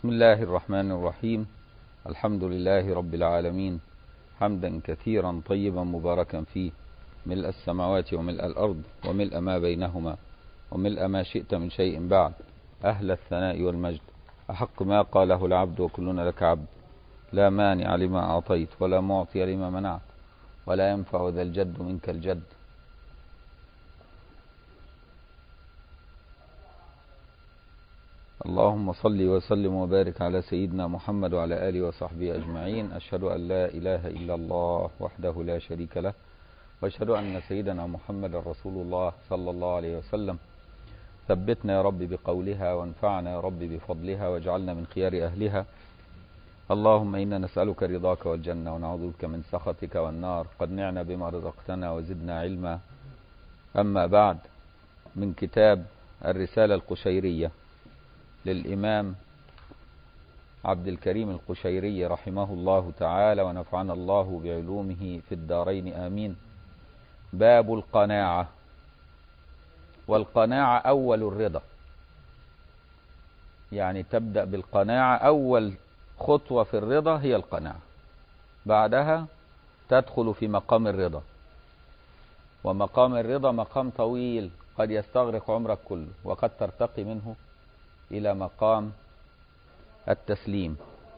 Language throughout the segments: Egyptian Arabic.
بسم الله الرحمن الرحيم الحمد لله رب العالمين حمدا كثيرا طيبا مباركا فيه ملء السماوات وملء الأرض وملء ما بينهما وملء ما شئت من شيء بعد أهل الثناء والمجد أحق ما قاله العبد وكلنا لك عبد لا مانع لما أعطيت ولا معطي لما منعت ولا ينفع ذا الجد منك الجد اللهم صل وسلم وبارك على سيدنا محمد وعلى آله وصحبه أجمعين أشهد أن لا إله إلا الله وحده لا شريك له وأشهد أن سيدنا محمد رسول الله صلى الله عليه وسلم ثبتنا يا رب بقولها وانفعنا يا رب بفضلها واجعلنا من خيار أهلها اللهم إنا نسألك رضاك والجنة ونعوذ بك من سخطك والنار قد نعنا بما رزقتنا وزدنا علما أما بعد من كتاب الرسالة القشيرية للإمام عبد الكريم القشيري رحمه الله تعالى ونفعنا الله بعلومه في الدارين آمين باب القناعة والقناعة أول الرضا يعني تبدأ بالقناعة أول خطوة في الرضا هي القناعة بعدها تدخل في مقام الرضا ومقام الرضا مقام طويل قد يستغرق عمرك كله وقد ترتقي منه إلى مقام التسليم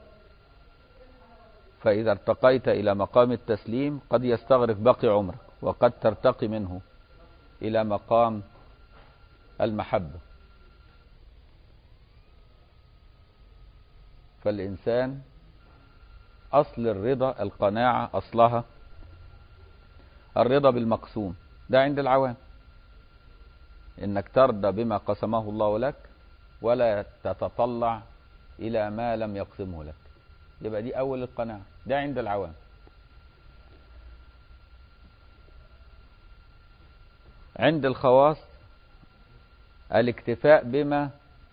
فإذا ارتقيت إلى مقام التسليم قد يستغرق باقي عمرك وقد ترتقي منه إلى مقام المحبة فالإنسان أصل الرضا القناعة أصلها الرضا بالمقسوم ده عند العوام إنك ترضى بما قسمه الله لك ولا تتطلع إلى ما لم يقسمه لك يبقى دي أول القناعة ده عند العوام عند الخواص الاكتفاء بما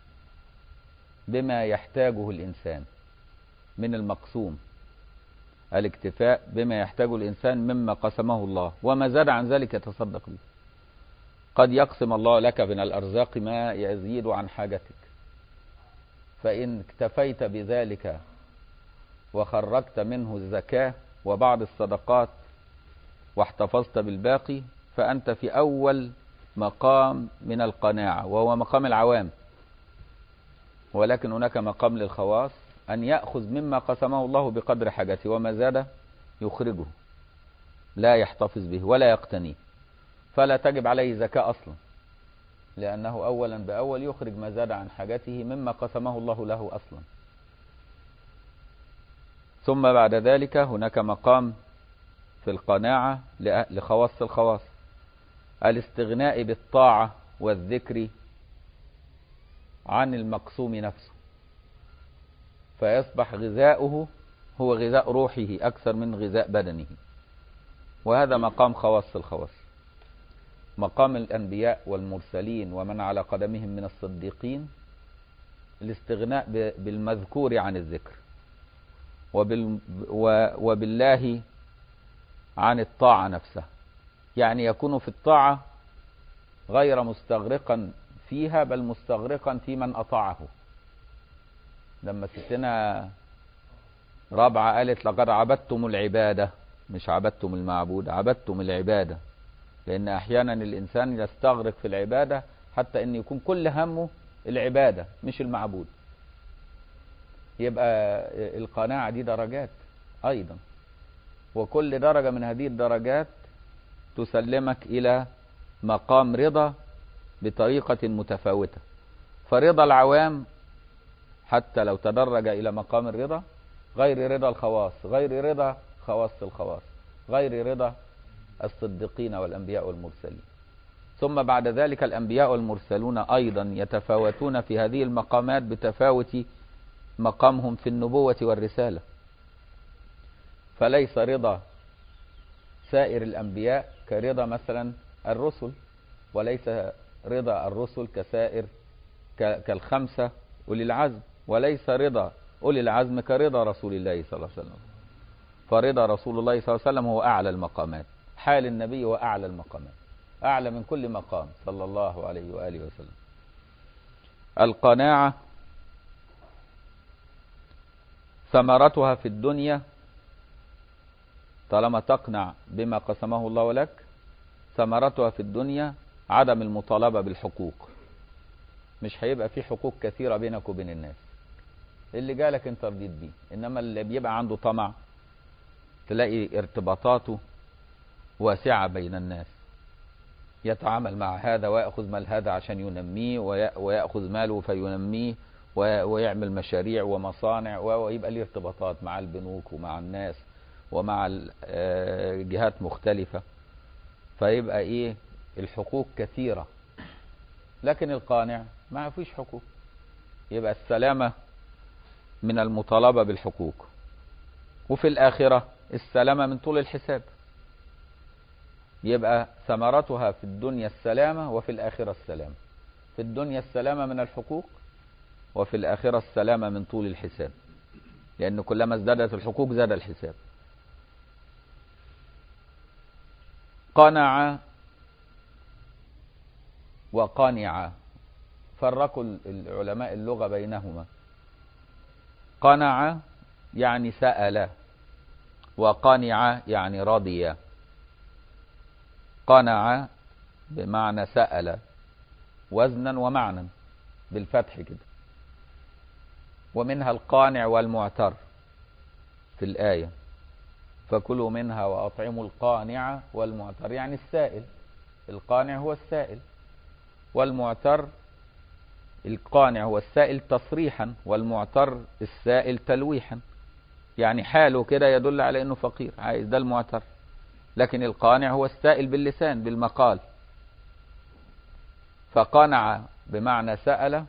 بما يحتاجه الإنسان من المقسوم الاكتفاء بما يحتاجه الإنسان مما قسمه الله وما زاد عن ذلك يتصدق به قد يقسم الله لك من الأرزاق ما يزيد عن حاجتك فإن اكتفيت بذلك وخرجت منه الزكاة وبعض الصدقات واحتفظت بالباقي فأنت في أول مقام من القناعة وهو مقام العوام ولكن هناك مقام للخواص أن يأخذ مما قسمه الله بقدر حاجته وما زاد يخرجه لا يحتفظ به ولا يقتنيه فلا تجب عليه زكاة أصلا لأنه أولا بأول يخرج ما زاد عن حاجته مما قسمه الله له أصلا ثم بعد ذلك هناك مقام في القناعة لخواص الخواص الاستغناء بالطاعة والذكر عن المقسوم نفسه فيصبح غذاؤه هو غذاء روحه أكثر من غذاء بدنه وهذا مقام خواص الخواص مقام الأنبياء والمرسلين ومن على قدمهم من الصديقين الاستغناء بالمذكور عن الذكر وبال وبالله عن الطاعة نفسها يعني يكون في الطاعة غير مستغرقا فيها بل مستغرقا في من أطاعه لما ستنا رابعة قالت لقد عبدتم العبادة مش عبدتم المعبود عبدتم العبادة لأن أحيانا الإنسان يستغرق في العبادة حتى أن يكون كل همه العبادة مش المعبود يبقى القناعة دي درجات أيضا وكل درجة من هذه الدرجات تسلمك إلى مقام رضا بطريقة متفاوتة فرضا العوام حتى لو تدرج إلى مقام الرضا غير رضا الخواص غير رضا خواص الخواص غير رضا الصديقين والأنبياء والمرسلين ثم بعد ذلك الأنبياء والمرسلون أيضا يتفاوتون في هذه المقامات بتفاوت مقامهم في النبوة والرسالة فليس رضا سائر الأنبياء كرضا مثلا الرسل وليس رضا الرسل كسائر كالخمسة أولي العزم وليس رضا أولي العزم كرضا رسول الله صلى الله عليه وسلم فرضا رسول الله صلى الله عليه وسلم هو أعلى المقامات حال النبي هو أعلى المقامات أعلى من كل مقام صلى الله عليه وآله وسلم القناعة ثمرتها في الدنيا طالما تقنع بما قسمه الله لك ثمرتها في الدنيا عدم المطالبة بالحقوق مش هيبقى في حقوق كثيرة بينك وبين الناس اللي جالك انت رضيت بيه انما اللي بيبقى عنده طمع تلاقي ارتباطاته واسعة بين الناس يتعامل مع هذا ويأخذ مال هذا عشان ينميه ويأخذ ماله فينميه ويعمل مشاريع ومصانع ويبقى ليه ارتباطات مع البنوك ومع الناس ومع جهات مختلفة فيبقى ايه الحقوق كثيرة لكن القانع ما فيش حقوق يبقى السلامة من المطالبة بالحقوق وفي الآخرة السلامة من طول الحساب يبقى ثمرتها في الدنيا السلامة وفي الآخرة السلامة في الدنيا السلامة من الحقوق وفي الآخرة السلامة من طول الحساب لأن كلما ازدادت الحقوق زاد الحساب قنع وقانع فرقوا العلماء اللغة بينهما قنع يعني سأل وقانع يعني رضي قنع بمعنى سأل وزنا ومعنى بالفتح كده ومنها القانع والمعتر في الآية فكلوا منها وأطعموا القانع والمعتر يعني السائل القانع هو السائل والمعتر القانع هو السائل تصريحا والمعتر السائل تلويحا يعني حاله كده يدل على انه فقير عايز ده المعتر لكن القانع هو السائل باللسان بالمقال فقنع بمعنى سأل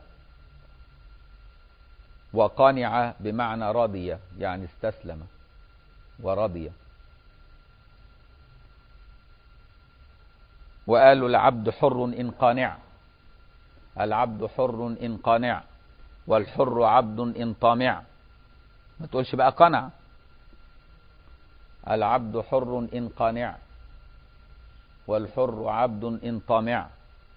وقانع بمعنى رضي يعني استسلم ورضي وقالوا العبد حر إن قانع العبد حر إن قانع والحر عبد إن طامع ما تقولش بقى قنع العبد حر إن قانع والحر عبد إن طامع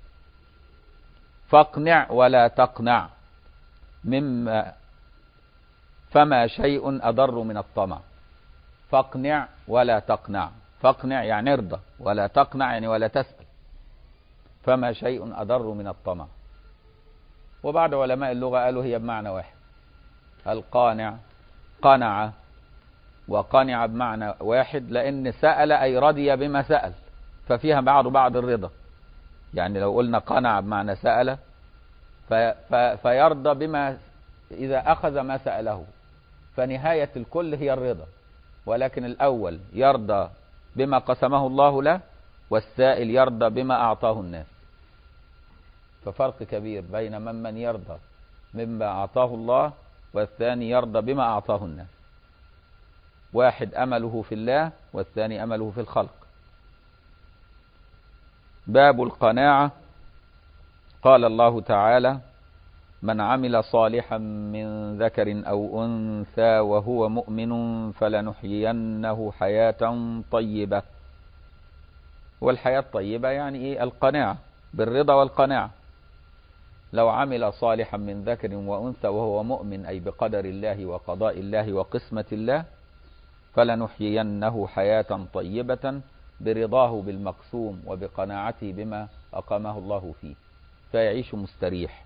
فاقنع ولا تقنع مما فما شيء أضر من الطمع فاقنع ولا تقنع فاقنع يعني ارضى ولا تقنع يعني ولا تسأل فما شيء أضر من الطمع وبعض علماء اللغة قالوا هي بمعنى واحد القانع قنع وقنع بمعنى واحد لأن سأل أي رضي بما سأل ففيها بعض بعض الرضا يعني لو قلنا قنع بمعنى سأل في في فيرضى بما إذا أخذ ما سأله فنهاية الكل هي الرضا ولكن الأول يرضى بما قسمه الله له والسائل يرضى بما أعطاه الناس ففرق كبير بين من من يرضى مما أعطاه الله والثاني يرضى بما أعطاه الناس واحد أمله في الله والثاني أمله في الخلق باب القناعة قال الله تعالى من عمل صالحا من ذكر أو أنثى وهو مؤمن فلنحيينه حياة طيبة والحياة الطيبة يعني إيه القناعة بالرضا والقناعة لو عمل صالحا من ذكر وأنثى وهو مؤمن أي بقدر الله وقضاء الله وقسمة الله فلنحيينه حياة طيبة برضاه بالمقسوم وبقناعته بما أقامه الله فيه فيعيش مستريح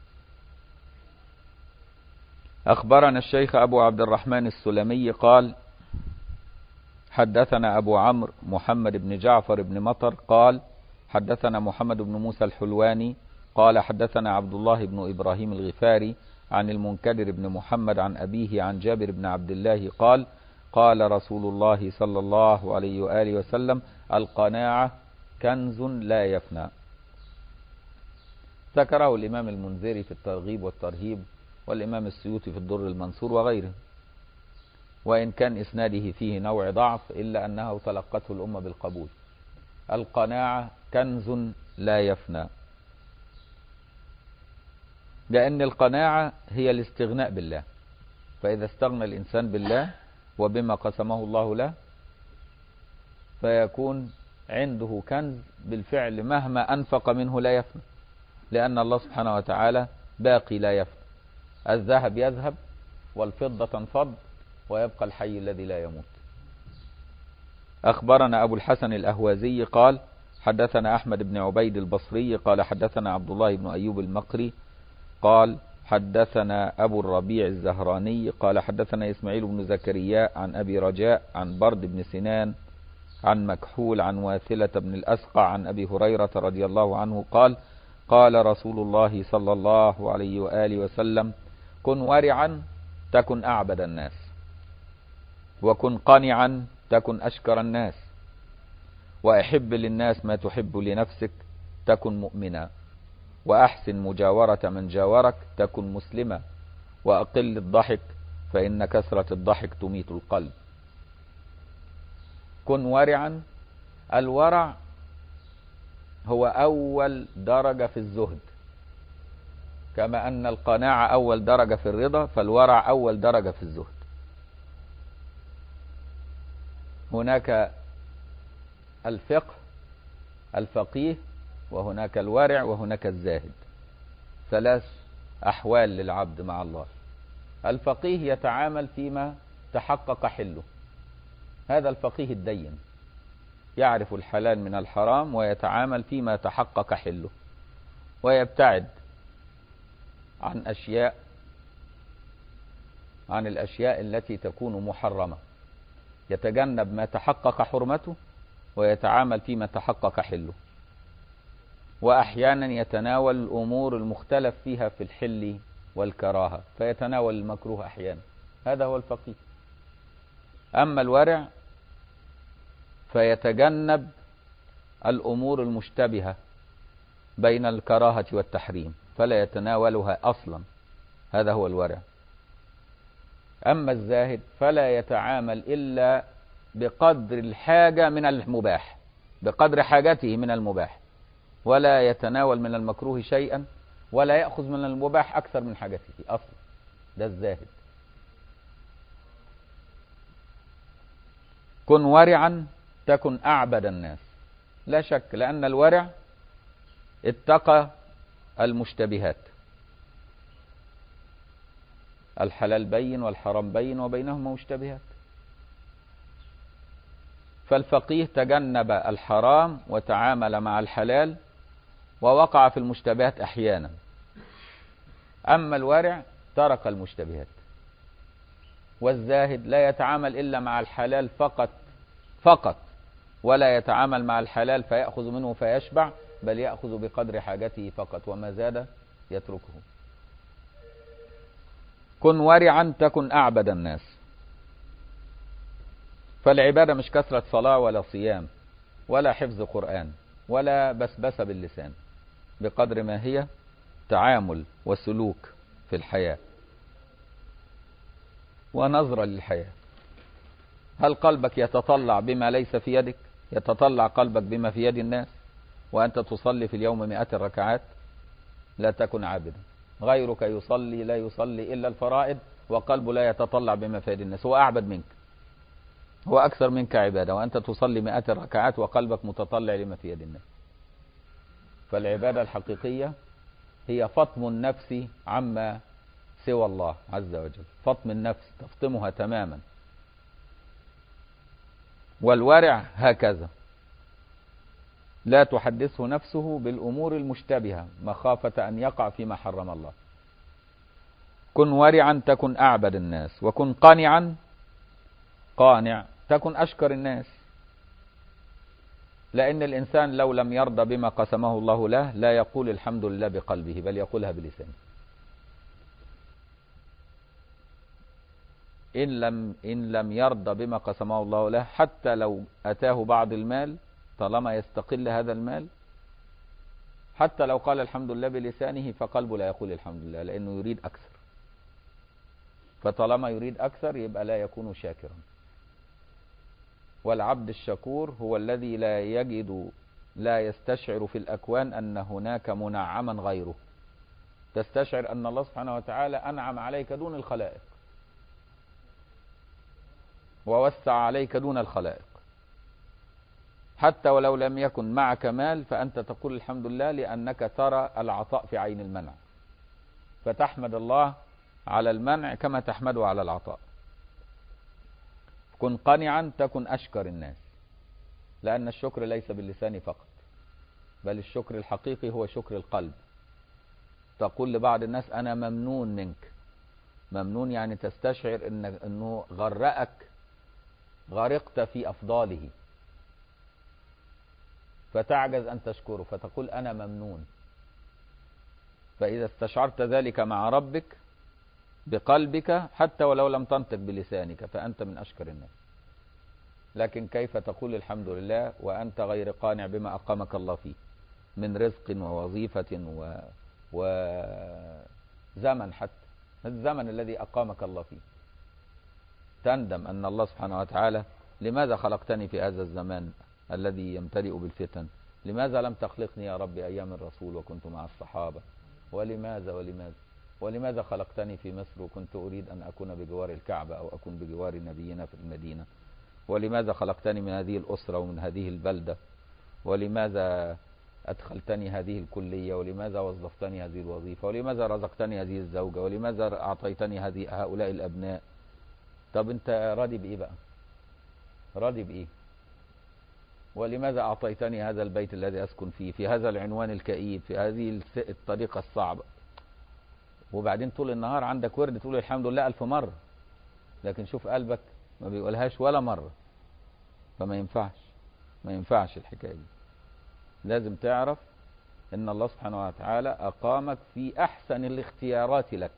أخبرنا الشيخ أبو عبد الرحمن السلمي قال حدثنا أبو عمرو محمد بن جعفر بن مطر قال حدثنا محمد بن موسى الحلواني قال حدثنا عبد الله بن إبراهيم الغفاري عن المنكدر بن محمد عن أبيه عن جابر بن عبد الله قال قال رسول الله صلى الله عليه وآله وسلم القناعة كنز لا يفنى ذكره الإمام المنذري في الترغيب والترهيب والإمام السيوطي في الدر المنصور وغيره وإن كان إسناده فيه نوع ضعف إلا أنه تلقته الأمة بالقبول القناعة كنز لا يفنى لأن القناعة هي الاستغناء بالله فإذا استغنى الإنسان بالله وبما قسمه الله له فيكون عنده كنز بالفعل مهما أنفق منه لا يفنى لأن الله سبحانه وتعالى باقي لا يفنى الذهب يذهب والفضة تنفض ويبقى الحي الذي لا يموت أخبرنا أبو الحسن الأهوازي قال حدثنا أحمد بن عبيد البصري قال حدثنا عبد الله بن أيوب المقري قال حدثنا أبو الربيع الزهراني قال حدثنا إسماعيل بن زكريا عن أبي رجاء عن برد بن سنان عن مكحول عن واثلة بن الأسقع عن أبي هريرة رضي الله عنه قال قال رسول الله صلى الله عليه وآله وسلم كن ورعا تكن أعبد الناس وكن قنعا تكن أشكر الناس وأحب للناس ما تحب لنفسك تكن مؤمنا وأحسن مجاورة من جاورك تكن مسلما وأقل الضحك فإن كثرة الضحك تميت القلب كن ورعا الورع هو أول درجة في الزهد كما أن القناعة أول درجة في الرضا فالورع أول درجة في الزهد هناك الفقه الفقيه وهناك الورع وهناك الزاهد ثلاث أحوال للعبد مع الله الفقيه يتعامل فيما تحقق حله هذا الفقيه الدين يعرف الحلال من الحرام ويتعامل فيما تحقق حله ويبتعد عن أشياء عن الأشياء التي تكون محرمة يتجنب ما تحقق حرمته ويتعامل فيما تحقق حله وأحيانا يتناول الأمور المختلف فيها في الحل والكراهة فيتناول المكروه أحيانا هذا هو الفقيه أما الورع فيتجنب الأمور المشتبهة بين الكراهة والتحريم فلا يتناولها أصلا هذا هو الورع أما الزاهد فلا يتعامل إلا بقدر الحاجة من المباح بقدر حاجته من المباح ولا يتناول من المكروه شيئا ولا يأخذ من المباح أكثر من حاجته أصلا ده الزاهد كن ورعا تكن أعبد الناس لا شك لأن الورع اتقى المشتبهات الحلال بين والحرام بين وبينهما مشتبهات فالفقيه تجنب الحرام وتعامل مع الحلال ووقع في المشتبهات احيانا اما الورع ترك المشتبهات والزاهد لا يتعامل الا مع الحلال فقط فقط ولا يتعامل مع الحلال فيأخذ منه فيشبع بل يأخذ بقدر حاجته فقط وما زاد يتركه كن ورعا تكن أعبد الناس فالعبادة مش كثرة صلاة ولا صيام ولا حفظ قرآن ولا بسبسة باللسان بقدر ما هي تعامل وسلوك في الحياة ونظرة للحياة هل قلبك يتطلع بما ليس في يدك يتطلع قلبك بما في يد الناس وأنت تصلي في اليوم مئات الركعات لا تكن عابدا غيرك يصلي لا يصلي إلا الفرائض وقلبه لا يتطلع بما في يد الناس هو أعبد منك هو أكثر منك عبادة وأنت تصلي مئات الركعات وقلبك متطلع لما في يد الناس فالعبادة الحقيقية هي فطم النفس عما سوى الله عز وجل فطم النفس تفطمها تماما والورع هكذا لا تحدثه نفسه بالأمور المشتبهة مخافة أن يقع فيما حرم الله كن ورعا تكن أعبد الناس وكن قانعا قانع تكن أشكر الناس لأن الإنسان لو لم يرضى بما قسمه الله له لا يقول الحمد لله بقلبه بل يقولها بلسانه إن لم, إن لم يرضى بما قسمه الله له حتى لو أتاه بعض المال طالما يستقل هذا المال حتى لو قال الحمد لله بلسانه فقلبه لا يقول الحمد لله لأنه يريد أكثر فطالما يريد أكثر يبقى لا يكون شاكرا والعبد الشكور هو الذي لا يجد لا يستشعر في الأكوان أن هناك منعما غيره تستشعر أن الله سبحانه وتعالى أنعم عليك دون الخلائق ووسع عليك دون الخلائق حتى ولو لم يكن معك مال فأنت تقول الحمد لله لأنك ترى العطاء في عين المنع فتحمد الله على المنع كما تحمده على العطاء كن قنعا تكن أشكر الناس لأن الشكر ليس باللسان فقط بل الشكر الحقيقي هو شكر القلب تقول لبعض الناس أنا ممنون منك ممنون يعني تستشعر إن أنه غرقك غرقت في أفضاله فتعجز أن تشكره فتقول أنا ممنون فإذا استشعرت ذلك مع ربك بقلبك حتى ولو لم تنطق بلسانك فأنت من أشكر الناس لكن كيف تقول الحمد لله وأنت غير قانع بما أقامك الله فيه من رزق ووظيفة و... وزمن حتى الزمن الذي أقامك الله فيه تندم أن الله سبحانه وتعالى لماذا خلقتني في هذا الزمان الذي يمتلئ بالفتن لماذا لم تخلقني يا رب أيام الرسول وكنت مع الصحابة ولماذا ولماذا ولماذا خلقتني في مصر وكنت أريد أن أكون بجوار الكعبة أو أكون بجوار نبينا في المدينة ولماذا خلقتني من هذه الأسرة ومن هذه البلدة ولماذا أدخلتني هذه الكلية ولماذا وظفتني هذه الوظيفة ولماذا رزقتني هذه الزوجة ولماذا أعطيتني هذه هؤلاء الأبناء طب أنت راضي بإيه بقى راضي بإيه ولماذا أعطيتني هذا البيت الذي أسكن فيه في هذا العنوان الكئيب في هذه الطريقة الصعبة وبعدين طول النهار عندك ورد تقول الحمد لله ألف مرة لكن شوف قلبك ما بيقولهاش ولا مرة فما ينفعش ما ينفعش الحكاية دي لازم تعرف ان الله سبحانه وتعالى اقامك في احسن الاختيارات لك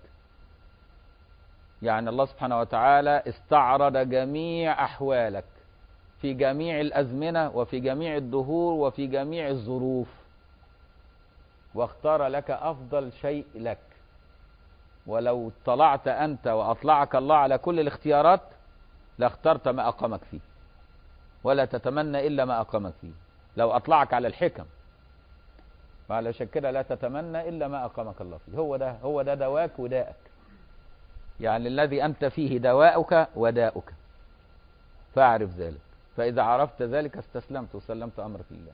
يعني الله سبحانه وتعالى استعرض جميع احوالك في جميع الازمنه وفي جميع الدهور وفي جميع الظروف واختار لك افضل شيء لك ولو اطلعت انت واطلعك الله على كل الاختيارات لاخترت ما اقامك فيه ولا تتمنى الا ما اقامك فيه لو اطلعك على الحكم فعلشان كده لا تتمنى الا ما اقامك الله فيه هو ده هو ده دواك وداءك يعني الذي انت فيه دواؤك وداؤك فاعرف ذلك فاذا عرفت ذلك استسلمت وسلمت امرك لله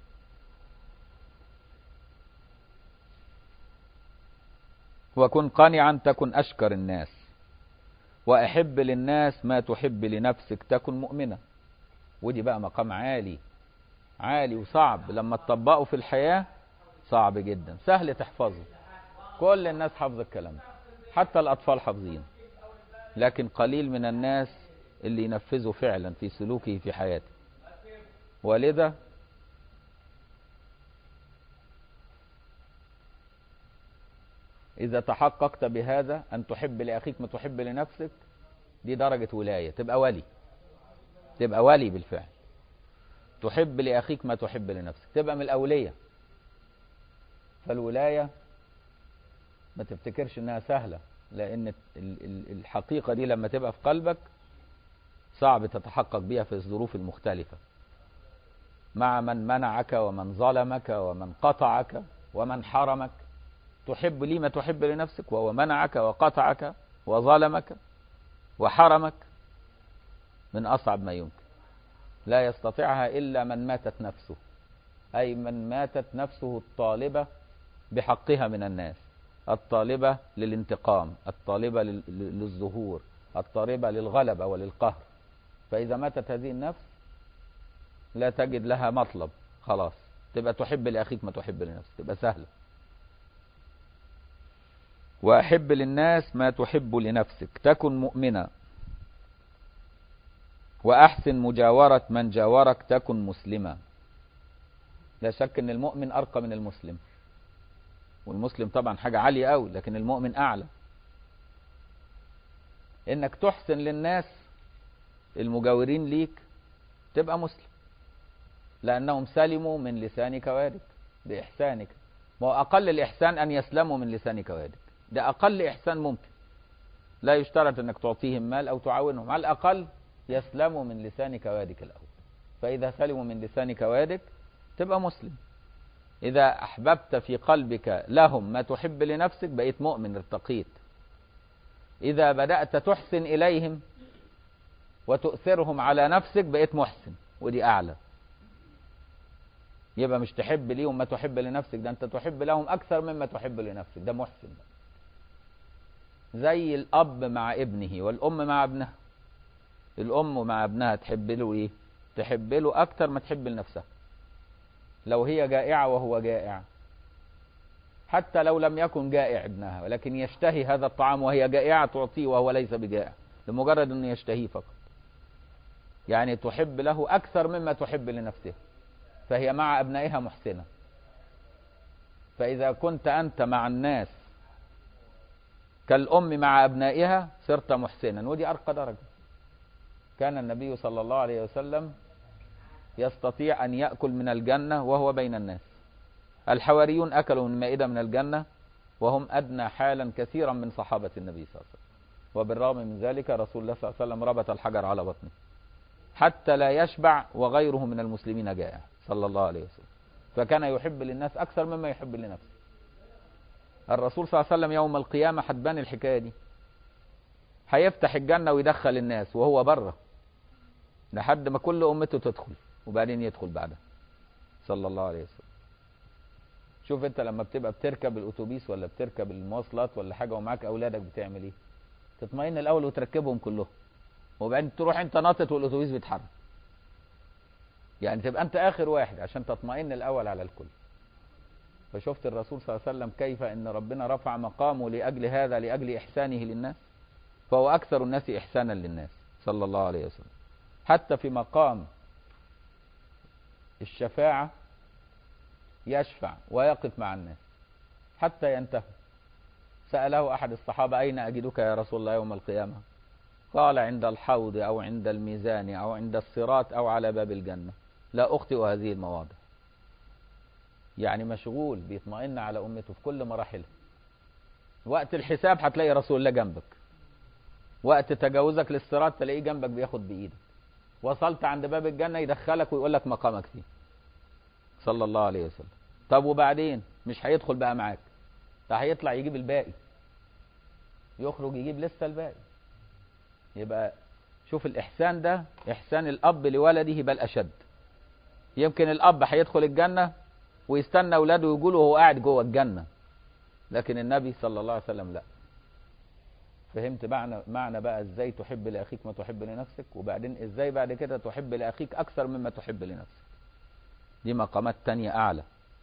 وكن قانعا تكن اشكر الناس واحب للناس ما تحب لنفسك تكن مؤمنا ودي بقى مقام عالي عالي وصعب لما تطبقه في الحياة صعب جدا سهل تحفظه كل الناس حافظه الكلام ده حتى الأطفال حافظين لكن قليل من الناس اللي ينفذه فعلا في سلوكه في حياته ولذا إذا تحققت بهذا أن تحب لأخيك ما تحب لنفسك دي درجة ولاية تبقى ولي تبقى ولي بالفعل تحب لأخيك ما تحب لنفسك تبقى من الأولية فالولاية ما تفتكرش انها سهلة لان الحقيقة دي لما تبقى في قلبك صعب تتحقق بيها في الظروف المختلفة مع من منعك ومن ظلمك ومن قطعك ومن حرمك تحب لي ما تحب لنفسك وهو منعك وقطعك وظلمك وحرمك من أصعب ما يمكن لا يستطيعها إلا من ماتت نفسه أي من ماتت نفسه الطالبة بحقها من الناس الطالبة للانتقام الطالبة للظهور الطالبة للغلبة وللقهر فإذا ماتت هذه النفس لا تجد لها مطلب خلاص تبقى تحب لأخيك ما تحب لنفسك تبقى سهلة وأحب للناس ما تحب لنفسك تكن مؤمنا وأحسن مجاورة من جاورك تكن مسلما لا شك أن المؤمن أرقى من المسلم والمسلم طبعا حاجة عالية قوي لكن المؤمن أعلى إنك تحسن للناس المجاورين ليك تبقى مسلم لأنهم سلموا من لسانك ويدك بإحسانك ما هو أقل الإحسان أن يسلموا من لسانك ويدك ده أقل إحسان ممكن لا يشترط أنك تعطيهم مال أو تعاونهم على الأقل يسلموا من لسانك ويدك الأول فإذا سلموا من لسانك ويدك تبقى مسلم إذا أحببت في قلبك لهم ما تحب لنفسك بقيت مؤمن ارتقيت إذا بدأت تحسن إليهم وتؤثرهم على نفسك بقيت محسن ودي أعلى يبقى مش تحب ليهم ما تحب لنفسك ده أنت تحب لهم أكثر مما تحب لنفسك ده محسن زي الأب مع ابنه والأم مع ابنها الام مع ابنها تحب له ايه تحب له اكتر ما تحب لنفسها لو هي جائعة وهو جائع حتى لو لم يكن جائع ابنها ولكن يشتهي هذا الطعام وهي جائعة تعطيه وهو ليس بجائع لمجرد انه يشتهيه فقط يعني تحب له اكثر مما تحب لنفسها فهي مع ابنائها محسنة فاذا كنت انت مع الناس كالام مع ابنائها صرت محسنا ودي ارقى درجة كان النبي صلى الله عليه وسلم يستطيع أن يأكل من الجنة وهو بين الناس الحواريون أكلوا من مائدة من الجنة وهم أدنى حالا كثيرا من صحابة النبي صلى الله عليه وسلم وبالرغم من ذلك رسول الله صلى الله عليه وسلم ربط الحجر على بطنه حتى لا يشبع وغيره من المسلمين جائع صلى الله عليه وسلم فكان يحب للناس أكثر مما يحب لنفسه الرسول صلى الله عليه وسلم يوم القيامة حتبان الحكاية دي هيفتح الجنة ويدخل الناس وهو بره لحد ما كل أمته تدخل وبعدين يدخل بعدها صلى الله عليه وسلم شوف انت لما بتبقى بتركب الاتوبيس ولا بتركب المواصلات ولا حاجه ومعاك اولادك بتعمل ايه تطمئن الاول وتركبهم كلهم وبعدين تروح انت ناطط والاتوبيس بيتحرك يعني تبقى انت اخر واحد عشان تطمئن الاول على الكل فشفت الرسول صلى الله عليه وسلم كيف ان ربنا رفع مقامه لاجل هذا لاجل احسانه للناس فهو اكثر الناس احسانا للناس صلى الله عليه وسلم حتى في مقام الشفاعة يشفع ويقف مع الناس حتى ينتهي سأله أحد الصحابة أين أجدك يا رسول الله يوم القيامة قال عند الحوض أو عند الميزان أو عند الصراط أو على باب الجنة لا أخطئ هذه المواضع يعني مشغول بيطمئن على أمته في كل مراحلها وقت الحساب هتلاقي رسول الله جنبك وقت تجاوزك للصراط تلاقيه جنبك بياخد بإيدك وصلت عند باب الجنة يدخلك ويقول لك مقامك فيه صلى الله عليه وسلم طب وبعدين مش هيدخل بقى معاك ده هيطلع يجيب الباقي يخرج يجيب لسه الباقي يبقى شوف الإحسان ده إحسان الأب لولده بل أشد يمكن الأب هيدخل الجنة ويستنى أولاده يقولوا وهو قاعد جوه الجنة لكن النبي صلى الله عليه وسلم لا فهمت معنى معنى بقى ازاي تحب لاخيك ما تحب لنفسك وبعدين ازاي بعد كده تحب لاخيك اكثر مما تحب لنفسك دي مقامات تانية اعلى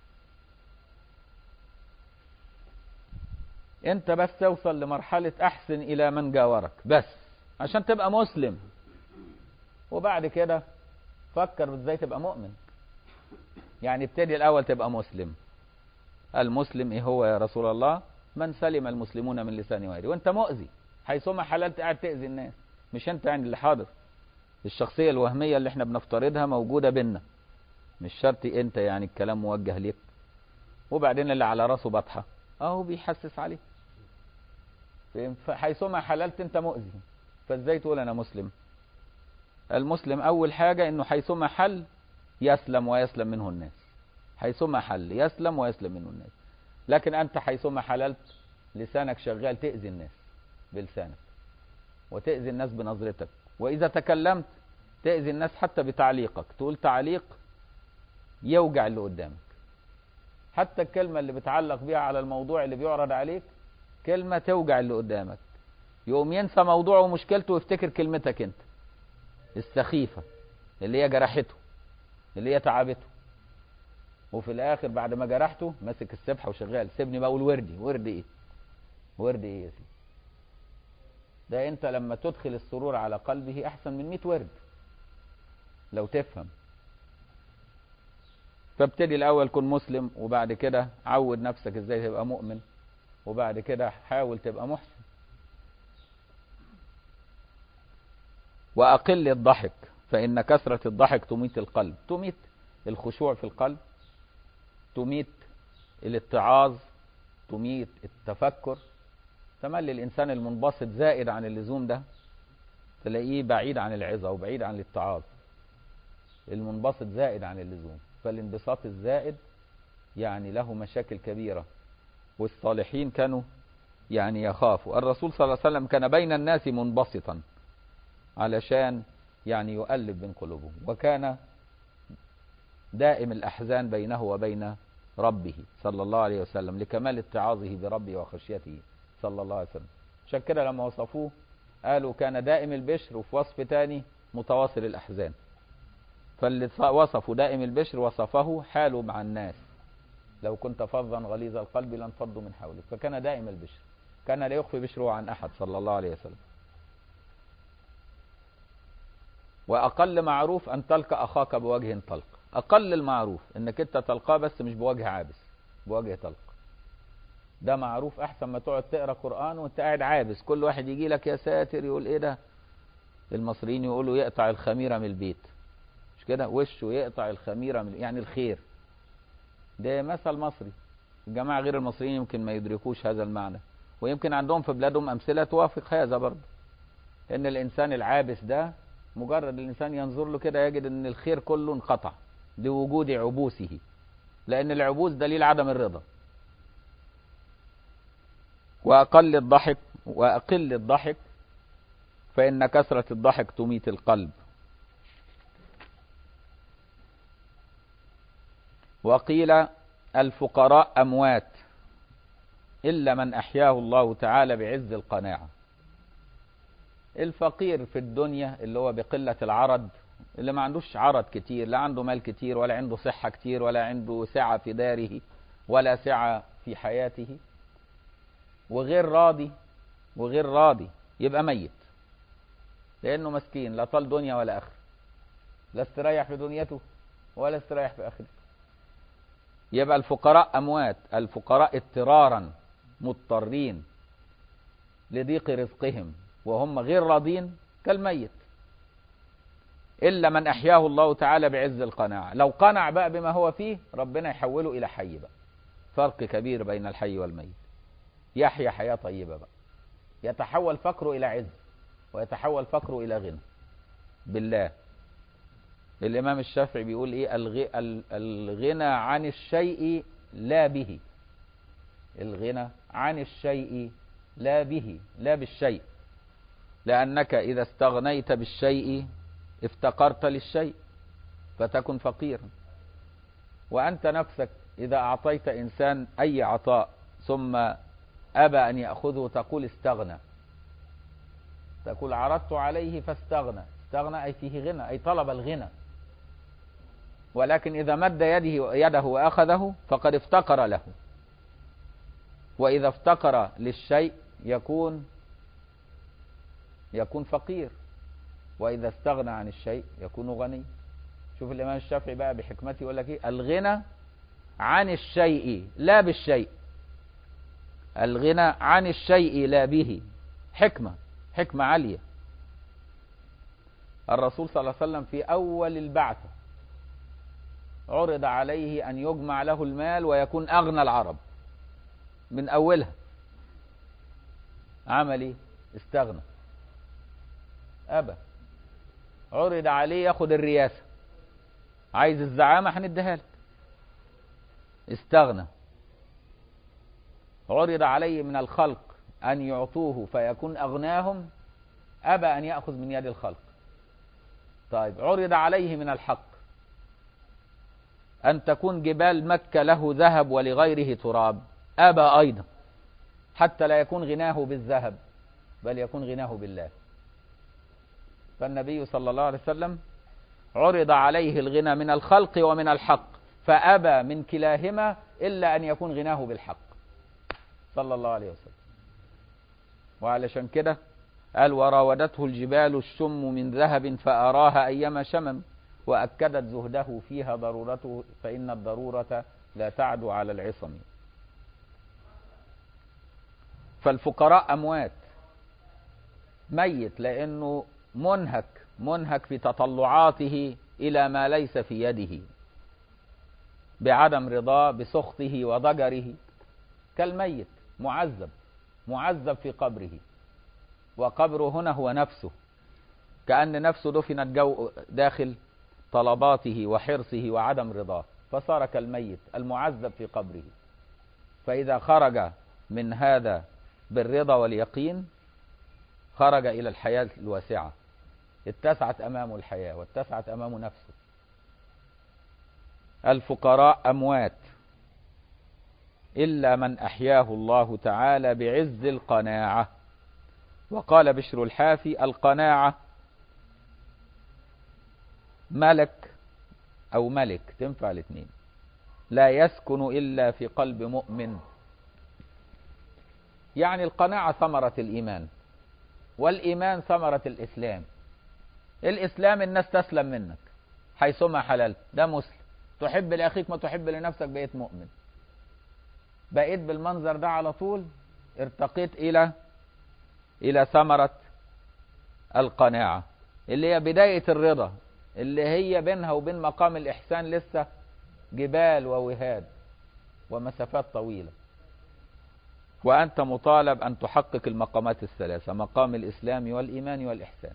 انت بس توصل لمرحلة احسن الى من جاورك بس عشان تبقى مسلم وبعد كده فكر ازاي تبقى مؤمن يعني ابتدي الاول تبقى مسلم المسلم ايه هو يا رسول الله من سلم المسلمون من لسانه ويده وانت مؤذي حيثما حللت قاعد تأذي الناس مش انت يعني اللي حاضر الشخصية الوهمية اللي احنا بنفترضها موجودة بينا مش شرط انت يعني الكلام موجه ليك وبعدين اللي على راسه بطحة اهو بيحسس عليه حيثما حللت انت مؤذي فازاي تقول انا مسلم المسلم اول حاجة انه حيثما حل يسلم ويسلم منه الناس حيثما حل يسلم ويسلم منه الناس لكن انت حيثما حللت لسانك شغال تأذي الناس بلسانك وتأذي الناس بنظرتك وإذا تكلمت تأذي الناس حتى بتعليقك تقول تعليق يوجع اللي قدامك حتى الكلمة اللي بتعلق بيها على الموضوع اللي بيعرض عليك كلمة توجع اللي قدامك يقوم ينسى موضوعه ومشكلته ويفتكر كلمتك انت السخيفة اللي هي جرحته اللي هي تعبته وفي الاخر بعد ما جرحته ماسك السبحة وشغال سيبني بقول وردي ورد ايه ورد ايه يا سيدي ده انت لما تدخل السرور على قلبه احسن من 100 ورد لو تفهم فابتدي الاول كن مسلم وبعد كده عود نفسك ازاي تبقى مؤمن وبعد كده حاول تبقى محسن واقل الضحك فان كثرة الضحك تميت القلب تميت الخشوع في القلب تميت الاتعاظ تميت التفكر تملي الإنسان المنبسط زائد عن اللزوم ده تلاقيه بعيد عن العظة وبعيد عن الاتعاظ المنبسط زائد عن اللزوم فالانبساط الزائد يعني له مشاكل كبيرة والصالحين كانوا يعني يخافوا الرسول صلى الله عليه وسلم كان بين الناس منبسطا علشان يعني يؤلف بين قلوبهم وكان دائم الأحزان بينه وبين ربه صلى الله عليه وسلم لكمال اتعاظه بربه وخشيته صلى الله عليه وسلم عشان كده لما وصفوه قالوا كان دائم البشر وفي وصف تاني متواصل الأحزان فاللي وصفوا دائم البشر وصفه حاله مع الناس لو كنت فظا غليظ القلب لانفضوا من حولك فكان دائم البشر كان لا يخفي بشره عن أحد صلى الله عليه وسلم وأقل معروف أن تلقى أخاك بوجه طلق أقل المعروف أنك أنت تلقاه بس مش بوجه عابس بوجه طلق ده معروف أحسن ما تقعد تقرأ قرآن وأنت قاعد عابس كل واحد يجي لك يا ساتر يقول إيه ده المصريين يقولوا يقطع الخميرة من البيت مش كده وشه يقطع الخميرة من يعني الخير ده مثل مصري الجماعة غير المصريين يمكن ما يدركوش هذا المعنى ويمكن عندهم في بلادهم أمثلة توافق هذا برضه إن الإنسان العابس ده مجرد الإنسان ينظر له كده يجد أن الخير كله انقطع لوجود عبوسه لأن العبوس دليل عدم الرضا وأقل الضحك وأقل الضحك فإن كثرة الضحك تميت القلب وقيل الفقراء أموات إلا من أحياه الله تعالى بعز القناعة الفقير في الدنيا اللي هو بقلة العرض اللي ما عندوش عرض كتير لا عنده مال كتير ولا عنده صحة كتير ولا عنده سعة في داره ولا سعة في حياته وغير راضي وغير راضي يبقى ميت لأنه مسكين لا طال دنيا ولا آخر لا استريح في دنيته ولا استريح في آخرته يبقى الفقراء أموات الفقراء اضطرارا مضطرين لضيق رزقهم وهم غير راضين كالميت إلا من أحياه الله تعالى بعز القناعة لو قنع بقى بما هو فيه ربنا يحوله إلى حي بقى فرق كبير بين الحي والميت يحيا حياة طيبة بقى يتحول فقره إلى عز ويتحول فقره إلى غنى بالله الإمام الشافعي بيقول إيه الغنى عن الشيء لا به الغنى عن الشيء لا به لا بالشيء لأنك إذا استغنيت بالشيء افتقرت للشيء فتكن فقيرا وأنت نفسك إذا أعطيت إنسان أي عطاء ثم أبى أن يأخذه تقول استغنى تقول عرضت عليه فاستغنى استغنى أي فيه غنى أي طلب الغنى ولكن إذا مد يده, يده وأخذه فقد افتقر له وإذا افتقر للشيء يكون يكون فقير وإذا استغنى عن الشيء يكون غني شوف الإمام الشافعي بقى بحكمته يقول لك إيه الغنى عن الشيء لا بالشيء الغنى عن الشيء لا به حكمة حكمة عالية الرسول صلى الله عليه وسلم في أول البعثة عرض عليه أن يجمع له المال ويكون أغنى العرب من أولها عمل إيه؟ استغنى أبى عرض عليه ياخد الرياسة عايز الزعامة هنديها لك استغنى عرض عليه من الخلق أن يعطوه فيكون أغناهم أبى أن يأخذ من يد الخلق طيب عرض عليه من الحق أن تكون جبال مكة له ذهب ولغيره تراب أبى أيضا حتى لا يكون غناه بالذهب بل يكون غناه بالله فالنبي صلى الله عليه وسلم عرض عليه الغنى من الخلق ومن الحق فأبى من كلاهما إلا أن يكون غناه بالحق صلى الله عليه وسلم وعلشان كده قال وراودته الجبال الشم من ذهب فأراها أيما شمم وأكدت زهده فيها ضرورته فإن الضرورة لا تعدو على العصم فالفقراء أموات ميت لأنه منهك منهك في تطلعاته إلى ما ليس في يده بعدم رضاه بسخطه وضجره كالميت معذب معذب في قبره وقبره هنا هو نفسه كأن نفسه دفنت جو داخل طلباته وحرصه وعدم رضاه فصار كالميت المعذب في قبره فإذا خرج من هذا بالرضا واليقين خرج إلى الحياة الواسعة اتسعت أمامه الحياة واتسعت أمامه نفسه الفقراء أموات إلا من أحياه الله تعالى بعز القناعة وقال بشر الحافي القناعة ملك أو ملك تنفع الاثنين لا يسكن إلا في قلب مؤمن يعني القناعة ثمرة الإيمان والإيمان ثمرة الإسلام الإسلام الناس تسلم منك حيثما حللت ده مسلم تحب لأخيك ما تحب لنفسك بقيت مؤمن بقيت بالمنظر ده على طول ارتقيت إلى إلى ثمرة القناعة اللي هي بداية الرضا اللي هي بينها وبين مقام الإحسان لسه جبال ووهاد ومسافات طويلة وأنت مطالب أن تحقق المقامات الثلاثة مقام الإسلام والإيمان والإحسان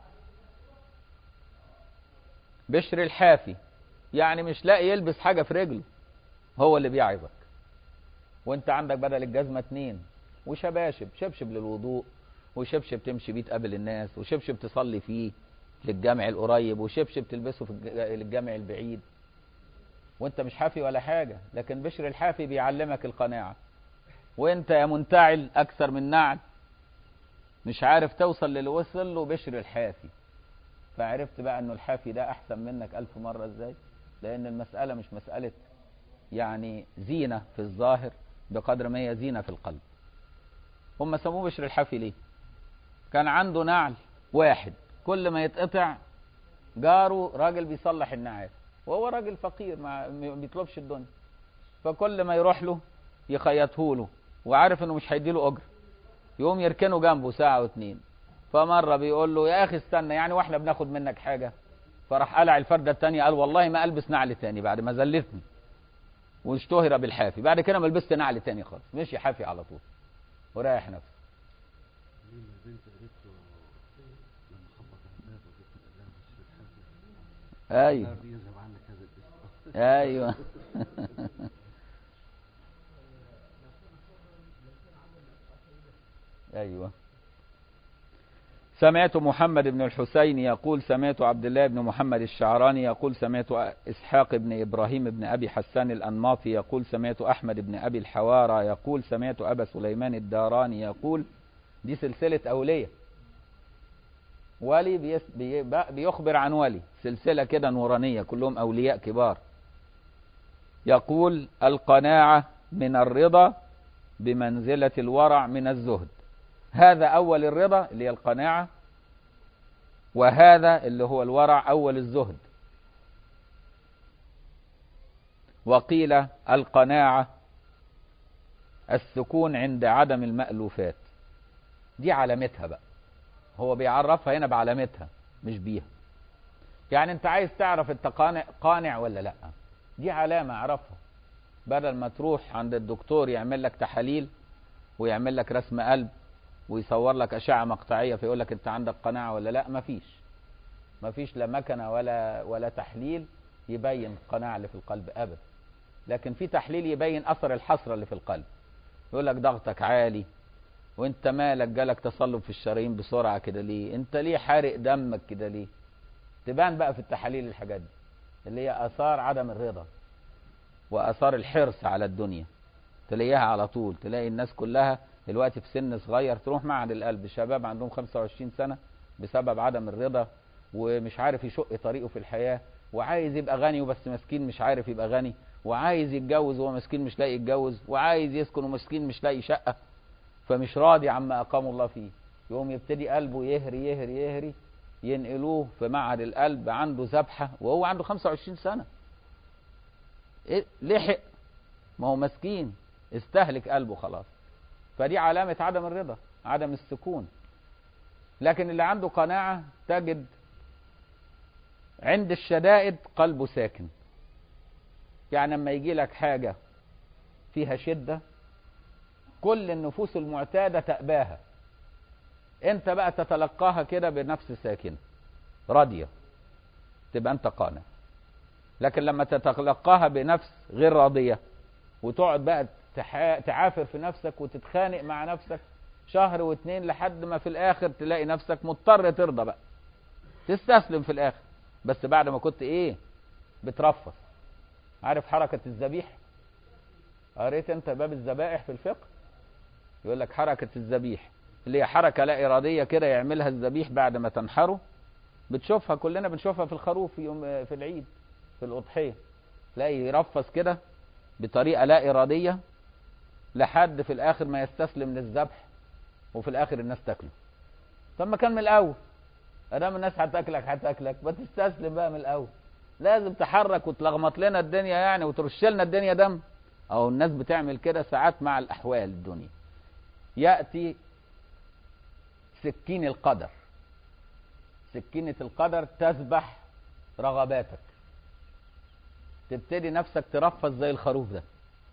بشر الحافي يعني مش لاقي يلبس حاجة في رجله هو اللي بيعظك وانت عندك بدل الجزمة اتنين وشباشب شبشب للوضوء وشبشب تمشي بيه تقابل الناس وشبشب تصلي فيه للجامع القريب وشبشب تلبسه في الجامع البعيد وانت مش حافي ولا حاجة لكن بشر الحافي بيعلمك القناعة وانت يا منتعل اكثر من نعل مش عارف توصل للي وصل له بشر الحافي فعرفت بقى انه الحافي ده احسن منك الف مرة ازاي لان المسألة مش مسألة يعني زينة في الظاهر بقدر ما هي زينة في القلب هم سموه بشر الحافي ليه كان عنده نعل واحد كل ما يتقطع جاره راجل بيصلح النعال وهو راجل فقير ما بيطلبش الدنيا فكل ما يروح له يخيطه له وعارف انه مش هيديله اجر يقوم يركنه جنبه ساعه واتنين فمره بيقول له يا اخي استنى يعني واحنا بناخد منك حاجه فراح قلع الفرده الثانيه قال والله ما البس نعل تاني بعد ما زلتني واشتهر بالحافي بعد كده ما لبست نعل تاني خالص مشي حافي على طول ورايح نفسه ايوه ايوه ايوه سمعت محمد بن الحسين يقول سمعت عبد الله بن محمد الشعراني يقول سمعت اسحاق بن ابراهيم بن ابي حسان الانماطي يقول سمعت احمد بن ابي الحوارى يقول سمعت ابا سليمان الداراني يقول دي سلسله اوليه ولي بيس بي بيخبر عن ولي سلسلة كده نورانية كلهم أولياء كبار يقول القناعة من الرضا بمنزلة الورع من الزهد هذا أول الرضا اللي هي القناعة وهذا اللي هو الورع أول الزهد وقيل القناعة السكون عند عدم المألوفات دي علامتها بقى هو بيعرفها هنا بعلامتها مش بيها يعني انت عايز تعرف انت قانع, قانع ولا لا دي علامة اعرفها بدل ما تروح عند الدكتور يعمل لك تحاليل ويعمل لك رسم قلب ويصور لك أشعة مقطعية فيقول لك انت عندك قناعة ولا لا مفيش مفيش لا مكنة ولا ولا تحليل يبين القناعة اللي في القلب أبدا لكن في تحليل يبين أثر الحسرة اللي في القلب يقول لك ضغطك عالي وانت مالك جالك تصلب في الشرايين بسرعة كده ليه انت ليه حارق دمك كده ليه تبان بقى في التحاليل الحاجات دي اللي هي اثار عدم الرضا واثار الحرص على الدنيا تلاقيها على طول تلاقي الناس كلها دلوقتي في سن صغير تروح معهد القلب شباب عندهم 25 سنة بسبب عدم الرضا ومش عارف يشق طريقه في الحياة وعايز يبقى غني وبس مسكين مش عارف يبقى غني وعايز يتجوز وهو مسكين مش لاقي يتجوز وعايز يسكن ومسكين مش لاقي شقة فمش راضي عما أقام الله فيه يقوم يبتدي قلبه يهري يهري يهري ينقلوه في معهد القلب عنده ذبحة وهو عنده 25 سنة إيه لحق ما هو مسكين استهلك قلبه خلاص فدي علامة عدم الرضا عدم السكون لكن اللي عنده قناعة تجد عند الشدائد قلبه ساكن يعني لما يجي لك حاجة فيها شدة كل النفوس المعتادة تأباها انت بقى تتلقاها كده بنفس ساكنة راضية تبقى انت قانع لكن لما تتلقاها بنفس غير راضية وتقعد بقى تعافر في نفسك وتتخانق مع نفسك شهر واتنين لحد ما في الاخر تلاقي نفسك مضطر ترضى بقى تستسلم في الاخر بس بعد ما كنت ايه بترفض عارف حركة الذبيح قريت انت باب الذبائح في الفقه يقول لك حركة الذبيح اللي هي حركة لا إرادية كده يعملها الذبيح بعد ما تنحره بتشوفها كلنا بنشوفها في الخروف في يوم في العيد في الأضحية تلاقي يرفس كده بطريقة لا إرادية لحد في الآخر ما يستسلم للذبح وفي الآخر الناس تاكله طب ما كان من الأول ادام الناس هتاكلك هتاكلك ما تستسلم بقى من الاول لازم تحرك وتلغمط لنا الدنيا يعني وترش لنا الدنيا دم او الناس بتعمل كده ساعات مع الاحوال الدنيا ياتي سكين القدر سكينة القدر تذبح رغباتك تبتدي نفسك ترفس زي الخروف ده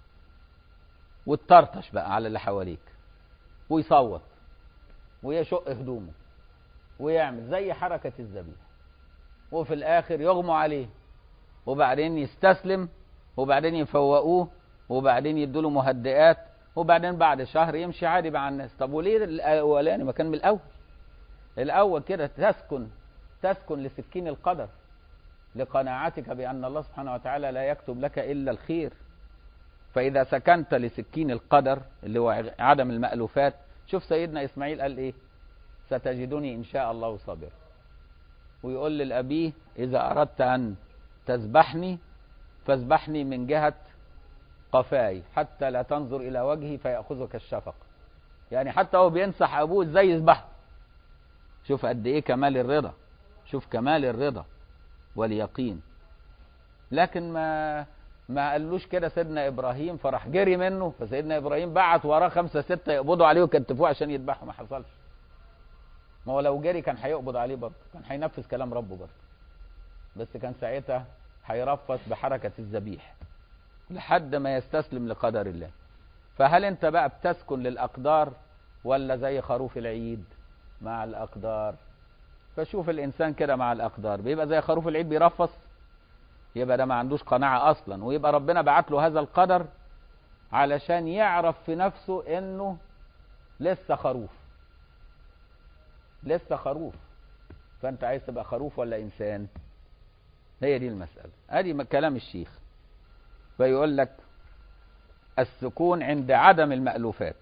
وتطرطش بقى على اللي حواليك ويصوت ويشق هدومه ويعمل زي حركة الذبيح وفي الآخر يغموا عليه وبعدين يستسلم وبعدين يفوقوه وبعدين يدوله مهدئات وبعدين بعد شهر يمشي عادي مع الناس طب وليه الأولاني ما كان من الأول الأول كده تسكن تسكن لسكين القدر لقناعتك بأن الله سبحانه وتعالى لا يكتب لك إلا الخير فإذا سكنت لسكين القدر اللي هو عدم المألوفات شوف سيدنا إسماعيل قال إيه ستجدني إن شاء الله صابرا ويقول للأبيه إذا أردت أن تذبحني فاذبحني من جهة قفاي حتى لا تنظر إلى وجهي فيأخذك الشفق يعني حتى هو بينصح أبوه إزاي يذبحه شوف قد إيه كمال الرضا شوف كمال الرضا واليقين لكن ما ما قالوش كده سيدنا ابراهيم فراح جري منه فسيدنا ابراهيم بعت وراه خمسه سته يقبضوا عليه ويكتفوه عشان يذبحه ما حصلش ما هو لو جري كان هيقبض عليه برضه كان هينفذ كلام ربه برضه بس كان ساعتها هيرفث بحركه الذبيح لحد ما يستسلم لقدر الله فهل انت بقى بتسكن للاقدار ولا زي خروف العيد مع الاقدار فشوف الانسان كده مع الاقدار بيبقى زي خروف العيد بيرفص يبقى ده ما عندوش قناعة اصلا ويبقى ربنا بعت له هذا القدر علشان يعرف في نفسه انه لسه خروف لسه خروف فانت عايز تبقى خروف ولا انسان هي دي المسألة ادي كلام الشيخ فيقول لك السكون عند عدم المألوفات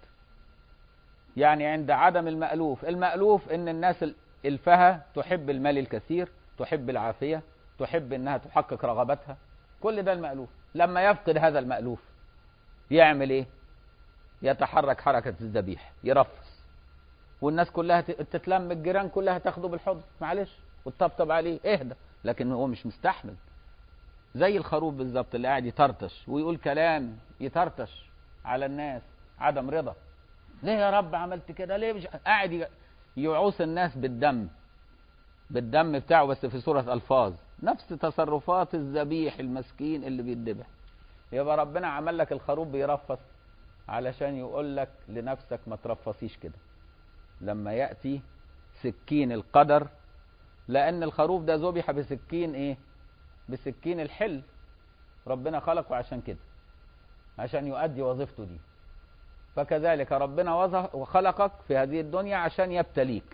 يعني عند عدم المألوف المألوف ان الناس الفها تحب المال الكثير تحب العافية تحب انها تحقق رغباتها كل ده المألوف لما يفقد هذا المألوف يعمل ايه يتحرك حركة الذبيح يرفس والناس كلها تتلم الجيران كلها تاخده بالحضن معلش وتطبطب عليه اهدى لكن هو مش مستحمل زي الخروف بالظبط اللي قاعد يطرطش ويقول كلام يطرطش على الناس عدم رضا ليه يا رب عملت كده ليه مش قاعد يعوس الناس بالدم بالدم بتاعه بس في صورة ألفاظ نفس تصرفات الذبيح المسكين اللي بيتذبح يبقى ربنا عمل لك الخروف بيرفص علشان يقول لك لنفسك ما ترفصيش كده لما يأتي سكين القدر لأن الخروف ده ذبح بسكين إيه بسكين الحل ربنا خلقه عشان كده عشان يؤدي وظيفته دي فكذلك ربنا وخلقك في هذه الدنيا عشان يبتليك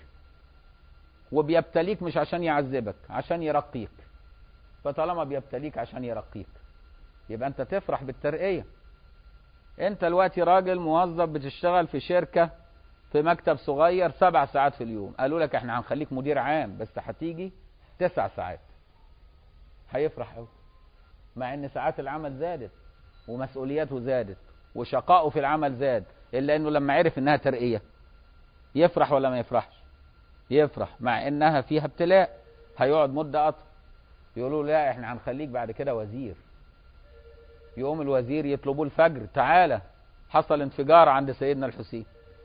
وبيبتليك مش عشان يعذبك عشان يرقيك فطالما بيبتليك عشان يرقيك يبقى انت تفرح بالترقية انت دلوقتي راجل موظف بتشتغل في شركة في مكتب صغير سبع ساعات في اليوم قالوا لك احنا هنخليك مدير عام بس هتيجي تسع ساعات هيفرح قوي مع ان ساعات العمل زادت ومسؤولياته زادت وشقائه في العمل زاد الا انه لما عرف انها ترقية يفرح ولا ما يفرحش يفرح مع انها فيها ابتلاء هيقعد مدة اطول يقولوا لا احنا هنخليك بعد كده وزير يقوم الوزير يطلبوه الفجر تعالى حصل انفجار عند سيدنا الحسين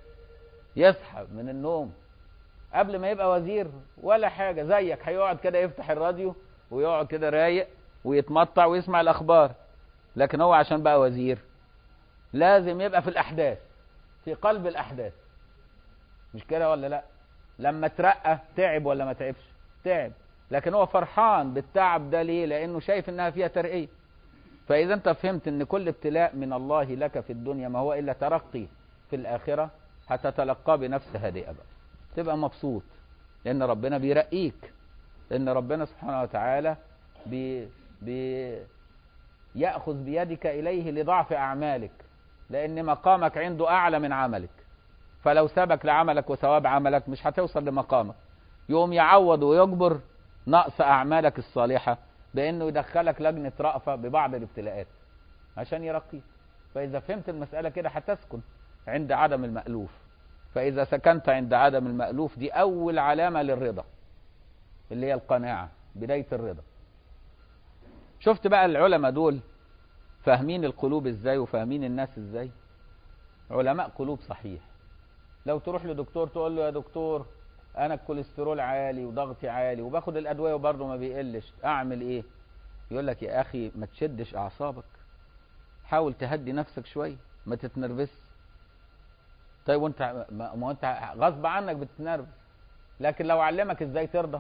يصحى من النوم قبل ما يبقى وزير ولا حاجة زيك هيقعد كده يفتح الراديو ويقعد كده رايق ويتمطع ويسمع الأخبار لكن هو عشان بقى وزير لازم يبقى في الأحداث في قلب الأحداث مش كده ولا لا لما ترقى تعب ولا ما تعبش تعب لكن هو فرحان بالتعب ده ليه لأنه شايف إنها فيها ترقية فإذا أنت فهمت إن كل ابتلاء من الله لك في الدنيا ما هو إلا ترقي في الآخرة هتتلقاه بنفس هادئة بقى تبقى مبسوط لأن ربنا بيرقيك لأن ربنا سبحانه وتعالى بي بي يأخذ بيدك إليه لضعف أعمالك لأن مقامك عنده أعلى من عملك فلو سابك لعملك وثواب عملك مش هتوصل لمقامك يقوم يعوض ويجبر نقص أعمالك الصالحة بأنه يدخلك لجنة رأفة ببعض الابتلاءات عشان يرقيك فإذا فهمت المسألة كده هتسكن عند عدم المألوف فإذا سكنت عند عدم المألوف دي أول علامة للرضا اللي هي القناعة بداية الرضا شفت بقى العلماء دول فاهمين القلوب ازاي وفاهمين الناس ازاي علماء قلوب صحيح لو تروح لدكتور تقول له يا دكتور انا الكوليسترول عالي وضغطي عالي وباخد الادويه وبرضه ما بيقلش اعمل ايه يقول لك يا اخي ما تشدش اعصابك حاول تهدي نفسك شويه ما تتنرفزش طيب وانت ما ما انت غصب عنك بتتنرفز لكن لو علمك ازاي ترضى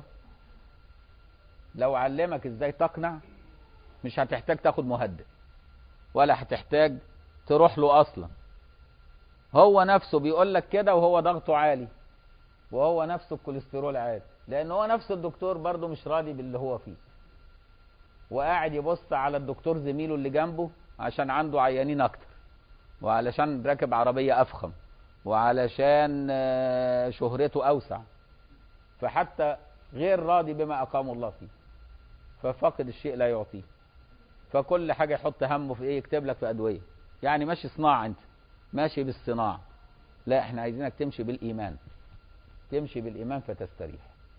لو علمك ازاي تقنع مش هتحتاج تاخد مهدئ ولا هتحتاج تروح له اصلا هو نفسه بيقول لك كده وهو ضغطه عالي وهو نفسه الكوليسترول عالي لان هو نفسه الدكتور برضه مش راضي باللي هو فيه وقاعد يبص على الدكتور زميله اللي جنبه عشان عنده عيانين اكتر وعلشان راكب عربية افخم وعلشان آه، شهرته اوسع فحتى غير راضي بما اقام الله فيه ففاقد الشيء لا يعطيه فكل حاجة يحط همه في ايه يكتب لك في ادوية يعني ماشي صناعة انت ماشي بالصناعة لا احنا عايزينك تمشي بالايمان تمشي بالايمان فتستريح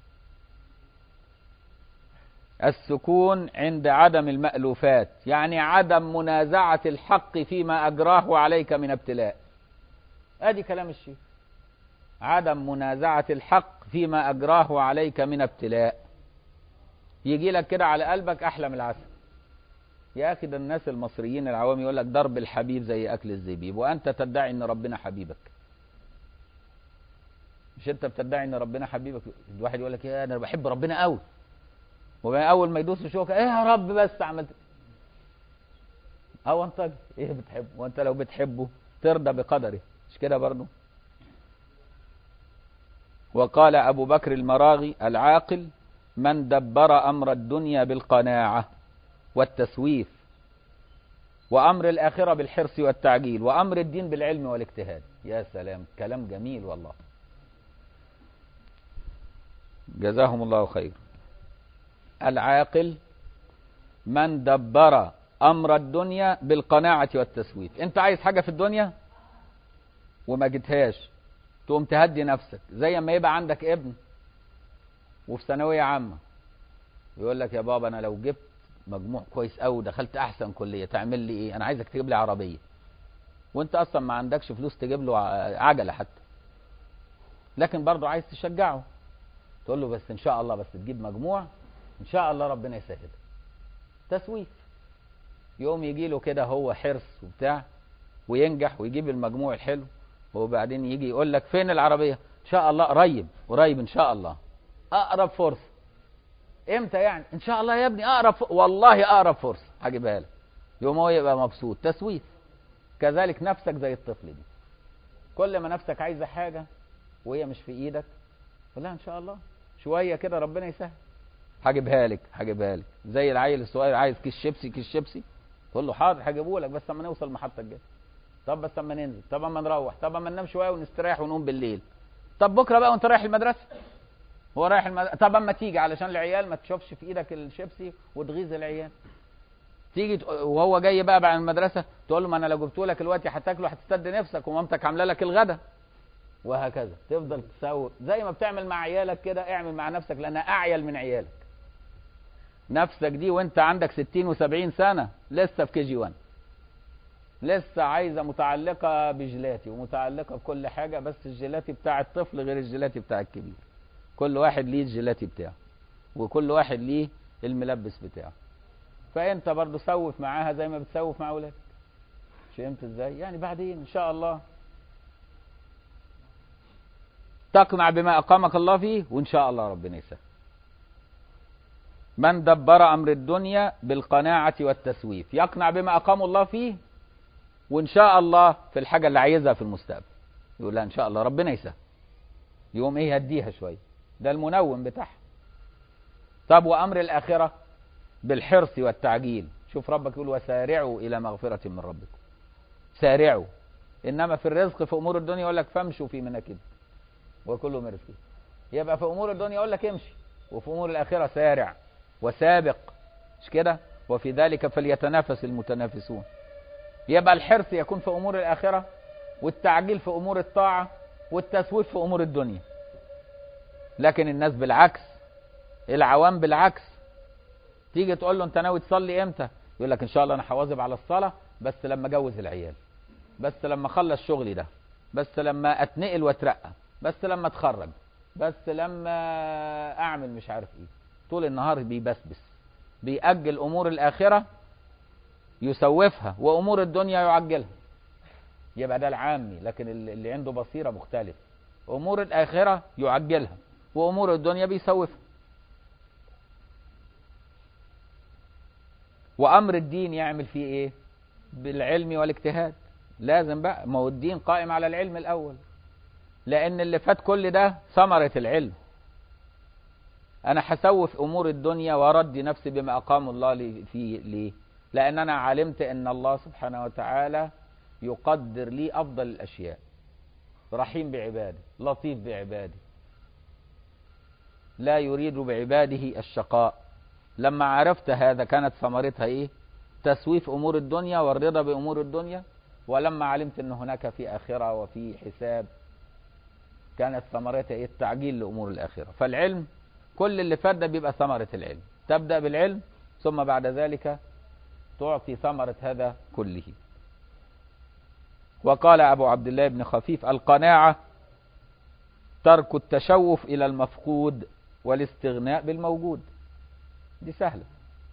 السكون عند عدم المألوفات يعني عدم منازعة الحق فيما أجراه عليك من ابتلاء ادي كلام الشيخ عدم منازعة الحق فيما أجراه عليك من ابتلاء يجي لك كده على قلبك أحلى من العسل يا أخي ده الناس المصريين العوام يقول لك ضرب الحبيب زي أكل الزبيب وأنت تدعي إن ربنا حبيبك مش أنت بتدعي إن ربنا حبيبك الواحد يقول لك يا أنا بحب ربنا قوي وأول ما يدوس شوكة إيه يا رب بس عملت أو أنت إيه بتحبه وأنت لو بتحبه ترضى بقدره مش كده برضه وقال أبو بكر المراغي العاقل من دبر أمر الدنيا بالقناعة والتسويف وأمر الآخرة بالحرص والتعجيل وأمر الدين بالعلم والاجتهاد يا سلام كلام جميل والله جزاهم الله خير العاقل من دبر أمر الدنيا بالقناعة والتسويف أنت عايز حاجة في الدنيا وما جتهاش تقوم تهدي نفسك زي ما يبقى عندك ابن وفي ثانوية عامة يقول لك يا بابا أنا لو جبت مجموع كويس قوي ودخلت أحسن كلية تعمل لي إيه؟ أنا عايزك تجيب لي عربية وأنت أصلا ما عندكش فلوس تجيب له ع- عجلة حتى لكن برضه عايز تشجعه تقول له بس إن شاء الله بس تجيب مجموع إن شاء الله ربنا يسهل تسويف يوم يجي له كده هو حرص وبتاع وينجح ويجيب المجموع الحلو وبعدين يجي يقول لك فين العربية ان شاء الله قريب قريب ان شاء الله اقرب فرصة امتى يعني ان شاء الله يا ابني اقرب ف... والله اقرب فرصة هجيبها لك يوم هو يبقى مبسوط تسويف كذلك نفسك زي الطفل دي كل ما نفسك عايزة حاجة وهي مش في ايدك قول لها ان شاء الله شوية كده ربنا يسهل هجيبها لك هجيبها لك زي العيل الصغير عايز كيس شيبسي كيس شيبسي تقول له حاضر هجيبه لك بس اما نوصل المحطة الجاية طب بس اما ننزل طب اما نروح طب اما ننام شويه ونستريح ونقوم بالليل طب بكره بقى وانت رايح المدرسه هو رايح المدرسه طب اما تيجي علشان العيال ما تشوفش في ايدك الشيبسي وتغيظ العيال تيجي تق- وهو جاي بقى بعد المدرسه تقول له ما انا لو جبته لك دلوقتي هتاكله هتستد نفسك ومامتك عامله لك الغدا وهكذا تفضل تسوي زي ما بتعمل مع عيالك كده اعمل مع نفسك لانها اعيل من عيالك نفسك دي وانت عندك 60 و70 سنه لسه في كي جي 1 لسه عايزه متعلقه بجيلاتي ومتعلقه بكل حاجه بس الجيلاتي بتاع الطفل غير الجيلاتي بتاع الكبير كل واحد ليه الجيلاتي بتاعه وكل واحد ليه الملبس بتاعه فانت برضو سوف معاها زي ما بتسوف مع اولادك فهمت ازاي يعني بعدين ان شاء الله تقنع بما اقامك الله فيه وان شاء الله ربنا يسهل من دبر امر الدنيا بالقناعه والتسويف يقنع بما اقام الله فيه وان شاء الله في الحاجه اللي عايزها في المستقبل يقول لها ان شاء الله ربنا يسهل يقوم ايه يهديها شويه ده المنوم بتاعها طب وامر الاخره بالحرص والتعجيل شوف ربك يقول وسارعوا الى مغفره من ربكم سارعوا انما في الرزق في امور الدنيا يقول لك فامشوا في مناكب وكله من رزقه يبقى في امور الدنيا يقول لك امشي وفي امور الاخره سارع وسابق مش كده وفي ذلك فليتنافس المتنافسون يبقى الحرص يكون في امور الاخره والتعجيل في امور الطاعه والتسويف في امور الدنيا لكن الناس بالعكس العوام بالعكس تيجي تقول له انت ناوي تصلي امتى يقول لك ان شاء الله انا هواظب على الصلاه بس لما اجوز العيال بس لما اخلص شغلي ده بس لما اتنقل واترقى بس لما اتخرج بس لما اعمل مش عارف ايه طول النهار بيبسبس بيأجل امور الاخره يسوفها وامور الدنيا يعجلها يبقى ده العامي لكن اللي عنده بصيره مختلف امور الاخره يعجلها وامور الدنيا بيسوفها وامر الدين يعمل فيه ايه بالعلم والاجتهاد لازم بقى ما هو الدين قائم على العلم الاول لان اللي فات كل ده ثمره العلم انا هسوف امور الدنيا وردي نفسي بما اقام الله لي فيه ليه لان انا علمت ان الله سبحانه وتعالى يقدر لي افضل الاشياء رحيم بعباده لطيف بعباده لا يريد بعباده الشقاء لما عرفت هذا كانت ثمرتها ايه تسويف امور الدنيا والرضا بامور الدنيا ولما علمت ان هناك في اخره وفي حساب كانت ثمرتها ايه التعجيل لامور الاخره فالعلم كل اللي فات ده بيبقى ثمره العلم تبدا بالعلم ثم بعد ذلك تعطي ثمره هذا كله وقال ابو عبد الله بن خفيف القناعه ترك التشوف الى المفقود والاستغناء بالموجود دي سهله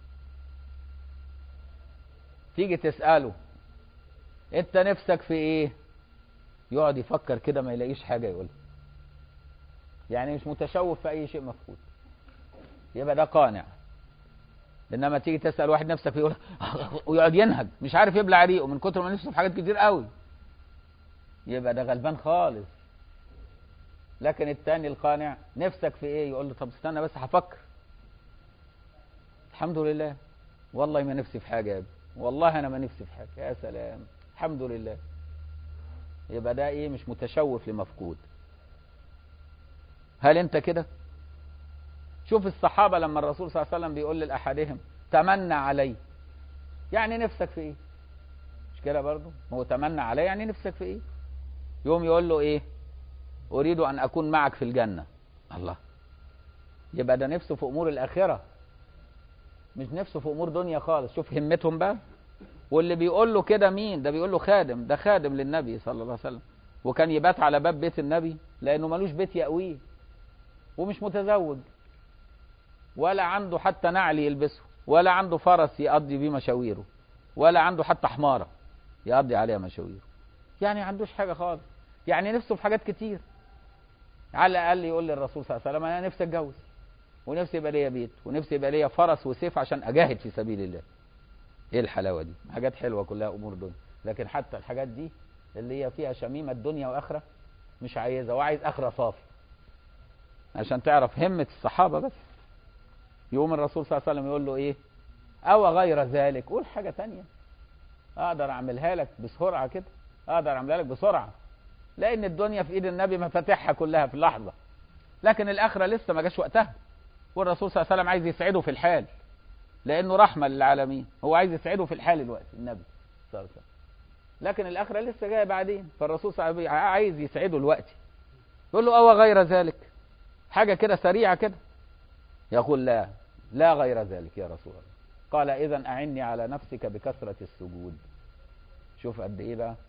تيجي تساله انت نفسك في ايه يقعد يفكر كده ما يلاقيش حاجه يقولها يعني مش متشوف في اي شيء مفقود يبقى ده قانع انما تيجي تسال واحد نفسك فيه يقول ويقعد ينهج مش عارف يبلع ريقه من كتر ما نفسه في حاجات كتير قوي يبقى ده غلبان خالص لكن التاني القانع نفسك في ايه يقول له طب استنى بس هفكر الحمد لله والله ما نفسي في حاجه يا ابني والله انا ما نفسي في حاجه يا سلام الحمد لله يبقى ده ايه مش متشوف لمفقود هل انت كده شوف الصحابه لما الرسول صلى الله عليه وسلم بيقول لاحدهم تمنى علي يعني نفسك في ايه مش كده برضه هو تمنى علي يعني نفسك في ايه يوم يقول له ايه اريد ان اكون معك في الجنه الله يبقى ده نفسه في امور الاخره مش نفسه في امور دنيا خالص شوف همتهم بقى واللي بيقول له كده مين ده بيقول له خادم ده خادم للنبي صلى الله عليه وسلم وكان يبات على باب بيت النبي لانه ملوش بيت يأويه ومش متزوج ولا عنده حتى نعل يلبسه ولا عنده فرس يقضي بيه مشاويره ولا عنده حتى حماره يقضي عليها مشاويره يعني عندوش حاجه خالص يعني نفسه في حاجات كتير على الاقل يقول للرسول صلى الله عليه وسلم انا نفسي اتجوز ونفسي يبقى ليا بيت ونفسي يبقى ليا فرس وسيف عشان اجاهد في سبيل الله ايه الحلاوه دي حاجات حلوه كلها امور دنيا لكن حتى الحاجات دي اللي هي فيها شميمه دنيا واخره مش عايزها وعايز اخره صافي عشان تعرف همه الصحابه بس يقوم الرسول صلى الله عليه وسلم يقول له ايه او غير ذلك قول حاجه تانية اقدر اعملها لك بسرعه كده اقدر اعملها لك بسرعه لان الدنيا في ايد النبي مفاتيحها كلها في لحظه لكن الاخره لسه ما جاش وقتها والرسول صلى الله عليه وسلم عايز يسعده في الحال لانه رحمه للعالمين هو عايز يسعده في الحال الوقت النبي صلى الله عليه وسلم لكن الاخره لسه جايه بعدين فالرسول صلى الله عليه وسلم عايز يسعده الوقت يقول له او غير ذلك حاجه كده سريعه كده يقول لا لا غير ذلك يا رسول الله قال اذا اعني على نفسك بكثره السجود شوف قد ايه بقى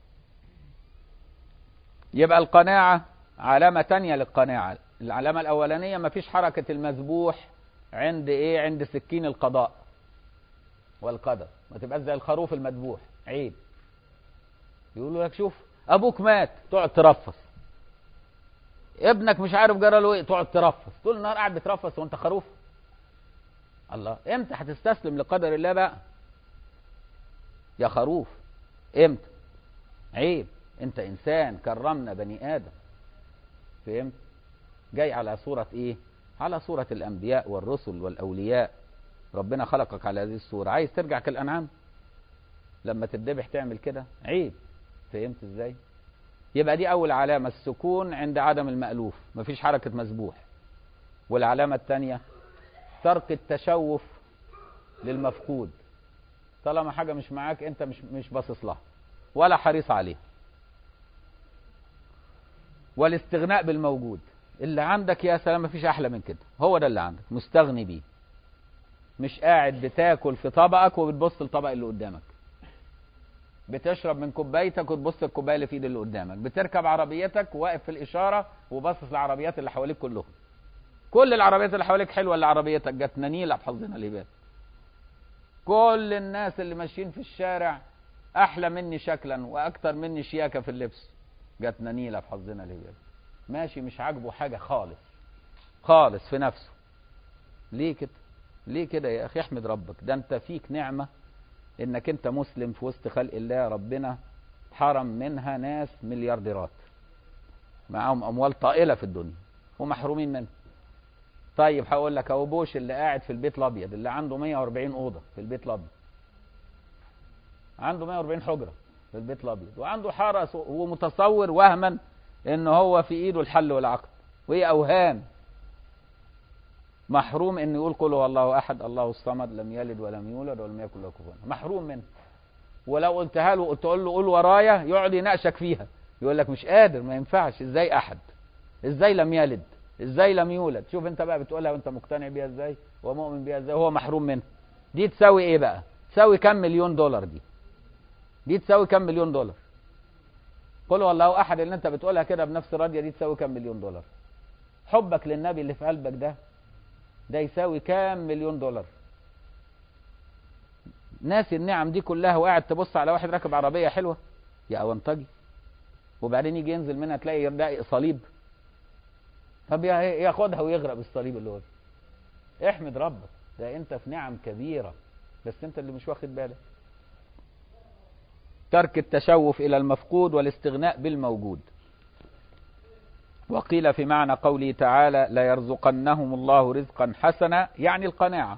يبقى القناعه علامه تانية للقناعه العلامه الاولانيه مفيش حركه المذبوح عند ايه عند سكين القضاء والقدر ما تبقاش زي الخروف المذبوح عيب يقولوا لك شوف ابوك مات تقعد ترفص ابنك مش عارف جرى له ايه تقعد ترفص طول النهار قاعد بترفص وانت خروف الله امتى هتستسلم لقدر الله بقى يا خروف امتى عيب انت انسان كرمنا بني ادم فهمت جاي على صورة ايه على صورة الانبياء والرسل والاولياء ربنا خلقك على هذه الصورة عايز ترجع كالانعام لما تتذبح تعمل كده عيب فهمت ازاي يبقى دي اول علامة السكون عند عدم المألوف مفيش حركة مسبوح والعلامة الثانية ترك التشوف للمفقود طالما حاجة مش معاك انت مش مش باصص لها ولا حريص عليها والاستغناء بالموجود اللي عندك يا سلام مفيش احلى من كده هو ده اللي عندك مستغني بيه مش قاعد بتاكل في طبقك وبتبص للطبق اللي قدامك بتشرب من كوبايتك وتبص الكوبايه اللي في ايد اللي قدامك بتركب عربيتك واقف في الاشاره وباصص للعربيات اللي حواليك كلهم كل العربيات اللي حواليك حلوه اللي عربيتك جت نيله بحظنا لباب كل الناس اللي ماشيين في الشارع احلى مني شكلا واكتر مني شياكه في اللبس جت نيله بحظنا لباب ماشي مش عاجبه حاجه خالص خالص في نفسه ليه كده ليه كده يا اخي احمد ربك ده انت فيك نعمه انك انت مسلم في وسط خلق الله ربنا حرم منها ناس مليارديرات معاهم اموال طائله في الدنيا ومحرومين منها طيب هقول لك اهو بوش اللي قاعد في البيت الابيض اللي عنده 140 اوضه في البيت الابيض عنده 140 حجره في البيت الابيض وعنده حرس ومتصور وهما ان هو في ايده الحل والعقد وهي اوهام محروم ان يقول قل هو الله احد الله الصمد لم يلد ولم يولد ولم يكن له كفوا محروم منه ولو قلتها له تقول له قول ورايا يقعد يناقشك فيها يقول لك مش قادر ما ينفعش ازاي احد ازاي لم يلد ازاي لم يولد شوف انت بقى بتقولها وانت مقتنع بيها ازاي ومؤمن بيها ازاي وهو محروم منها دي تساوي ايه بقى تساوي كم مليون دولار دي دي تساوي كم مليون دولار قل والله احد اللي انت بتقولها كده بنفس راضيه دي تساوي كم مليون دولار حبك للنبي اللي في قلبك ده ده يساوي كام مليون دولار ناس النعم دي كلها وقاعد تبص على واحد راكب عربيه حلوه يا اونطجي وبعدين يجي ينزل منها تلاقي يرجع صليب طب ياخدها ويغرق بالصليب اللي هو احمد ربك ده انت في نعم كبيره بس انت اللي مش واخد بالك ترك التشوف الى المفقود والاستغناء بالموجود وقيل في معنى قوله تعالى ليرزقنهم الله رزقا حسنا يعني القناعة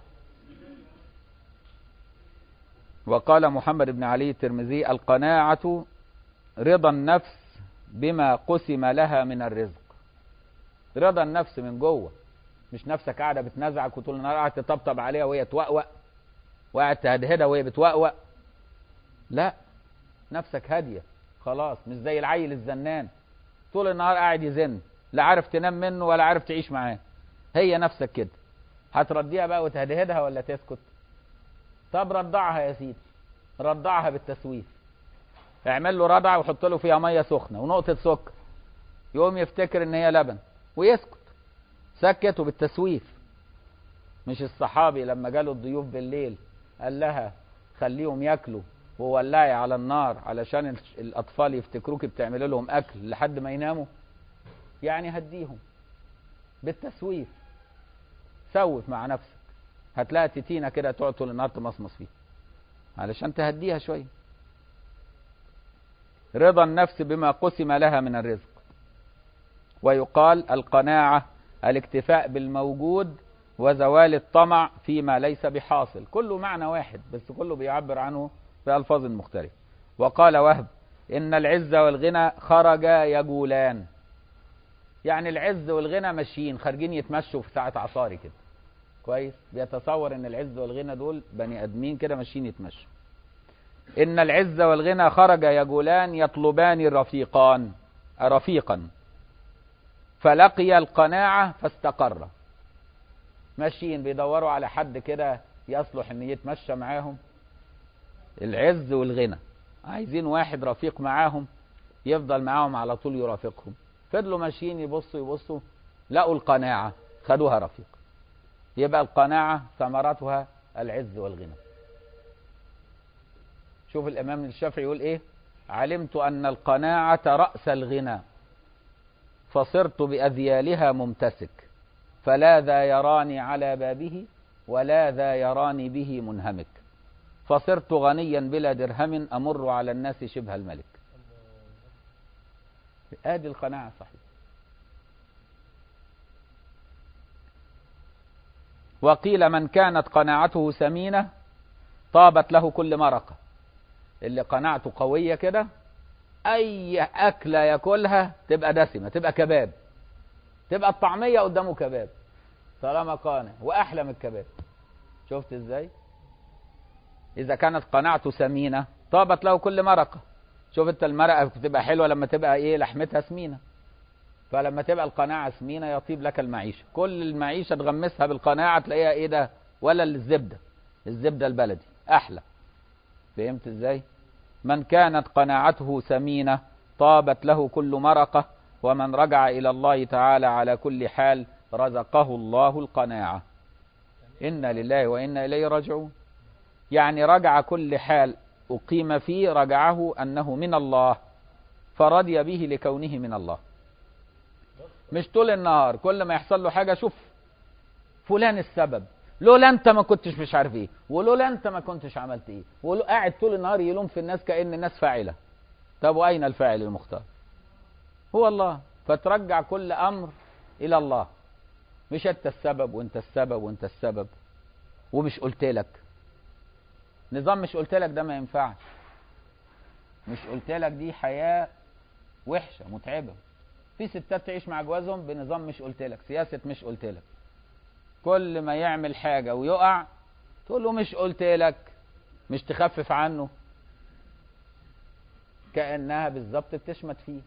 وقال محمد بن علي الترمذي القناعة رضا النفس بما قسم لها من الرزق رضا النفس من جوه مش نفسك قاعدة بتنزعك وطول النهار قاعد تطبطب عليها وهي توقوق وقاعد تهدهدها وهي بتوقوق لا نفسك هادية خلاص مش زي العيل الزنان طول النهار قاعد يزن لا عارف تنام منه ولا عارف تعيش معاه هي نفسك كده هترديها بقى وتهدهدها ولا تسكت طب رضعها يا سيدي رضعها بالتسويف اعمل له رضعه وحط له فيها ميه سخنه ونقطه سكر يقوم يفتكر ان هي لبن ويسكت سكت وبالتسويف مش الصحابي لما جاله الضيوف بالليل قال لها خليهم ياكلوا وولعي على النار علشان الاطفال يفتكروك بتعمل لهم اكل لحد ما يناموا يعني هديهم بالتسويف سوف مع نفسك هتلاقي تتينة كده تقعد طول النهار تمصمص فيها علشان تهديها شوية رضا النفس بما قسم لها من الرزق ويقال القناعة الاكتفاء بالموجود وزوال الطمع فيما ليس بحاصل كله معنى واحد بس كله بيعبر عنه بألفاظ مختلفة وقال وهب إن العز والغنى خرجا يجولان يعني العز والغنى ماشيين خارجين يتمشوا في ساعة عصاري كده كويس بيتصور ان العز والغنى دول بني ادمين كده ماشيين يتمشوا ان العز والغنى خرجا يجولان يطلبان الرفيقان رفيقا فلقي القناعة فاستقر ماشيين بيدوروا على حد كده يصلح ان يتمشى معاهم العز والغنى عايزين واحد رفيق معاهم يفضل معاهم على طول يرافقهم فضلوا ماشيين يبصوا يبصوا لقوا القناعة خدوها رفيق يبقى القناعة ثمرتها العز والغنى شوف الإمام الشافعي يقول إيه علمت أن القناعة رأس الغنى فصرت بأذيالها ممتسك فلا ذا يراني على بابه ولا ذا يراني به منهمك فصرت غنيا بلا درهم أمر على الناس شبه الملك ادي القناعة صحيح وقيل من كانت قناعته سمينة طابت له كل مرقة اللي قناعته قوية كده اي اكله ياكلها تبقى دسمه تبقى كباب تبقى الطعميه قدامه كباب طالما قانع واحلى من الكباب شفت ازاي اذا كانت قناعته سمينه طابت له كل مرقه شوف انت المرقه بتبقى حلوه لما تبقى ايه لحمتها سمينه فلما تبقى القناعه سمينه يطيب لك المعيشه كل المعيشه تغمسها بالقناعه تلاقيها ايه ده ولا الزبده الزبده البلدي احلى فهمت ازاي من كانت قناعته سمينه طابت له كل مرقه ومن رجع الى الله تعالى على كل حال رزقه الله القناعه انا لله وانا اليه راجعون يعني رجع كل حال اقيم فيه رجعه انه من الله فرضي به لكونه من الله مش طول النهار كل ما يحصل له حاجه شوف فلان السبب لولا انت ما كنتش مش عارف ايه ولولا انت ما كنتش عملت ايه ولو قاعد طول النهار يلوم في الناس كأن الناس فاعله طب واين الفاعل المختار هو الله فترجع كل امر الى الله مش انت السبب وانت السبب وانت السبب ومش قلت لك نظام مش قلت لك ده ما ينفعش مش قلت لك دي حياه وحشه متعبه في ستات تعيش مع جوازهم بنظام مش قلت لك سياسه مش قلت لك كل ما يعمل حاجه ويقع تقول له مش قلت لك مش تخفف عنه كانها بالظبط بتشمت فيه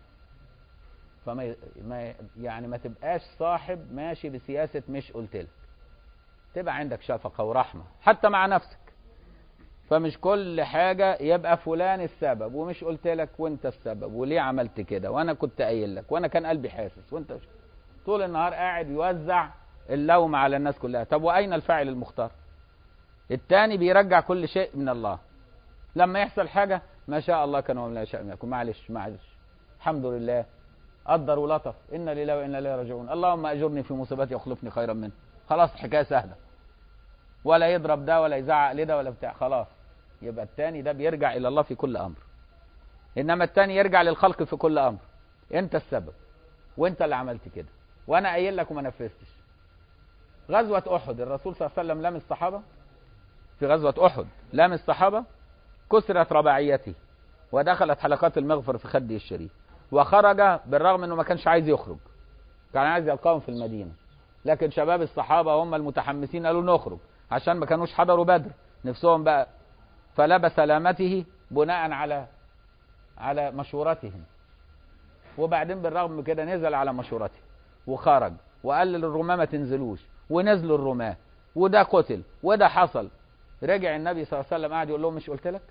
فما ما يعني ما تبقاش صاحب ماشي بسياسه مش قلت لك تبقى عندك شفقه ورحمه حتى مع نفسك فمش كل حاجه يبقى فلان السبب ومش قلت لك وانت السبب وليه عملت كده وانا كنت قايل لك وانا كان قلبي حاسس وانت مش طول النهار قاعد يوزع اللوم على الناس كلها طب واين الفاعل المختار التاني بيرجع كل شيء من الله لما يحصل حاجه ما شاء الله كان وما لا يشاء يكون معلش معلش الحمد لله قدر ولطف انا لله وانا اليه راجعون اللهم اجرني في مصيبتي واخلفني خيرا منه خلاص الحكايه سهله ولا يضرب ده ولا يزعق لده ولا بتاع خلاص يبقى التاني ده بيرجع الى الله في كل امر انما التاني يرجع للخلق في كل امر انت السبب وانت اللي عملت كده وانا قايل لك وما نفذتش غزوه احد الرسول صلى الله عليه وسلم لام الصحابه في غزوه احد لام الصحابه كسرت رباعيته ودخلت حلقات المغفر في خده الشريف وخرج بالرغم انه ما كانش عايز يخرج كان عايز يلقاهم في المدينه لكن شباب الصحابه هم المتحمسين قالوا نخرج عشان ما كانوش حضروا بدر نفسهم بقى فلبس لامته بناء على على مشورتهم وبعدين بالرغم من كده نزل على مشورته وخرج وقال للرماة ما تنزلوش ونزلوا الرماة وده قتل وده حصل رجع النبي صلى الله عليه وسلم قاعد يقول لهم مش قلت لك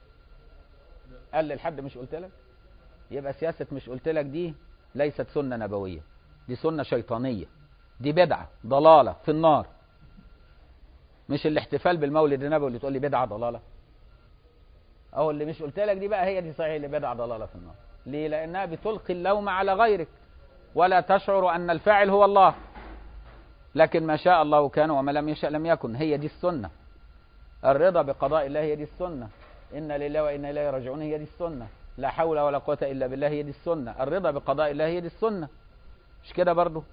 قال للحد مش قلت لك يبقى سياسة مش قلت لك دي ليست سنة نبوية دي سنة شيطانية دي بدعة ضلالة في النار مش الاحتفال بالمولد النبوي اللي تقول لي بدعة ضلالة او اللي مش قلت لك دي بقى هي دي صحيح اللي بدعة ضلالة في النار ليه لانها بتلقي اللوم على غيرك ولا تشعر ان الفاعل هو الله لكن ما شاء الله كان وما لم يشاء لم يكن هي دي السنة الرضا بقضاء الله هي دي السنة إن لله وإنا إليه راجعون هي دي السنة لا حول ولا قوة إلا بالله هي دي السنة الرضا بقضاء الله هي دي السنة مش كده برضو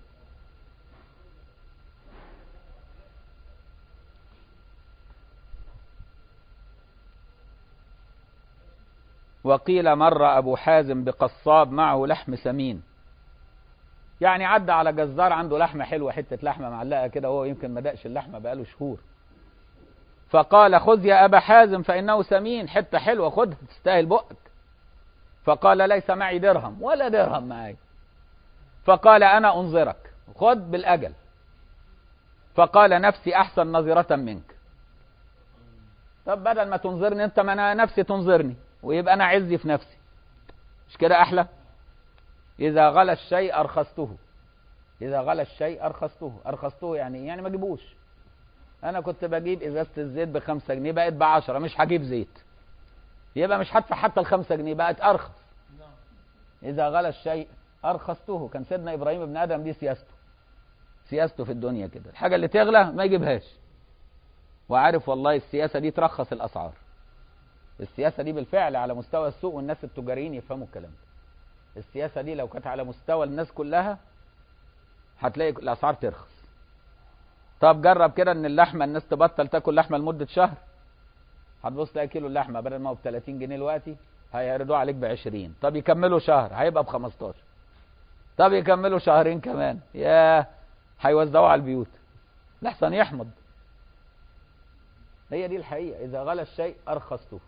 وقيل مر أبو حازم بقصاب معه لحم سمين يعني عدى على جزار عنده لحمة حلوة حتة لحمة معلقة كده وهو يمكن ما دقش اللحمة بقاله شهور فقال خذ يا أبا حازم فإنه سمين حتة حلوة خذها تستاهل بقك فقال ليس معي درهم ولا درهم معي فقال أنا أنظرك خذ بالأجل فقال نفسي أحسن نظرة منك طب بدل ما تنظرني أنت ما أنا نفسي تنظرني ويبقى أنا عزي في نفسي مش كده أحلى إذا غلى الشيء أرخصته إذا غلى الشيء أرخصته أرخصته يعني يعني ما جيبوش أنا كنت بجيب إزازة الزيت بخمسة جنيه بقت بعشرة مش هجيب زيت يبقى مش هدفع حتى الخمسة جنيه بقت أرخص إذا غلى الشيء أرخصته كان سيدنا إبراهيم ابن آدم دي سياسته سياسته في الدنيا كده الحاجة اللي تغلى ما يجيبهاش وعارف والله السياسة دي ترخص الأسعار السياسة دي بالفعل على مستوى السوق والناس التجاريين يفهموا الكلام ده السياسة دي لو كانت على مستوى الناس كلها هتلاقي الأسعار ترخص طب جرب كده ان اللحمة الناس تبطل تاكل لحمة لمدة شهر هتبص تلاقي كيلو اللحمة بدل ما هو ب 30 جنيه دلوقتي هيعرضوه عليك بعشرين طب يكملوا شهر هيبقى بخمستاشر طب يكملوا شهرين كمان ياه هيوزعوه على البيوت لحسن يحمض هي دي الحقيقة إذا غلى الشيء أرخصته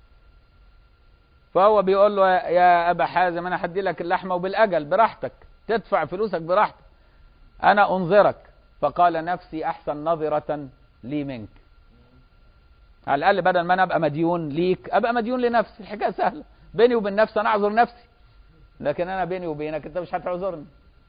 فهو بيقول له يا أبا حازم أنا هدي لك اللحمة وبالأجل براحتك تدفع فلوسك براحتك أنا أنظرك فقال نفسي أحسن نظرة لي منك على الأقل بدل ما أنا أبقى مديون ليك أبقى مديون لنفسي الحكاية سهلة بيني وبين نفسي أنا أعذر نفسي لكن أنا بيني وبينك أنت مش هتعذرني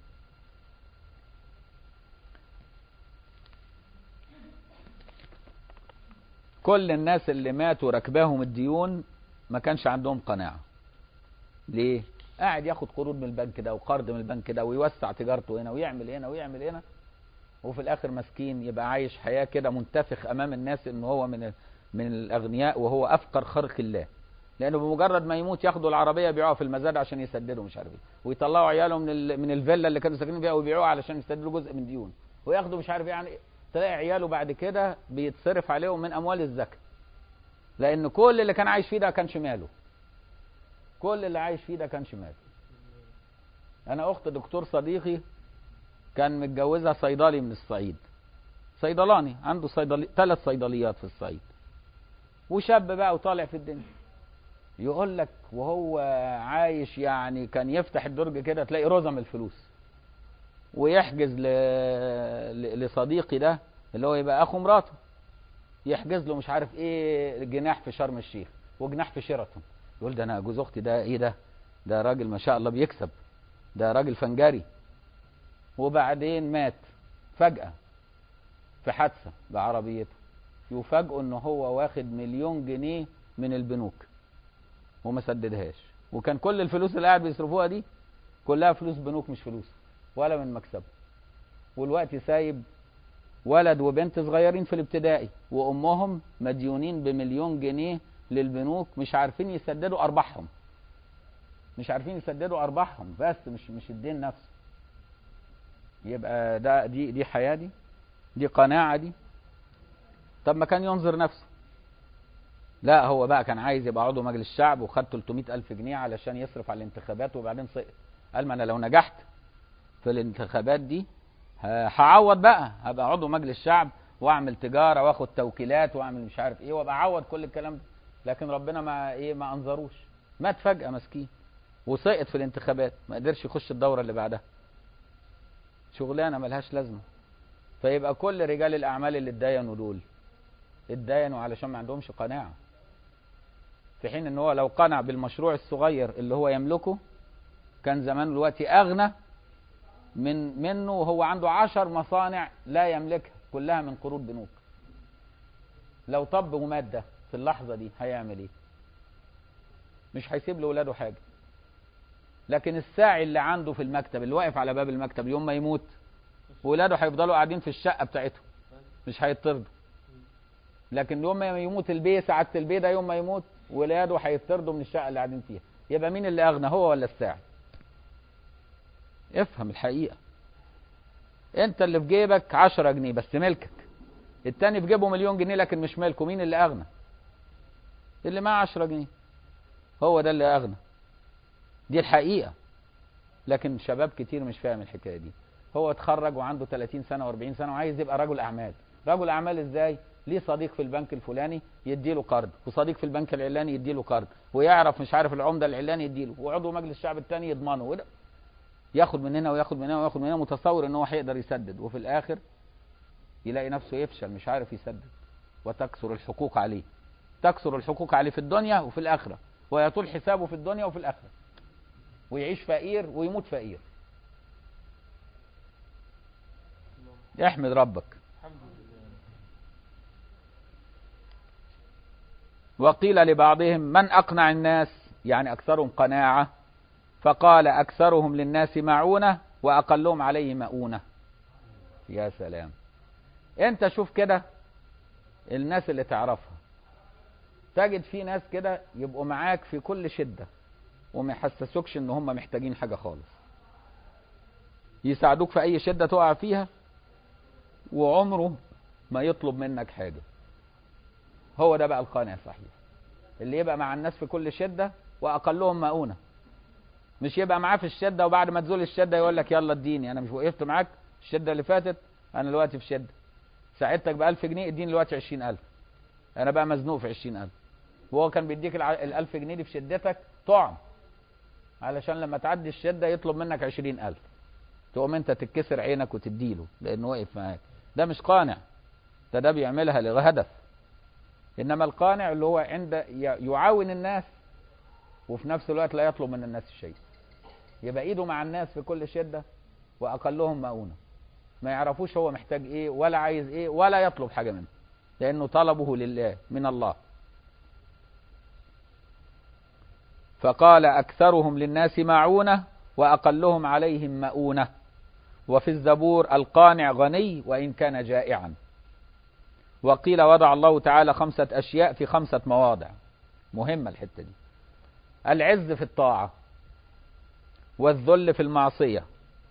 كل الناس اللي ماتوا ركباهم الديون ما كانش عندهم قناعة ليه قاعد ياخد قروض من البنك ده وقرض من البنك ده ويوسع تجارته هنا ويعمل هنا ويعمل هنا وفي الاخر مسكين يبقى عايش حياة كده منتفخ امام الناس ان هو من من الاغنياء وهو افقر خلق الله لانه بمجرد ما يموت ياخدوا العربيه يبيعوها في المزاد عشان يسددوا مش عارف ايه ويطلعوا عياله من ال... من الفيلا اللي كانوا ساكنين فيها ويبيعوها علشان يسددوا جزء من ديون وياخدوا مش عارف يعني تلاقي عياله بعد كده بيتصرف عليهم من اموال الزكاه لان كل اللي كان عايش فيه ده كانش ماله كل اللي عايش فيه ده كانش ماله انا اخت دكتور صديقي كان متجوزها صيدلي من الصعيد صيدلاني عنده صيدلي ثلاث صيدليات في الصعيد وشاب بقى وطالع في الدنيا يقول لك وهو عايش يعني كان يفتح الدرج كده تلاقي رزم الفلوس ويحجز ل... لصديقي ده اللي هو يبقى اخو مراته يحجز له مش عارف ايه جناح في شرم الشيخ وجناح في شيراتون يقول ده انا جوز اختي ده ايه ده ده راجل ما شاء الله بيكسب ده راجل فنجري وبعدين مات فجأة في حادثة بعربيته يفاجئوا ان هو واخد مليون جنيه من البنوك وما سددهاش وكان كل الفلوس اللي قاعد بيصرفوها دي كلها فلوس بنوك مش فلوس ولا من مكسبه والوقت سايب ولد وبنت صغيرين في الابتدائي وامهم مديونين بمليون جنيه للبنوك مش عارفين يسددوا ارباحهم مش عارفين يسددوا ارباحهم بس مش مش الدين نفسه يبقى ده دي دي حياه دي دي قناعه دي طب ما كان ينظر نفسه لا هو بقى كان عايز يبقى عضو مجلس الشعب وخد 300 ألف جنيه علشان يصرف على الانتخابات وبعدين سقط قال ما أنا لو نجحت في الانتخابات دي هعوض بقى هبقى عضو مجلس الشعب واعمل تجاره واخد توكيلات واعمل مش عارف ايه وابقى اعوض كل الكلام ده لكن ربنا ما ايه ما انظروش مات فجاه مسكين وسقط في الانتخابات ما قدرش يخش الدوره اللي بعدها شغلانه ملهاش لازمه فيبقى كل رجال الاعمال اللي اتداينوا دول اتداينوا علشان ما عندهمش قناعه في حين ان هو لو قنع بالمشروع الصغير اللي هو يملكه كان زمان دلوقتي اغنى من منه وهو عنده عشر مصانع لا يملكها كلها من قروض بنوك لو طب ومات ده في اللحظة دي هيعمل ايه مش هيسيب لولاده حاجة لكن الساعي اللي عنده في المكتب اللي واقف على باب المكتب يوم ما يموت ولاده هيفضلوا قاعدين في الشقة بتاعتهم مش هيطردوا لكن يوم ما يموت البيه سعادة البيه ده يوم ما يموت ولاده هيطردوا من الشقة اللي قاعدين فيها يبقى مين اللي أغنى هو ولا الساعي افهم الحقيقة انت اللي في جيبك عشرة جنيه بس ملكك التاني في جيبه مليون جنيه لكن مش ملكه مين اللي اغنى اللي معاه عشرة جنيه هو ده اللي اغنى دي الحقيقة لكن شباب كتير مش فاهم الحكاية دي هو اتخرج وعنده 30 سنة و40 سنة وعايز يبقى رجل اعمال رجل اعمال ازاي ليه صديق في البنك الفلاني يديله قرض وصديق في البنك العلاني يديله قرض ويعرف مش عارف العمدة العلاني يديله وعضو مجلس الشعب التاني يضمنه وده ياخد من هنا وياخد من هنا وياخد من هنا متصور ان هو هيقدر يسدد وفي الاخر يلاقي نفسه يفشل مش عارف يسدد وتكثر الحقوق عليه تكثر الحقوق عليه في الدنيا وفي الاخره ويطول حسابه في الدنيا وفي الاخره ويعيش فقير ويموت فقير احمد ربك وقيل لبعضهم من اقنع الناس يعني اكثرهم قناعه فقال أكثرهم للناس معونة وأقلهم عليه مؤونة يا سلام انت شوف كده الناس اللي تعرفها تجد في ناس كده يبقوا معاك في كل شدة وما يحسسوكش ان هم محتاجين حاجة خالص يساعدوك في اي شدة تقع فيها وعمره ما يطلب منك حاجة هو ده بقى القانع صحيح اللي يبقى مع الناس في كل شدة واقلهم مؤونه مش يبقى معاه في الشده وبعد ما تزول الشده يقول لك يلا اديني انا مش وقفت معاك الشده اللي فاتت انا دلوقتي في شده ساعدتك ب 1000 جنيه اديني دلوقتي 20000 انا بقى مزنوق في 20000 وهو كان بيديك ال 1000 جنيه دي في شدتك طعم علشان لما تعدي الشده يطلب منك 20000 تقوم انت تتكسر عينك وتديله لانه واقف معاك ده مش قانع ده ده بيعملها لهدف انما القانع اللي هو عند يعاون الناس وفي نفس الوقت لا يطلب من الناس شيء يبقى ايده مع الناس في كل شده واقلهم مؤونه ما يعرفوش هو محتاج ايه ولا عايز ايه ولا يطلب حاجه منه لانه طلبه لله من الله فقال اكثرهم للناس معونه واقلهم عليهم مؤونه وفي الزبور القانع غني وان كان جائعا وقيل وضع الله تعالى خمسه اشياء في خمسه مواضع مهمه الحته دي العز في الطاعه والذل في المعصيه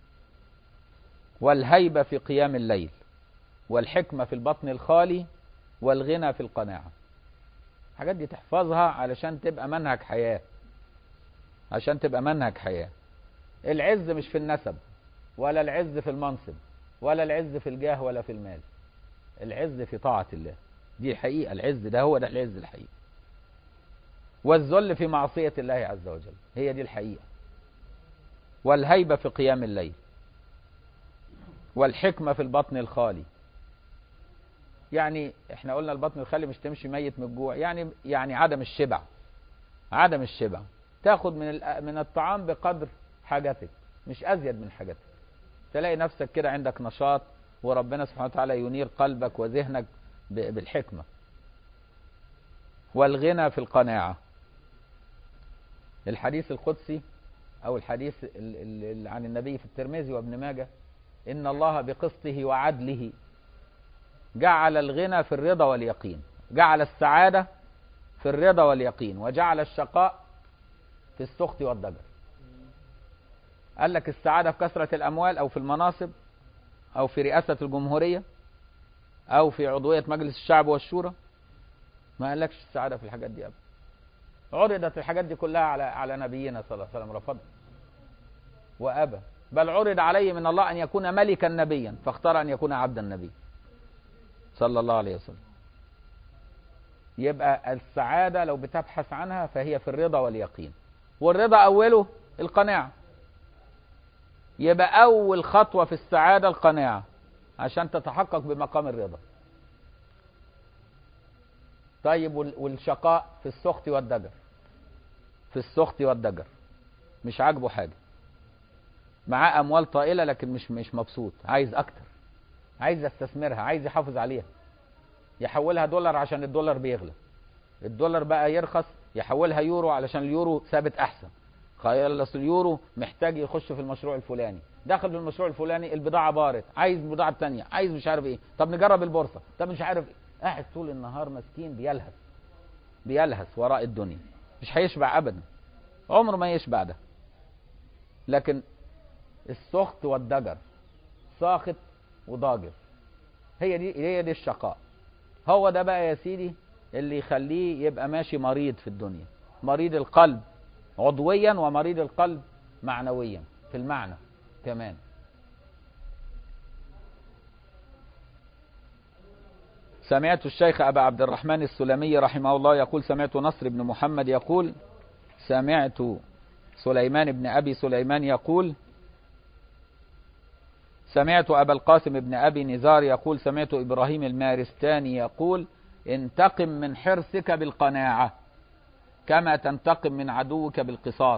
والهيبه في قيام الليل والحكمه في البطن الخالي والغنى في القناعه الحاجات دي تحفظها علشان تبقى منهج حياه عشان تبقى منهج حياه العز مش في النسب ولا العز في المنصب ولا العز في الجاه ولا في المال العز في طاعة الله دي الحقيقة العز ده هو ده العز الحقيقي والذل في معصية الله عز وجل هي دي الحقيقة والهيبة في قيام الليل والحكمة في البطن الخالي يعني احنا قلنا البطن الخالي مش تمشي ميت من الجوع يعني يعني عدم الشبع عدم الشبع تاخد من من الطعام بقدر حاجتك مش ازيد من حاجتك تلاقي نفسك كده عندك نشاط وربنا سبحانه وتعالى ينير قلبك وذهنك بالحكمة والغنى في القناعة الحديث القدسي أو الحديث عن النبي في الترمذي وابن ماجه إن الله بقسطه وعدله جعل الغنى في الرضا واليقين جعل السعادة في الرضا واليقين وجعل الشقاء في السخط والضجر قال لك السعادة في كثرة الأموال أو في المناصب أو في رئاسة الجمهورية أو في عضوية مجلس الشعب والشورى ما قالكش السعادة في الحاجات دي أبدا عرضت الحاجات دي كلها على على نبينا صلى الله عليه وسلم رفض وأبى بل عرض عليه من الله أن يكون ملكا نبيا فاختار أن يكون عبدا نبيا صلى الله عليه وسلم يبقى السعادة لو بتبحث عنها فهي في الرضا واليقين والرضا أوله القناعة يبقى أول خطوة في السعادة القناعة عشان تتحقق بمقام الرضا طيب والشقاء في السخط والدجر في السخط والدجر مش عاجبه حاجة معاه أموال طائلة لكن مش مش مبسوط عايز أكتر عايز يستثمرها عايز يحافظ عليها يحولها دولار عشان الدولار بيغلى الدولار بقى يرخص يحولها يورو علشان اليورو ثابت أحسن خلاص اليورو محتاج يخش في المشروع الفلاني دخل في المشروع الفلاني البضاعه بارت عايز بضاعه تانية عايز مش عارف ايه طب نجرب البورصه طب مش عارف ايه قاعد طول النهار مسكين بيلهث بيلهث وراء الدنيا مش هيشبع ابدا عمره ما يشبع ده لكن السخط والضجر ساخط وضاجر هي دي هي دي الشقاء هو ده بقى يا سيدي اللي يخليه يبقى ماشي مريض في الدنيا مريض القلب عضويا ومريض القلب معنويا في المعنى كمان سمعت الشيخ أبا عبد الرحمن السلمي رحمه الله يقول سمعت نصر بن محمد يقول سمعت سليمان بن أبي سليمان يقول سمعت أبا القاسم بن أبي نزار يقول سمعت إبراهيم المارستاني يقول انتقم من حرصك بالقناعة كما تنتقم من عدوك بالقصاص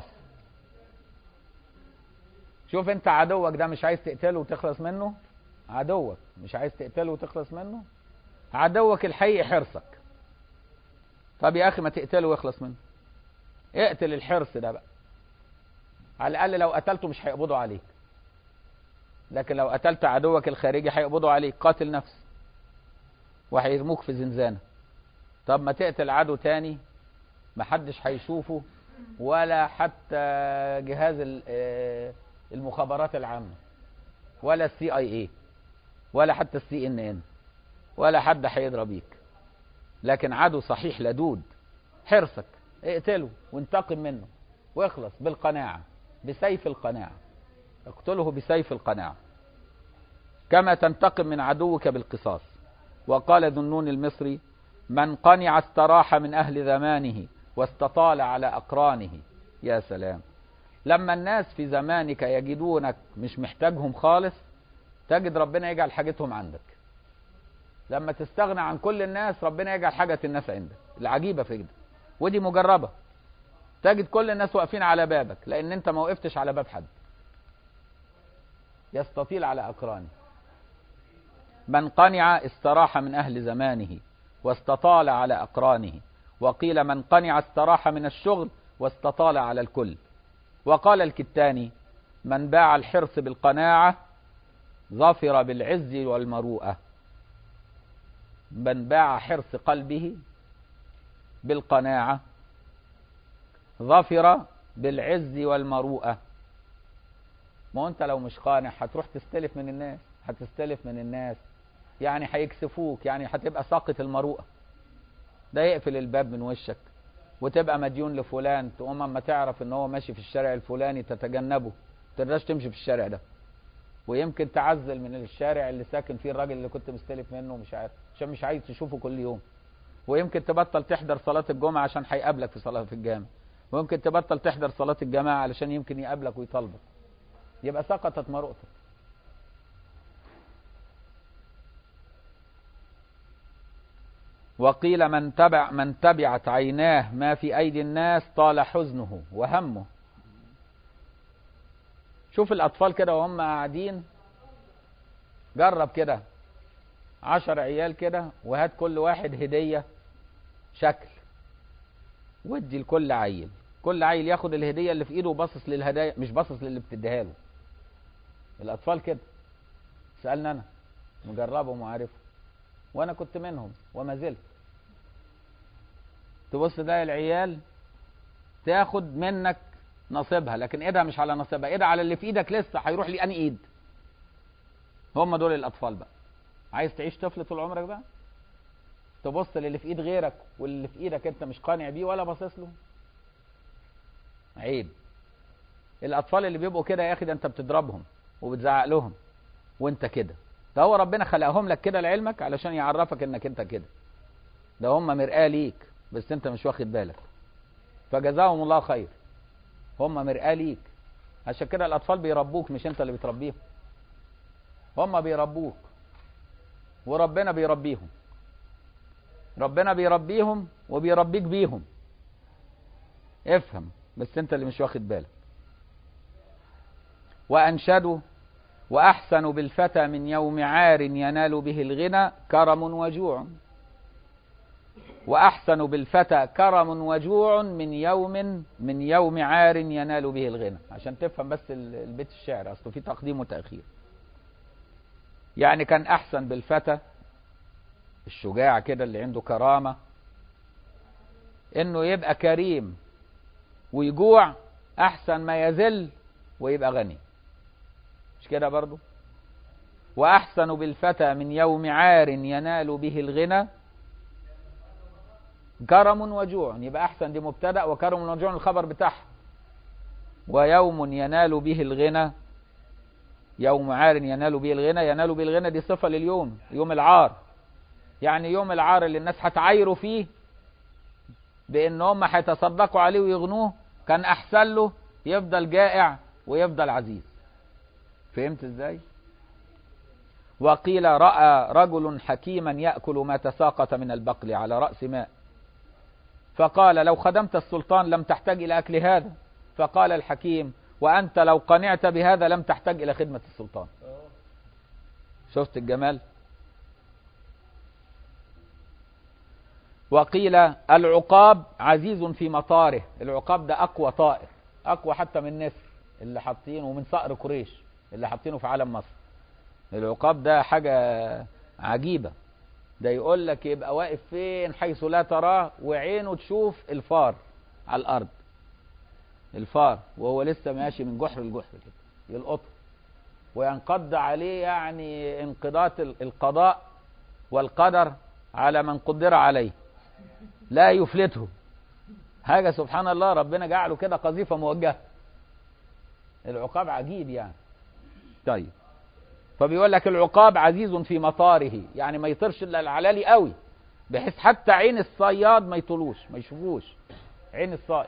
شوف انت عدوك ده مش عايز تقتله وتخلص منه عدوك مش عايز تقتله وتخلص منه عدوك الحقيقي حرصك طب يا اخي ما تقتله ويخلص منه اقتل الحرص ده بقى على الاقل لو قتلته مش هيقبضوا عليك لكن لو قتلت عدوك الخارجي هيقبضوا عليك قاتل نفس وهيرموك في زنزانه طب ما تقتل عدو تاني محدش هيشوفه ولا حتى جهاز المخابرات العامة ولا السي اي اي ولا حتى السي ان ان ولا حد هيضرب بيك لكن عدو صحيح لدود حرصك اقتله وانتقم منه واخلص بالقناعة بسيف القناعة اقتله بسيف القناعة كما تنتقم من عدوك بالقصاص وقال ذنون المصري من قنع استراح من أهل زمانه واستطال على أقرانه يا سلام لما الناس في زمانك يجدونك مش محتاجهم خالص تجد ربنا يجعل حاجتهم عندك لما تستغنى عن كل الناس ربنا يجعل حاجة الناس عندك العجيبة في كده ودي مجربة تجد كل الناس واقفين على بابك لأن أنت ما وقفتش على باب حد يستطيل على أقرانه من قنع استراح من أهل زمانه واستطال على أقرانه وقيل من قنع استراح من الشغل واستطال على الكل وقال الكتاني من باع الحرص بالقناعة ظفر بالعز والمروءة من باع حرص قلبه بالقناعة ظفر بالعز والمروءة ما انت لو مش قانع هتروح تستلف من الناس هتستلف من الناس يعني هيكسفوك يعني هتبقى ساقط المروءة ده يقفل الباب من وشك وتبقى مديون لفلان تقوم اما تعرف ان هو ماشي في الشارع الفلاني تتجنبه تقدرش تمشي في الشارع ده ويمكن تعزل من الشارع اللي ساكن فيه الراجل اللي كنت مستلف منه مش عارف عشان مش عايز تشوفه كل يوم ويمكن تبطل تحضر صلاة الجمعة عشان هيقابلك في صلاة في الجامع ويمكن تبطل تحضر صلاة الجماعة علشان يمكن يقابلك ويطالبك يبقى سقطت مروءتك وقيل من تبع من تبعت عيناه ما في أيدي الناس طال حزنه وهمه شوف الأطفال كده وهم قاعدين جرب كده عشر عيال كده وهات كل واحد هدية شكل ودي لكل عيل كل عيل ياخد الهدية اللي في ايده وباصص للهدايا مش باصص للي بتديها له الأطفال كده سألنا أنا مجربهم وعارفهم وانا كنت منهم وما زلت تبص ده العيال تاخد منك نصيبها لكن ايدها مش على نصيبها ايدها على اللي في ايدك لسه هيروح لي اني ايد هم دول الاطفال بقى عايز تعيش طفل طول عمرك بقى تبص للي في ايد غيرك واللي في ايدك انت مش قانع بيه ولا باصص له عيب الاطفال اللي بيبقوا كده يا اخي ده انت بتضربهم وبتزعق لهم وانت كده ده هو ربنا خلقهم لك كده لعلمك علشان يعرفك انك انت كده ده هم مرآة ليك بس انت مش واخد بالك فجزاهم الله خير هم مرآة ليك عشان كده الاطفال بيربوك مش انت اللي بتربيهم هم بيربوك وربنا بيربيهم ربنا بيربيهم وبيربيك بيهم افهم بس انت اللي مش واخد بالك وانشدوا وأحسن بالفتى من يوم عار ينال به الغنى كرم وجوع وأحسن بالفتى كرم وجوع من يوم من يوم عار ينال به الغنى عشان تفهم بس البيت الشعر أصله في تقديم وتأخير يعني كان أحسن بالفتى الشجاع كده اللي عنده كرامة إنه يبقى كريم ويجوع أحسن ما يذل ويبقى غني مش كده برضو وأحسن بالفتى من يوم عار ينال به الغنى كرم وجوع يبقى أحسن دي مبتدأ وكرم وجوع الخبر بتاعها ويوم ينال به الغنى يوم عار ينال به الغنى ينال به الغنى دي صفة لليوم يوم العار يعني يوم العار اللي الناس هتعايروا فيه بان هم هيتصدقوا عليه ويغنوه كان احسن له يفضل جائع ويفضل عزيز فهمت ازاي وقيل راى رجل حكيما ياكل ما تساقط من البقل على راس ماء فقال لو خدمت السلطان لم تحتاج الى اكل هذا فقال الحكيم وانت لو قنعت بهذا لم تحتاج الى خدمه السلطان شفت الجمال وقيل العقاب عزيز في مطاره العقاب ده اقوى طائر اقوى حتى من النسر اللي حاطينه ومن صقر قريش اللي حاطينه في علم مصر العقاب ده حاجة عجيبة ده يقول لك يبقى واقف فين حيث لا تراه وعينه تشوف الفار على الارض الفار وهو لسه ماشي من جحر لجحر كده يلقطه وينقض عليه يعني انقضاء القضاء والقدر على من قدر عليه لا يفلته حاجة سبحان الله ربنا جعله كده قذيفة موجهة العقاب عجيب يعني طيب فبيقول لك العقاب عزيز في مطاره يعني ما يطيرش الا العلالي قوي بحيث حتى عين الصياد ما يطولوش ما يشوفوش عين الصائد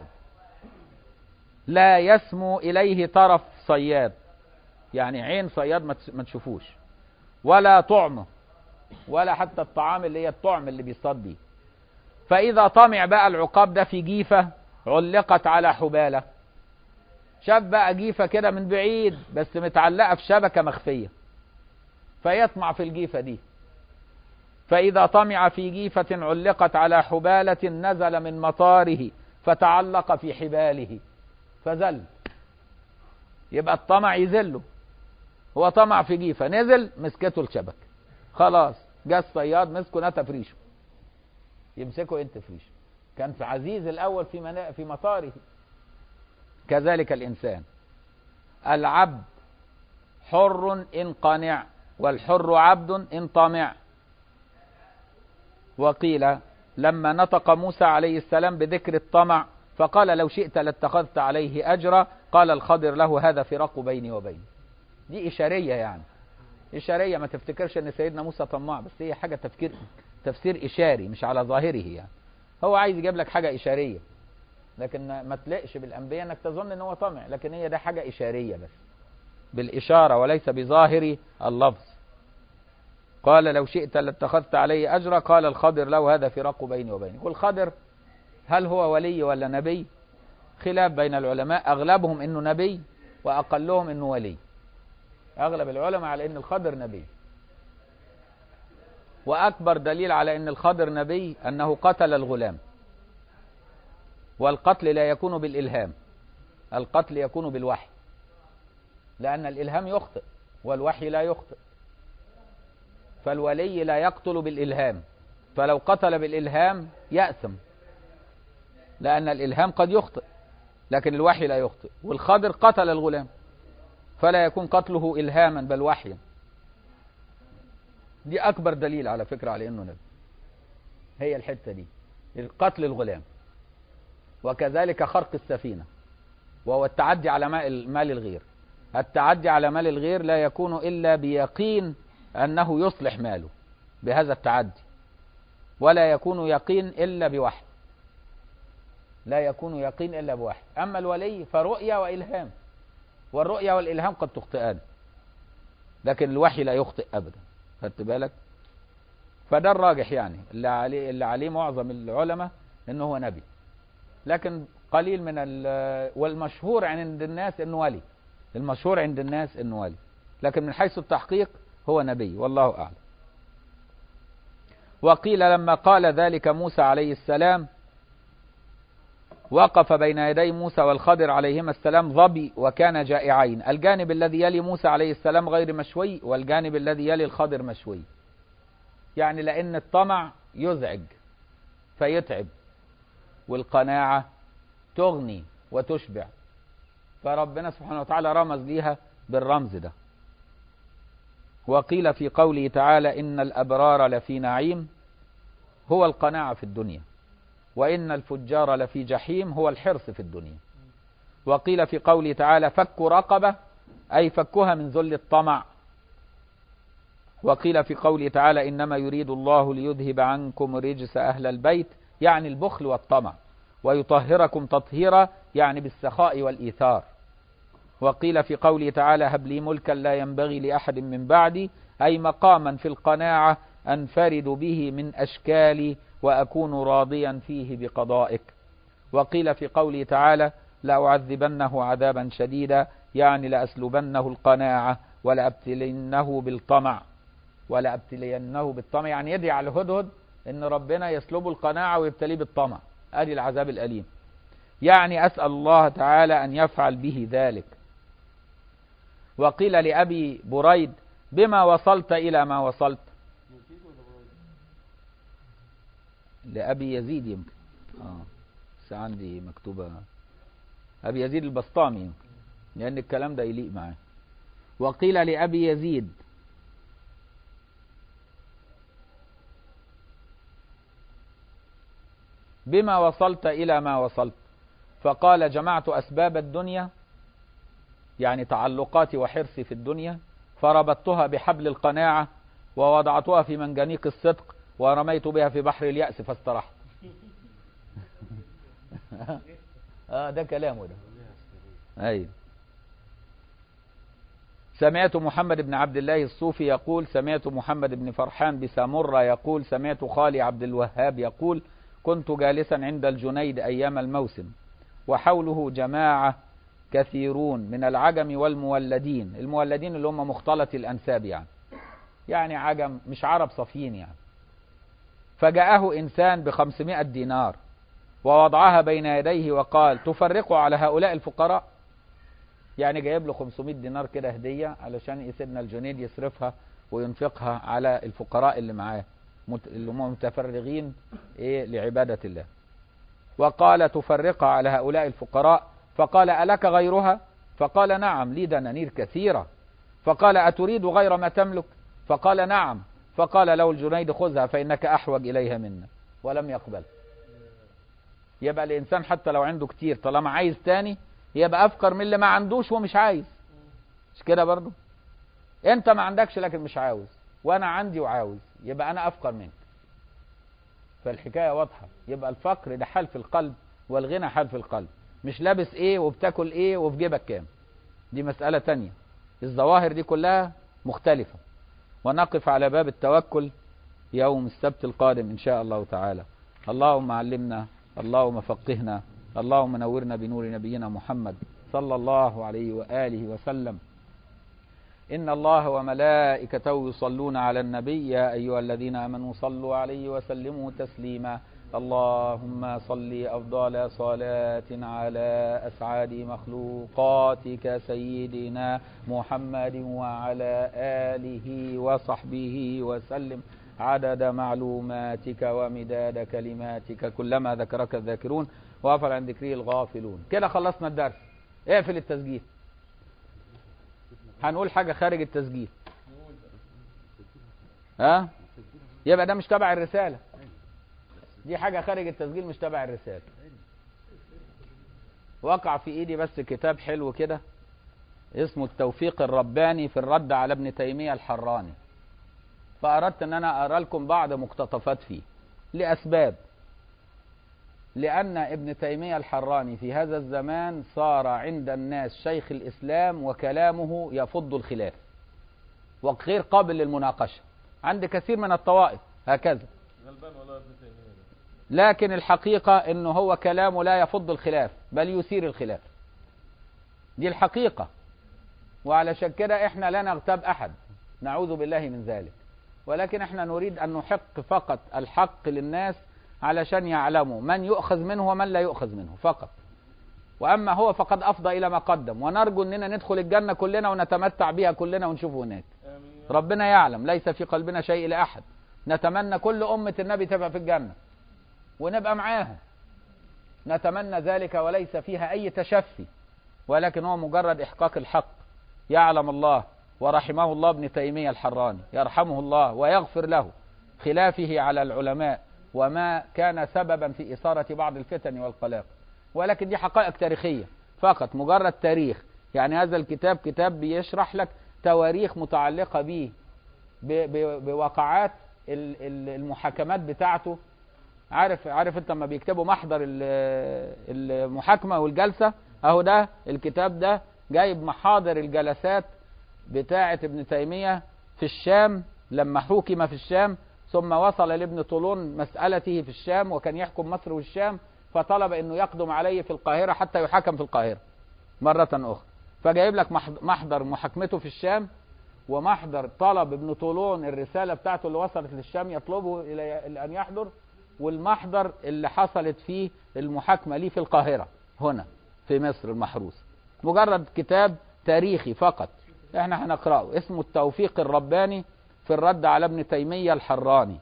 لا يسمو اليه طرف صياد يعني عين صياد ما تشوفوش ولا طعمه ولا حتى الطعام اللي هي الطعم اللي بيصطاد بيه فاذا طمع بقى العقاب ده في جيفه علقت على حباله شاف بقى جيفه كده من بعيد بس متعلقه في شبكه مخفيه فيطمع في الجيفه دي فاذا طمع في جيفه علقت على حباله نزل من مطاره فتعلق في حباله فزل يبقى الطمع يذله هو طمع في جيفه نزل مسكته الشبك خلاص جه الصياد مسكه نتف ريشه يمسكه انت في ريشه كان في عزيز الاول في منا... في مطاره كذلك الانسان العبد حر ان قانع والحر عبد ان طامع وقيل لما نطق موسى عليه السلام بذكر الطمع فقال لو شئت لاتخذت عليه اجرا قال الخضر له هذا فراق بيني وبينه دي اشاريه يعني اشاريه ما تفتكرش ان سيدنا موسى طماع بس هي حاجه تفكير تفسير اشاري مش على ظاهره يعني هو عايز يجيب لك حاجه اشاريه لكن ما تلاقش بالانبياء انك تظن ان هو طمع لكن هي ده حاجه اشاريه بس بالاشاره وليس بظاهر اللفظ قال لو شئت لاتخذت عليه اجرا قال الخضر له هذا فراق بيني وبينك والخضر هل هو ولي ولا نبي خلاف بين العلماء اغلبهم انه نبي واقلهم انه ولي اغلب العلماء على ان الخضر نبي واكبر دليل على ان الخضر نبي انه قتل الغلام والقتل لا يكون بالالهام القتل يكون بالوحي لان الالهام يخطئ والوحي لا يخطئ فالولي لا يقتل بالالهام فلو قتل بالالهام ياثم لان الالهام قد يخطئ لكن الوحي لا يخطئ والخضر قتل الغلام فلا يكون قتله الهاما بل وحيا دي اكبر دليل على فكره على انه نبي هي الحته دي قتل الغلام وكذلك خرق السفينه وهو التعدي على مال الغير التعدي على مال الغير لا يكون الا بيقين انه يصلح ماله بهذا التعدي ولا يكون يقين الا بوحي لا يكون يقين الا بوحي اما الولي فرؤيا والهام والرؤيا والالهام قد تخطئان لكن الوحي لا يخطئ ابدا خدت بالك فده الراجح يعني اللي عليه اللي عليه معظم العلماء انه هو نبي لكن قليل من والمشهور عند الناس انه ولي المشهور عند الناس انه ولي لكن من حيث التحقيق هو نبي والله اعلم وقيل لما قال ذلك موسى عليه السلام وقف بين يدي موسى والخضر عليهما السلام ظبي وكان جائعين الجانب الذي يلي موسى عليه السلام غير مشوي والجانب الذي يلي الخضر مشوي يعني لأن الطمع يزعج فيتعب والقناعة تغني وتشبع فربنا سبحانه وتعالى رمز ليها بالرمز ده وقيل في قوله تعالى إن الأبرار لفي نعيم هو القناعة في الدنيا وإن الفجار لفي جحيم هو الحرص في الدنيا وقيل في قوله تعالى فك رقبة أي فكها من ذل الطمع وقيل في قوله تعالى إنما يريد الله ليذهب عنكم رجس أهل البيت يعني البخل والطمع ويطهركم تطهيرا يعني بالسخاء والإيثار وقيل في قوله تعالى هب لي ملكا لا ينبغي لأحد من بعدي أي مقاما في القناعة أنفرد به من أشكالي وأكون راضيا فيه بقضائك وقيل في قوله تعالى لأعذبنه عذابا شديدا يعني لأسلبنه القناعة ولأبتلينه بالطمع ولأبتلينه بالطمع يعني يدعي على الهدهد إن ربنا يسلبه القناعة ويبتليه بالطمع أدي العذاب الأليم يعني أسأل الله تعالى أن يفعل به ذلك وقيل لأبي بريد بما وصلت إلى ما وصلت لأبي يزيد يمكن آه. بس عندي مكتوبة أبي يزيد البسطامي يمكن لأن الكلام ده يليق معاه وقيل لأبي يزيد بما وصلت إلى ما وصلت فقال جمعت أسباب الدنيا يعني تعلقاتي وحرصي في الدنيا فربطتها بحبل القناعة ووضعتها في منجنيق الصدق ورميت بها في بحر اليأس فاسترحت اه ده كلامه ده ايوه سمعت محمد بن عبد الله الصوفي يقول سمعت محمد بن فرحان بسامرة يقول سمعت خالي عبد الوهاب يقول كنت جالسا عند الجنيد أيام الموسم وحوله جماعة كثيرون من العجم والمولدين المولدين اللي هم مختلط الأنساب يعني يعني عجم مش عرب صفيين يعني فجاءه إنسان بخمسمائة دينار ووضعها بين يديه وقال تفرقوا على هؤلاء الفقراء يعني جايب له 500 دينار كده هدية علشان سيدنا الجنيد يصرفها وينفقها على الفقراء اللي معاه اللي هم متفرغين ايه لعبادة الله وقال تفرقها على هؤلاء الفقراء فقال ألك غيرها فقال نعم لي دنانير كثيرة فقال أتريد غير ما تملك فقال نعم فقال له الجنيد خذها فإنك أحوج إليها منا ولم يقبل يبقى الإنسان حتى لو عنده كتير طالما عايز تاني يبقى أفقر من اللي ما عندوش ومش عايز مش كده برضو انت ما عندكش لكن مش عاوز وانا عندي وعاوز يبقى انا افقر منك فالحكايه واضحه يبقى الفقر ده حال في القلب والغنى حال في القلب مش لابس ايه وبتاكل ايه وفي جيبك كام دي مساله تانية الظواهر دي كلها مختلفه ونقف على باب التوكل يوم السبت القادم ان شاء الله تعالى اللهم علمنا اللهم فقهنا اللهم نورنا بنور نبينا محمد صلى الله عليه واله وسلم إن الله وملائكته يصلون على النبي يا أيها الذين آمنوا صلوا عليه وسلموا تسليما اللهم صل أفضل صلاة على أسعد مخلوقاتك سيدنا محمد وعلى آله وصحبه وسلم عدد معلوماتك ومداد كلماتك كلما ذكرك الذاكرون وغفل عن ذكره الغافلون كده خلصنا الدرس اقفل التسجيل هنقول حاجة خارج التسجيل ها يبقى ده مش تبع الرسالة دي حاجة خارج التسجيل مش تبع الرسالة وقع في ايدي بس كتاب حلو كده اسمه التوفيق الرباني في الرد على ابن تيمية الحراني فأردت ان انا اقرا لكم بعض مقتطفات فيه لأسباب لأن ابن تيمية الحراني في هذا الزمان صار عند الناس شيخ الإسلام وكلامه يفض الخلاف وغير قابل للمناقشة عند كثير من الطوائف هكذا لكن الحقيقة انه هو كلامه لا يفض الخلاف بل يثير الخلاف دي الحقيقة وعلشان كده احنا لا نغتاب احد نعوذ بالله من ذلك ولكن احنا نريد ان نحق فقط الحق للناس علشان يعلموا من يؤخذ منه ومن لا يؤخذ منه فقط واما هو فقد افضى الى ما قدم ونرجو اننا ندخل الجنه كلنا ونتمتع بها كلنا ونشوفه هناك ربنا يعلم ليس في قلبنا شيء لاحد نتمنى كل امه النبي تبقى في الجنه ونبقى معاهم نتمنى ذلك وليس فيها اي تشفي ولكن هو مجرد احقاق الحق يعلم الله ورحمه الله ابن تيميه الحراني يرحمه الله ويغفر له خلافه على العلماء وما كان سببا في إثارة بعض الفتن والقلاق ولكن دي حقائق تاريخية فقط مجرد تاريخ يعني هذا الكتاب كتاب بيشرح لك تواريخ متعلقة به بواقعات المحاكمات بتاعته عارف عارف انت لما بيكتبوا محضر المحاكمة والجلسة اهو ده الكتاب ده جايب محاضر الجلسات بتاعة ابن تيمية في الشام لما حوكم في الشام ثم وصل لابن طولون مسألته في الشام وكان يحكم مصر والشام فطلب انه يقدم عليه في القاهرة حتى يحاكم في القاهرة مرة اخرى فجايب لك محضر محاكمته في الشام ومحضر طلب ابن طولون الرسالة بتاعته اللي وصلت للشام يطلبه الى ان يحضر والمحضر اللي حصلت فيه المحاكمة ليه في القاهرة هنا في مصر المحروس مجرد كتاب تاريخي فقط احنا هنقرأه اسمه التوفيق الرباني في الرد على ابن تيمية الحراني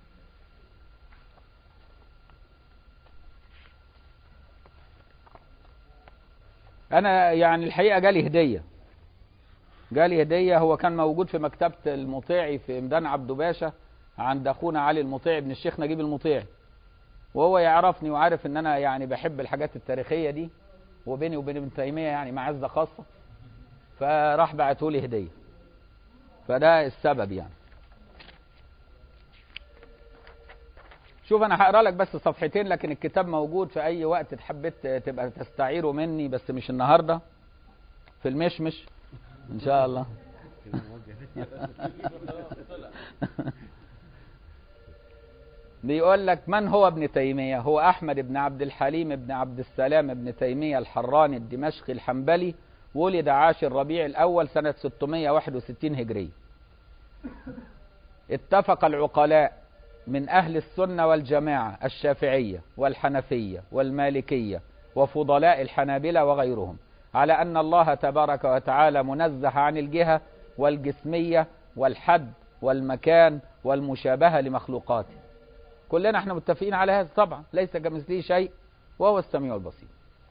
انا يعني الحقيقة جالي هدية جالي هدية هو كان موجود في مكتبة المطيعي في ميدان عبد باشا عند اخونا علي المطيعي ابن الشيخ نجيب المطيعي وهو يعرفني وعارف ان انا يعني بحب الحاجات التاريخيه دي وبيني وبين ابن تيميه يعني معزه خاصه فراح بعته لي هديه فده السبب يعني شوف انا هقرا لك بس صفحتين لكن الكتاب موجود في اي وقت حبيت تبقى تستعيره مني بس مش النهارده في المشمش ان شاء الله بيقول لك من هو ابن تيمية هو أحمد بن عبد الحليم بن عبد السلام بن تيمية الحراني الدمشقي الحنبلي ولد عاشر ربيع الأول سنة 661 هجرية اتفق العقلاء من أهل السنة والجماعة الشافعية والحنفية والمالكية وفضلاء الحنابلة وغيرهم على أن الله تبارك وتعالى منزه عن الجهة والجسمية والحد والمكان والمشابهة لمخلوقاته كلنا احنا متفقين على هذا طبعا ليس كمثله شيء وهو السميع البصير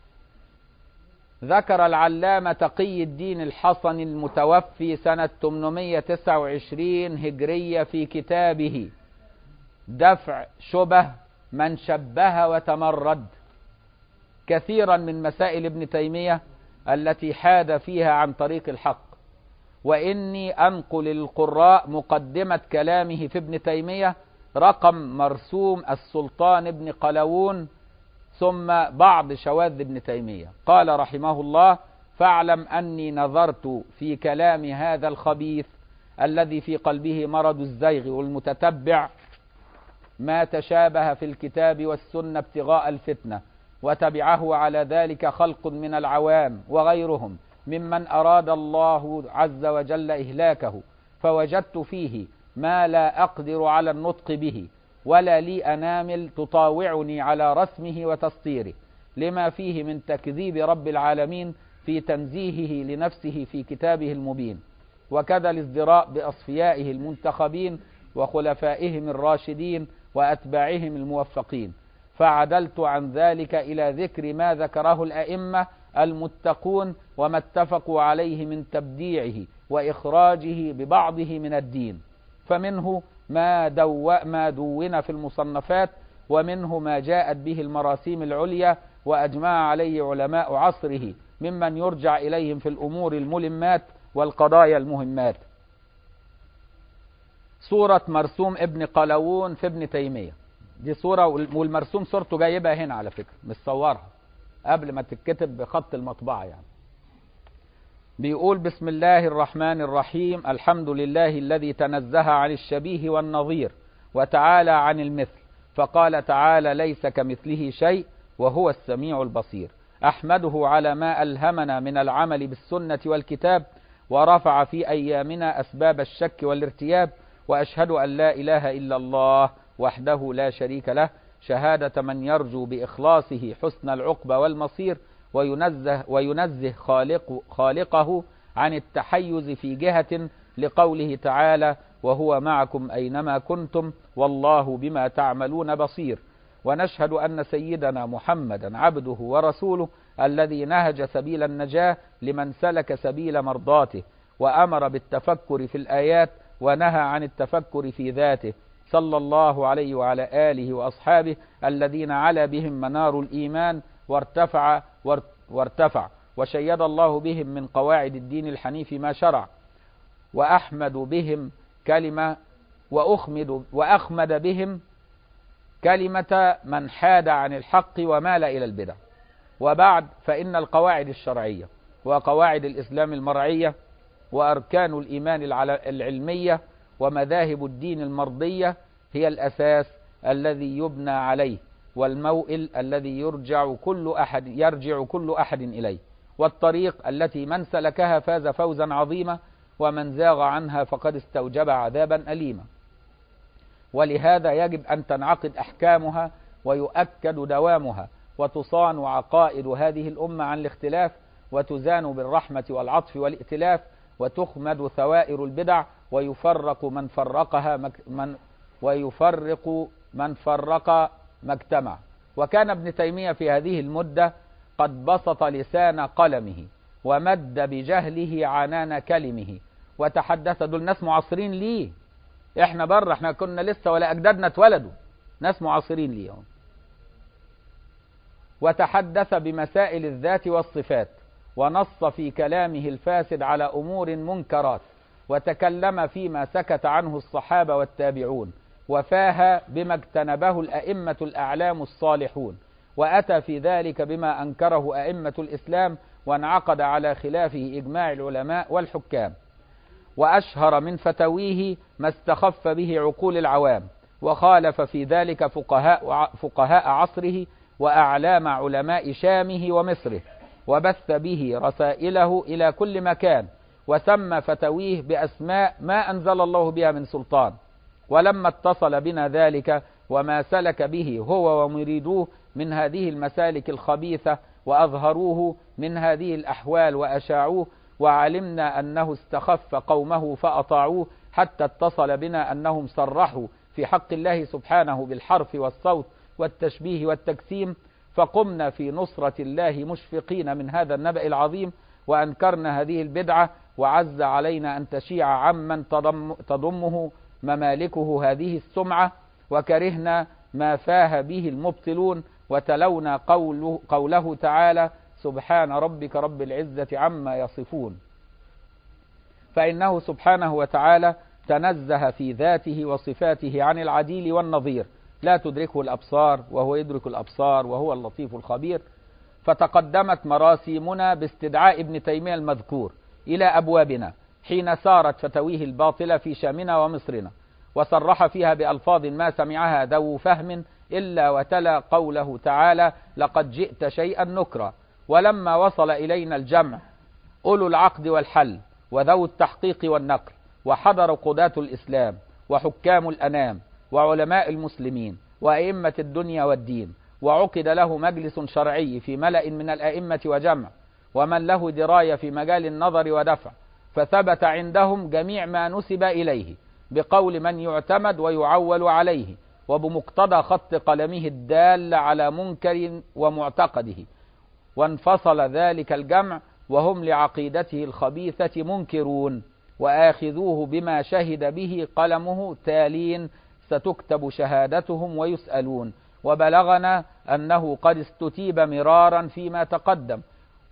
ذكر العلامة تقي الدين الحصن المتوفي سنة 829 هجرية في كتابه دفع شبه من شبه وتمرد كثيرا من مسائل ابن تيمية التي حاد فيها عن طريق الحق وإني أنقل للقراء مقدمة كلامه في ابن تيمية رقم مرسوم السلطان ابن قلاوون ثم بعض شواذ ابن تيمية قال رحمه الله فاعلم أني نظرت في كلام هذا الخبيث الذي في قلبه مرض الزيغ والمتتبع ما تشابه في الكتاب والسنة ابتغاء الفتنة وتبعه على ذلك خلق من العوام وغيرهم ممن أراد الله عز وجل إهلاكه فوجدت فيه ما لا أقدر على النطق به ولا لي أنامل تطاوعني على رسمه وتسطيره لما فيه من تكذيب رب العالمين في تنزيهه لنفسه في كتابه المبين وكذا الازدراء بأصفيائه المنتخبين وخلفائهم الراشدين وأتباعهم الموفقين فعدلت عن ذلك إلى ذكر ما ذكره الأئمة المتقون وما اتفقوا عليه من تبديعه وإخراجه ببعضه من الدين فمنه ما, دو ما دون في المصنفات ومنه ما جاءت به المراسيم العليا وأجمع عليه علماء عصره ممن يرجع إليهم في الأمور الملمات والقضايا المهمات صورة مرسوم ابن قلاوون في ابن تيمية دي صورة والمرسوم صورته جايبها هنا على فكرة مصورها قبل ما تتكتب بخط المطبعة يعني بيقول بسم الله الرحمن الرحيم الحمد لله الذي تنزه عن الشبيه والنظير وتعالى عن المثل فقال تعالى ليس كمثله شيء وهو السميع البصير أحمده على ما ألهمنا من العمل بالسنة والكتاب ورفع في أيامنا أسباب الشك والارتياب وأشهد أن لا إله إلا الله وحده لا شريك له شهادة من يرجو بإخلاصه حسن العقبى والمصير وينزه, وينزه خالق خالقه عن التحيز في جهة لقوله تعالى وهو معكم أينما كنتم والله بما تعملون بصير ونشهد أن سيدنا محمدا عبده ورسوله الذي نهج سبيل النجاة لمن سلك سبيل مرضاته وأمر بالتفكر في الآيات ونهى عن التفكر في ذاته صلى الله عليه وعلى آله وأصحابه الذين علا بهم منار الإيمان وارتفع وارتفع وشيد الله بهم من قواعد الدين الحنيف ما شرع وأحمد بهم كلمة وأخمد وأخمد بهم كلمة من حاد عن الحق ومال إلى البدع وبعد فإن القواعد الشرعية وقواعد الإسلام المرعية وأركان الإيمان العلمية ومذاهب الدين المرضية هي الأساس الذي يبنى عليه والموئل الذي يرجع كل أحد يرجع كل أحد إليه والطريق التي من سلكها فاز فوزا عظيما ومن زاغ عنها فقد استوجب عذابا أليما ولهذا يجب أن تنعقد أحكامها ويؤكد دوامها وتصان عقائد هذه الأمة عن الاختلاف وتزان بالرحمة والعطف والائتلاف وتخمد ثوائر البدع ويفرق من فرقها من ويفرق من فرق ما اجتمع وكان ابن تيمية في هذه المدة قد بسط لسان قلمه ومد بجهله عنان كلمه وتحدث دول ناس معاصرين ليه احنا بره احنا كنا لسه ولا اجدادنا اتولدوا ناس معاصرين ليه وتحدث بمسائل الذات والصفات ونص في كلامه الفاسد على أمور منكرات وتكلم فيما سكت عنه الصحابة والتابعون وفاه بما اجتنبه الأئمة الأعلام الصالحون وأتى في ذلك بما أنكره أئمة الإسلام وانعقد على خلافه إجماع العلماء والحكام وأشهر من فتويه ما استخف به عقول العوام وخالف في ذلك فقهاء, فقهاء عصره وأعلام علماء شامه ومصره وبث به رسائله إلى كل مكان وسمى فتويه بأسماء ما أنزل الله بها من سلطان ولما اتصل بنا ذلك وما سلك به هو ومريدوه من هذه المسالك الخبيثة وأظهروه من هذه الأحوال وأشاعوه وعلمنا أنه استخف قومه فأطاعوه حتى اتصل بنا أنهم صرحوا في حق الله سبحانه بالحرف والصوت والتشبيه والتجسيم فقمنا في نصرة الله مشفقين من هذا النبأ العظيم وأنكرنا هذه البدعة وعز علينا أن تشيع عمن تضم تضمه ممالكه هذه السمعة وكرهنا ما فاه به المبطلون وتلونا قوله, قوله تعالى سبحان ربك رب العزة عما يصفون فإنه سبحانه وتعالى تنزه في ذاته وصفاته عن العديل والنظير لا تدركه الأبصار وهو يدرك الأبصار وهو اللطيف الخبير فتقدمت مراسيمنا باستدعاء ابن تيمية المذكور إلى أبوابنا حين سارت فتويه الباطلة في شامنا ومصرنا وصرح فيها بألفاظ ما سمعها ذو فهم إلا وتلا قوله تعالى لقد جئت شيئا نكرا ولما وصل إلينا الجمع أولو العقد والحل وذو التحقيق والنقل وحضر قضاة الإسلام وحكام الأنام وعلماء المسلمين وأئمة الدنيا والدين وعقد له مجلس شرعي في ملأ من الأئمة وجمع ومن له دراية في مجال النظر ودفع فثبت عندهم جميع ما نسب إليه بقول من يعتمد ويعول عليه وبمقتضى خط قلمه الدال على منكر ومعتقده وانفصل ذلك الجمع وهم لعقيدته الخبيثة منكرون وآخذوه بما شهد به قلمه تالين ستكتب شهادتهم ويسألون وبلغنا أنه قد استتيب مرارا فيما تقدم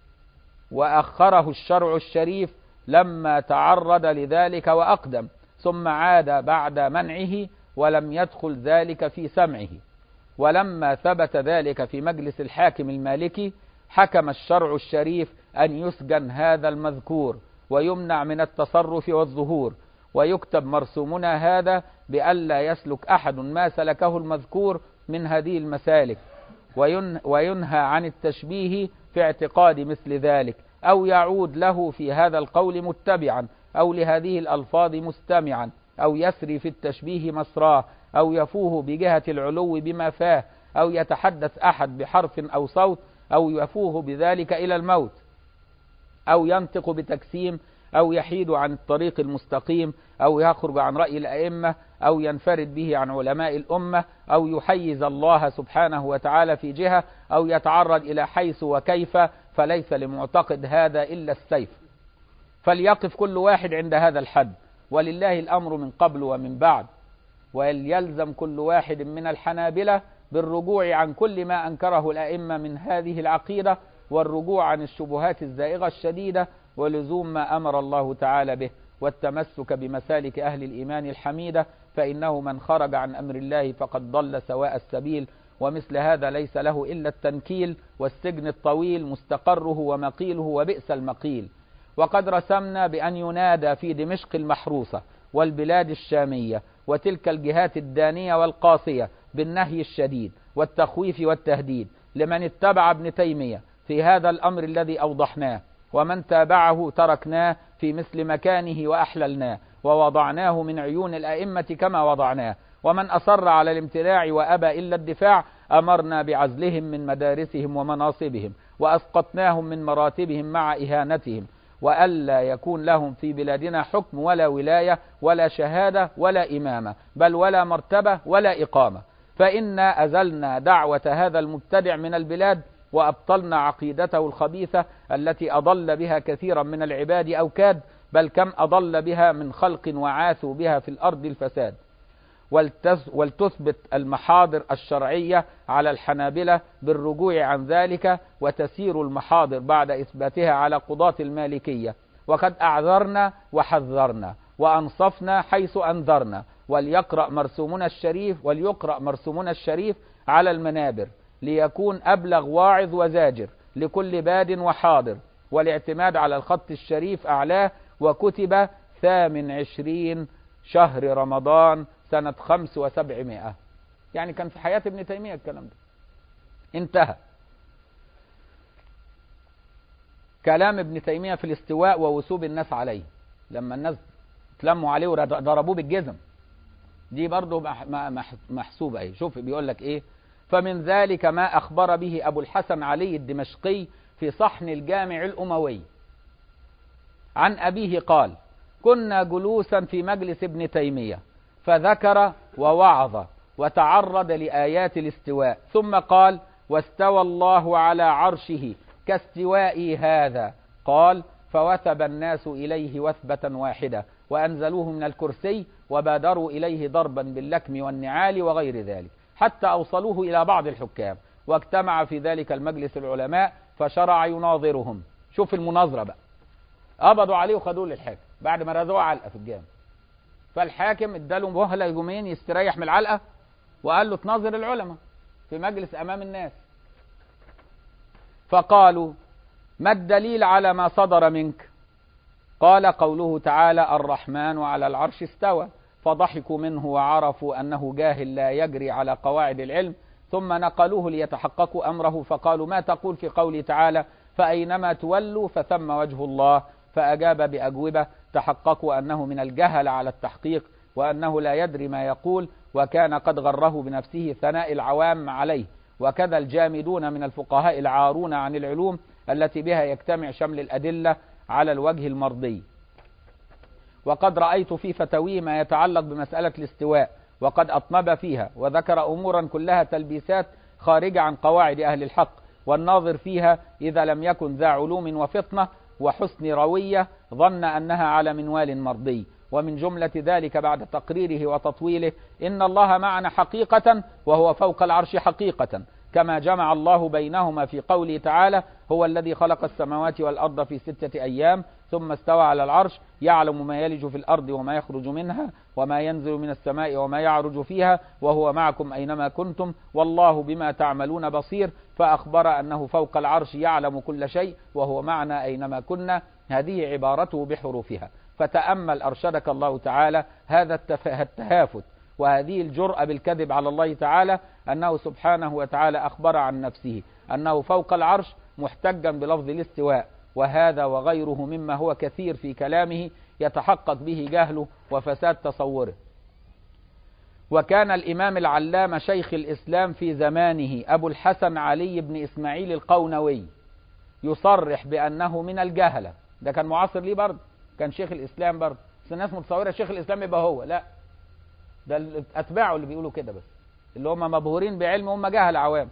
وأخره الشرع الشريف لما تعرض لذلك وأقدم ثم عاد بعد منعه ولم يدخل ذلك في سمعه ولما ثبت ذلك في مجلس الحاكم المالكي حكم الشرع الشريف أن يسجن هذا المذكور ويمنع من التصرف والظهور ويكتب مرسومنا هذا بألا يسلك أحد ما سلكه المذكور من هذه المسالك وينهى عن التشبيه في اعتقاد مثل ذلك أو يعود له في هذا القول متبعا أو لهذه الألفاظ مستمعا أو يسري في التشبيه مسراه أو يفوه بجهة العلو بما فاه أو يتحدث أحد بحرف أو صوت أو يفوه بذلك إلى الموت أو ينطق بتجسيم أو يحيد عن الطريق المستقيم أو يخرج عن رأي الأئمة أو ينفرد به عن علماء الأمة أو يحيز الله سبحانه وتعالى في جهة أو يتعرض إلى حيث وكيف فليس لمعتقد هذا إلا السيف فليقف كل واحد عند هذا الحد ولله الأمر من قبل ومن بعد وليلزم كل واحد من الحنابلة بالرجوع عن كل ما أنكره الأئمة من هذه العقيدة والرجوع عن الشبهات الزائغة الشديدة ولزوم ما أمر الله تعالى به والتمسك بمسالك أهل الإيمان الحميدة فإنه من خرج عن أمر الله فقد ضل سواء السبيل ومثل هذا ليس له إلا التنكيل والسجن الطويل مستقره ومقيله وبئس المقيل وقد رسمنا بأن ينادى في دمشق المحروسة والبلاد الشامية وتلك الجهات الدانية والقاسية بالنهي الشديد والتخويف والتهديد لمن اتبع ابن تيمية في هذا الأمر الذي أوضحناه ومن تابعه تركناه في مثل مكانه وأحللناه ووضعناه من عيون الأئمة كما وضعناه ومن أصر على الامتناع وأبى إلا الدفاع أمرنا بعزلهم من مدارسهم ومناصبهم وأسقطناهم من مراتبهم مع إهانتهم وألا يكون لهم في بلادنا حكم ولا ولاية ولا شهادة ولا إمامة بل ولا مرتبة ولا إقامة فإنا أزلنا دعوة هذا المبتدع من البلاد وأبطلنا عقيدته الخبيثة التي أضل بها كثيرا من العباد أو كاد بل كم أضل بها من خلق وعاثوا بها في الأرض الفساد ولتز- ولتثبت المحاضر الشرعية على الحنابلة بالرجوع عن ذلك وتسير المحاضر بعد إثباتها على قضاة المالكية وقد أعذرنا وحذرنا وأنصفنا حيث أنذرنا وليقرأ مرسومنا الشريف وليقرأ مرسومنا الشريف على المنابر ليكون أبلغ واعظ وزاجر لكل باد وحاضر والاعتماد على الخط الشريف أعلاه وكتب ثامن عشرين شهر رمضان سنة خمس وسبعمائة يعني كان في حياة ابن تيمية الكلام ده انتهى كلام ابن تيمية في الاستواء ووثوب الناس عليه لما الناس تلموا عليه وضربوه بالجزم دي برضه مح- مح- محسوبة ايه شوف بيقول لك ايه فمن ذلك ما أخبر به أبو الحسن علي الدمشقي في صحن الجامع الأموي عن أبيه قال كنا جلوسا في مجلس ابن تيمية فذكر ووعظ وتعرض لآيات الاستواء ثم قال واستوى الله على عرشه كاستوائي هذا قال فوثب الناس إليه وثبة واحدة وأنزلوه من الكرسي وبادروا إليه ضربا باللكم والنعال وغير ذلك حتى أوصلوه إلى بعض الحكام واجتمع في ذلك المجلس العلماء فشرع يناظرهم شوف المناظرة بقى قبضوا عليه وخدوه للحاكم بعد ما رزوه علقة في الجامع فالحاكم اداله مهلة يومين يستريح من العلقة وقال له تناظر العلماء في مجلس أمام الناس فقالوا ما الدليل على ما صدر منك قال قوله تعالى الرحمن على العرش استوى فضحكوا منه وعرفوا أنه جاهل لا يجري على قواعد العلم ثم نقلوه ليتحققوا أمره فقالوا ما تقول في قوله تعالى فأينما تولوا فثم وجه الله فأجاب بأجوبة تحققوا أنه من الجهل على التحقيق وأنه لا يدري ما يقول وكان قد غره بنفسه ثناء العوام عليه وكذا الجامدون من الفقهاء العارون عن العلوم التي بها يجتمع شمل الأدلة على الوجه المرضي وقد رأيت في فتاويه ما يتعلق بمسألة الاستواء وقد أطنب فيها وذكر أمورا كلها تلبيسات خارجة عن قواعد أهل الحق والناظر فيها إذا لم يكن ذا علوم وفطنة وحسن روية ظن أنها على منوال مرضي ومن جملة ذلك بعد تقريره وتطويله إن الله معنا حقيقة وهو فوق العرش حقيقة كما جمع الله بينهما في قوله تعالى هو الذي خلق السماوات والأرض في ستة أيام ثم استوى على العرش يعلم ما يلج في الأرض وما يخرج منها وما ينزل من السماء وما يعرج فيها وهو معكم أينما كنتم والله بما تعملون بصير فأخبر أنه فوق العرش يعلم كل شيء وهو معنا أينما كنا هذه عبارته بحروفها فتأمل أرشدك الله تعالى هذا التف- التهافت وهذه الجرأة بالكذب على الله تعالى أنه سبحانه وتعالى أخبر عن نفسه أنه فوق العرش محتجا بلفظ الاستواء وهذا وغيره مما هو كثير في كلامه يتحقق به جهله وفساد تصوره وكان الإمام العلامة شيخ الإسلام في زمانه أبو الحسن علي بن إسماعيل القونوي يصرح بأنه من الجهلة ده كان معاصر ليه برضه كان شيخ الإسلام برضه بس الناس متصورة شيخ الإسلام يبقى هو لا ده أتباعه اللي بيقولوا كده بس اللي هم مبهورين بعلم هم جهل عوام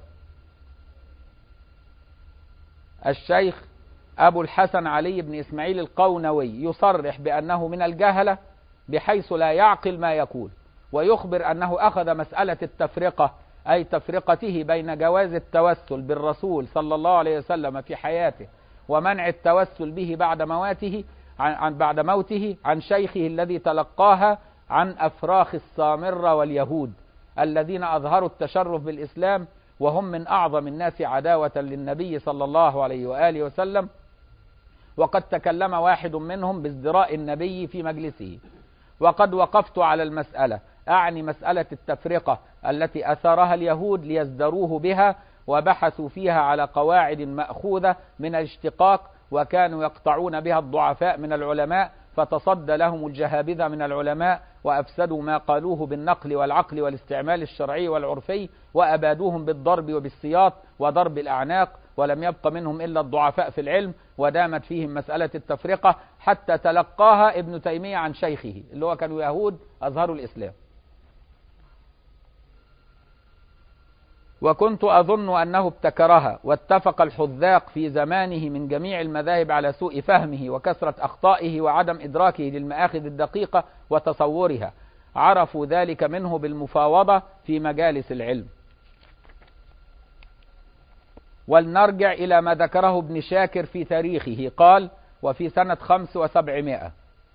الشيخ أبو الحسن علي بن إسماعيل القونوي يصرح بأنه من الجهلة بحيث لا يعقل ما يقول ويخبر أنه أخذ مسألة التفرقة أي تفرقته بين جواز التوسل بالرسول صلى الله عليه وسلم في حياته ومنع التوسل به بعد مواته عن عن- بعد موته عن شيخه الذي تلقاها عن أفراخ السامرة واليهود الذين أظهروا التشرف بالإسلام وهم من أعظم الناس عداوة للنبي صلى الله عليه وآله وسلم وقد تكلم واحد منهم بازدراء النبي في مجلسه وقد وقفت على المسألة أعني مسألة التفرقة التي أثارها اليهود ليزدروه بها وبحثوا فيها على قواعد مأخوذة من الاشتقاق وكانوا يقطعون بها الضعفاء من العلماء فتصدى لهم الجهابذة من العلماء وأفسدوا ما قالوه بالنقل والعقل والاستعمال الشرعي والعرفي وأبادوهم بالضرب وبالسياط وضرب الأعناق ولم يبق منهم إلا الضعفاء في العلم ودامت فيهم مسألة التفرقة حتى تلقاها ابن تيمية عن شيخه اللي هو كانوا يهود أظهروا الإسلام وكنت أظن أنه ابتكرها واتفق الحذاق في زمانه من جميع المذاهب على سوء فهمه وكثرة أخطائه وعدم إدراكه للمآخذ الدقيقة وتصورها عرفوا ذلك منه بالمفاوضة في مجالس العلم ولنرجع إلى ما ذكره ابن شاكر في تاريخه قال وفي سنة خمس وسبعمائة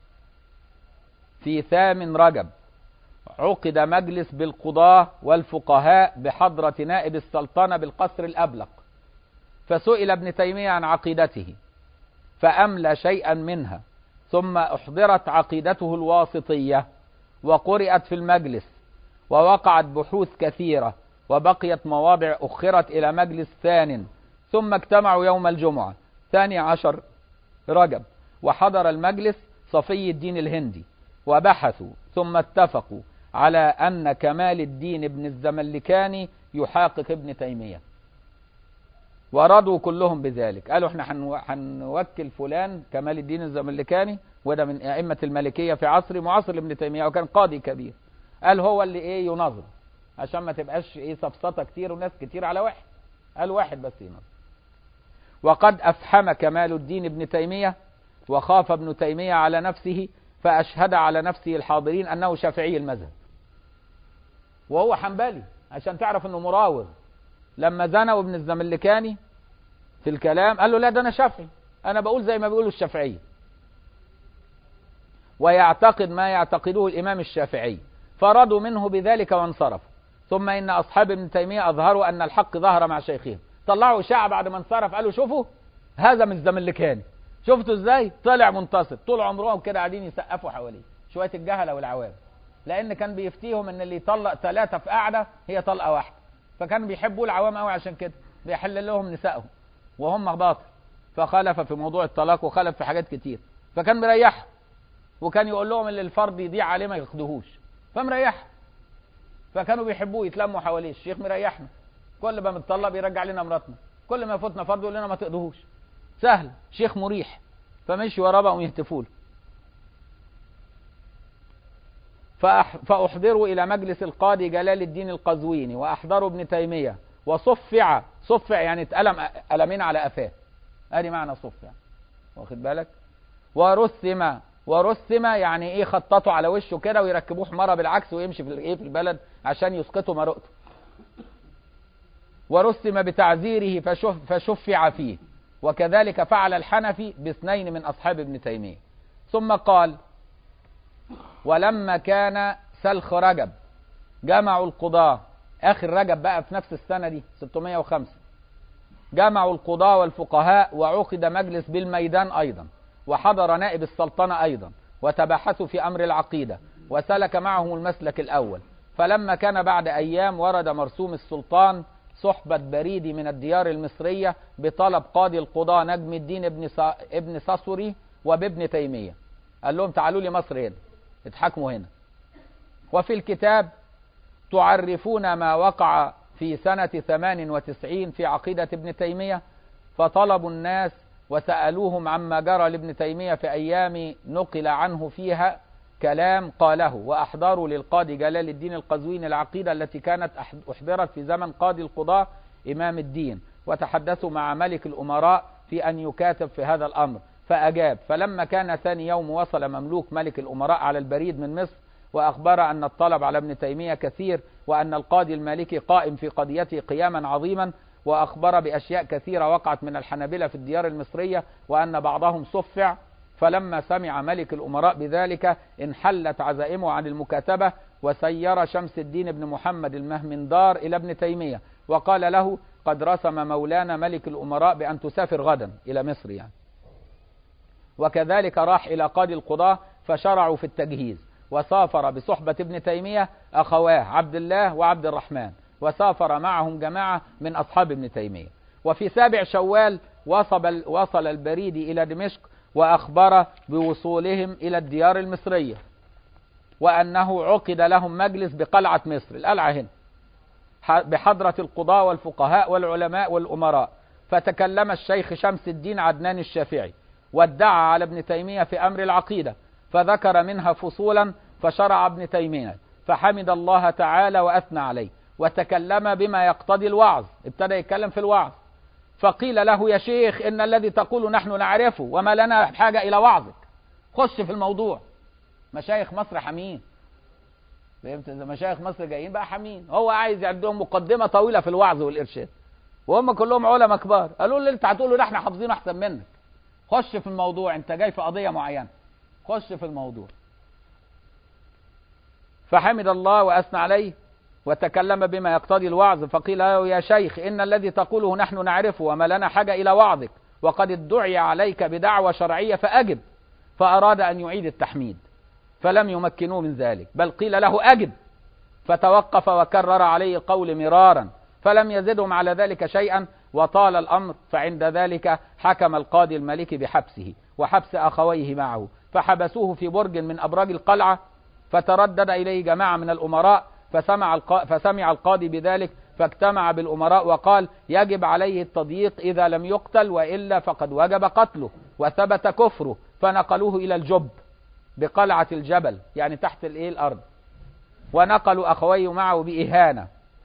في ثامن رجب عقد مجلس بالقضاة والفقهاء بحضرة نائب السلطنة بالقصر الأبلق فسئل ابن تيمية عن عقيدته فأملى شيئا منها ثم أحضرت عقيدته الواسطية وقرأت في المجلس ووقعت بحوث كثيرة وبقيت مواضع أخرت إلى مجلس ثان ثم اجتمعوا يوم الجمعة ثاني عشر رجب وحضر المجلس صفي الدين الهندي وبحثوا ثم اتفقوا على أن كمال الدين ابن الزملكاني يحاقق ابن تيمية ورضوا كلهم بذلك قالوا احنا هنوكل فلان كمال الدين الزملكاني وده من أئمة المالكية في عصر معاصر لابن تيمية وكان قاضي كبير قال هو اللي ايه ينظر عشان ما تبقاش ايه سفسطة كتير وناس كتير على واحد قال واحد بس ينظر وقد أفحم كمال الدين ابن تيمية وخاف ابن تيمية على نفسه فأشهد على نفسه الحاضرين أنه شافعي المذهب وهو حنبلي عشان تعرف أنه مراوغ لما زنوا ابن الزملكاني في الكلام قال له لا ده أنا شافعي أنا بقول زي ما بيقولوا الشافعية ويعتقد ما يعتقده الإمام الشافعي فرضوا منه بذلك وانصرفوا ثم إن أصحاب ابن تيمية أظهروا أن الحق ظهر مع شيخهم طلعوا إشاعة بعد ما انصرف قالوا شوفوا هذا من الزملكاني شفتوا ازاي طلع منتصر طول عمرهم كده قاعدين يسقفوا حواليه شويه الجهله والعوام لان كان بيفتيهم ان اللي يطلق ثلاثه في قعده هي طلقه واحده فكانوا بيحبوا العوام قوي عشان كده بيحل لهم نسائهم وهم باطل فخالف في موضوع الطلاق وخالف في حاجات كتير فكان مريحهم وكان يقول لهم اللي الفرض يضيع عليه ما ياخدوهوش فمريح فكانوا بيحبوه يتلموا حواليه الشيخ مريحنا كل ما بنطلق بيرجع لنا مراتنا كل ما يفوتنا فرض يقول لنا ما تقضوهوش سهل شيخ مريح فمشي وراه بقوا يهتفوا له فأح... فأحضروا إلى مجلس القاضي جلال الدين القزويني وأحضروا ابن تيمية وصفع صفع يعني اتألم ألمين على قفاه ادي معنى صفع واخد بالك ورثم ورثم يعني ايه خططوا على وشه كده ويركبوه حماره بالعكس ويمشي في ايه في البلد عشان يسقطوا مرؤته ورثم بتعزيره فشف فشفع فيه وكذلك فعل الحنفي باثنين من أصحاب ابن تيمية ثم قال ولما كان سلخ رجب جمعوا القضاة آخر رجب بقى في نفس السنة دي 605 جمعوا القضاة والفقهاء وعقد مجلس بالميدان أيضا وحضر نائب السلطنة أيضا وتباحثوا في أمر العقيدة وسلك معهم المسلك الأول فلما كان بعد أيام ورد مرسوم السلطان صحبة بريد من الديار المصرية بطلب قاضي القضاة نجم الدين ابن سا... ابن ساسوري وبابن تيمية قال لهم تعالوا لي مصر هنا اتحكموا هنا وفي الكتاب تعرفون ما وقع في سنة 98 في عقيدة ابن تيمية فطلبوا الناس وسألوهم عما جرى لابن تيمية في أيام نقل عنه فيها كلام قاله وأحضروا للقاضي جلال الدين القزويني العقيدة التي كانت أحضرت في زمن قاضي القضاة إمام الدين وتحدثوا مع ملك الأمراء في أن يكاتب في هذا الأمر فأجاب فلما كان ثاني يوم وصل مملوك ملك الأمراء على البريد من مصر وأخبر أن الطلب على ابن تيمية كثير وأن القاضي المالكي قائم في قضيته قياما عظيما وأخبر بأشياء كثيرة وقعت من الحنابلة في الديار المصرية وأن بعضهم صفع فلما سمع ملك الأمراء بذلك انحلت عزائمه عن المكاتبة وسير شمس الدين بن محمد المهمندار إلى ابن تيمية وقال له قد رسم مولانا ملك الأمراء بأن تسافر غدا إلى مصر يعني وكذلك راح إلى قاضي القضاة فشرعوا في التجهيز وسافر بصحبة ابن تيمية أخواه عبد الله وعبد الرحمن وسافر معهم جماعة من أصحاب ابن تيمية وفي سابع شوال وصل, وصل البريد إلى دمشق وأخبر بوصولهم إلى الديار المصرية وأنه عقد لهم مجلس بقلعة مصر القلعة هنا بحضرة القضاة والفقهاء والعلماء والأمراء فتكلم الشيخ شمس الدين عدنان الشافعي وادعى على ابن تيمية في أمر العقيدة فذكر منها فصولا فشرع ابن تيمية فحمد الله تعالى وأثنى عليه وتكلم بما يقتضي الوعظ ابتدى يتكلم في الوعظ فقيل له يا شيخ إن الذي تقول نحن نعرفه وما لنا حاجة إلى وعظك خش في الموضوع مشايخ مصر حمين فهمت إذا مشايخ مصر جايين بقى حامين هو عايز يعدهم مقدمة طويلة في الوعظ والإرشاد وهم كلهم علماء كبار قالوا له اللي انت هتقوله ده احنا حافظينه احسن منك خش في الموضوع انت جاي في قضية معينة خش في الموضوع فحمد الله وأثنى عليه وتكلم بما يقتضي الوعظ فقيل له يا شيخ إن الذي تقوله نحن نعرفه وما لنا حاجة إلى وعظك وقد ادعي عليك بدعوة شرعية فأجب فأراد أن يعيد التحميد فلم يمكنوه من ذلك بل قيل له أجب فتوقف وكرر عليه القول مرارا فلم يزدهم على ذلك شيئا وطال الأمر فعند ذلك حكم القاضي الملك بحبسه وحبس أخويه معه فحبسوه في برج من أبراج القلعة فتردد إليه جماعة من الأمراء فسمع, القا... فسمع القاضي بذلك فاجتمع بالأمراء وقال يجب عليه التضييق إذا لم يقتل وإلا فقد وجب قتله وثبت كفره فنقلوه إلى الجب بقلعة الجبل يعني تحت الإيه الأرض ونقلوا أخويه معه بإهانة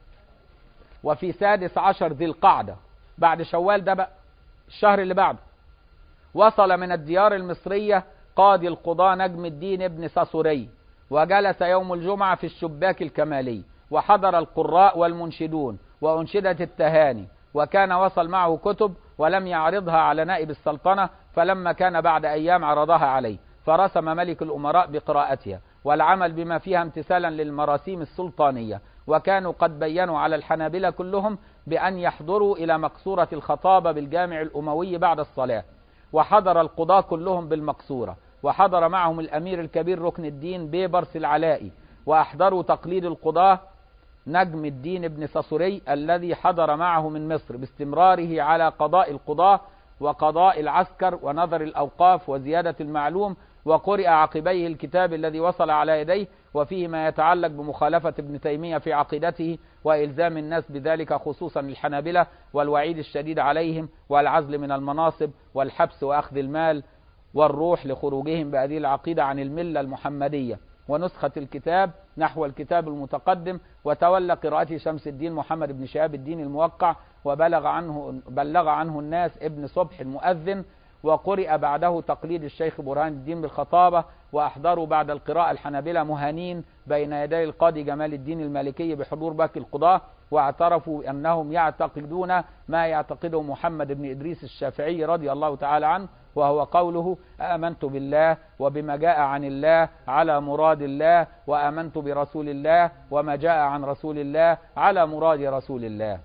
وفي سادس عشر ذي القعدة بعد شوال ده بقى الشهر اللي بعده وصل من الديار المصرية قاضي القضاة نجم الدين ابن ساسوري وجلس يوم الجمعة في الشباك الكمالي وحضر القراء والمنشدون وأنشدت التهاني وكان وصل معه كتب ولم يعرضها على نائب السلطنة فلما كان بعد أيام عرضها عليه فرسم ملك الأمراء بقراءتها والعمل بما فيها امتثالا للمراسيم السلطانية وكانوا قد بينوا على الحنابلة كلهم بأن يحضروا إلى مقصورة الخطابة بالجامع الأموي بعد الصلاة وحضر القضاة كلهم بالمقصورة وحضر معهم الأمير الكبير ركن الدين بيبرس العلائي وأحضروا تقليد القضاة نجم الدين بن ساسوري الذي حضر معه من مصر باستمراره على قضاء القضاة وقضاء العسكر ونظر الأوقاف وزيادة المعلوم وقرئ عقبيه الكتاب الذي وصل على يديه وفيه ما يتعلق بمخالفة ابن تيمية في عقيدته وإلزام الناس بذلك خصوصا الحنابلة والوعيد الشديد عليهم والعزل من المناصب والحبس وأخذ المال والروح لخروجهم بهذه العقيدة عن الملة المحمدية ونسخة الكتاب نحو الكتاب المتقدم وتولى قراءته شمس الدين محمد بن شهاب الدين الموقع وبلغ عنه بلغ عنه الناس ابن صبح المؤذن وقرئ بعده تقليد الشيخ برهان الدين بالخطابة وأحضروا بعد القراءة الحنابلة مهانين بين يدي القاضي جمال الدين المالكي بحضور باقي القضاة واعترفوا أنهم يعتقدون ما يعتقده محمد بن إدريس الشافعي رضي الله تعالى عنه وهو قوله آمنت بالله وبما جاء عن الله على مراد الله وآمنت برسول الله وما جاء عن رسول الله على مراد رسول الله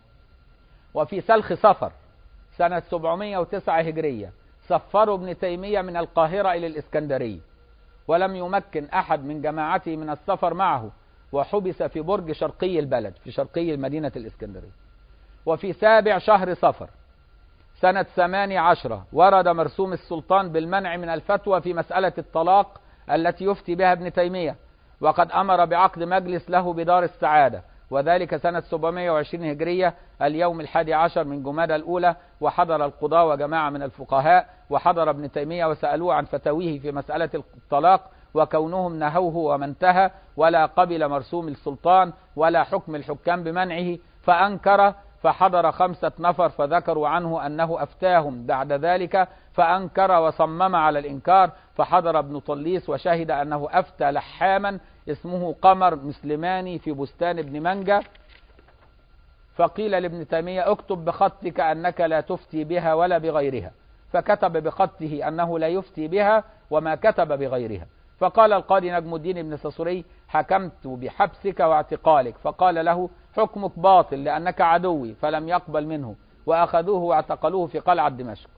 وفي سلخ صفر سنة 709 هجرية سفروا ابن تيمية من القاهرة إلى الإسكندرية ولم يمكن أحد من جماعته من السفر معه وحبس في برج شرقي البلد في شرقي مدينة الإسكندرية وفي سابع شهر صفر سنة ثمانية عشرة ورد مرسوم السلطان بالمنع من الفتوى في مسألة الطلاق التي يفتي بها ابن تيمية وقد أمر بعقد مجلس له بدار السعادة وذلك سنة 720 هجرية اليوم الحادي عشر من جمادى الأولى وحضر القضاة وجماعة من الفقهاء وحضر ابن تيمية وسألوه عن فتاويه في مسألة الطلاق وكونهم نهوه وما انتهى ولا قبل مرسوم السلطان ولا حكم الحكام بمنعه فأنكر فحضر خمسة نفر فذكروا عنه أنه أفتاهم بعد ذلك فأنكر وصمم على الإنكار فحضر ابن طليس وشهد أنه أفتى لحاما اسمه قمر مسلماني في بستان ابن منجة فقيل لابن تيمية اكتب بخطك أنك لا تفتي بها ولا بغيرها فكتب بخطه أنه لا يفتي بها وما كتب بغيرها فقال القاضي نجم الدين بن ساسوري حكمت بحبسك واعتقالك فقال له حكمك باطل لأنك عدوي فلم يقبل منه وأخذوه واعتقلوه في قلعة دمشق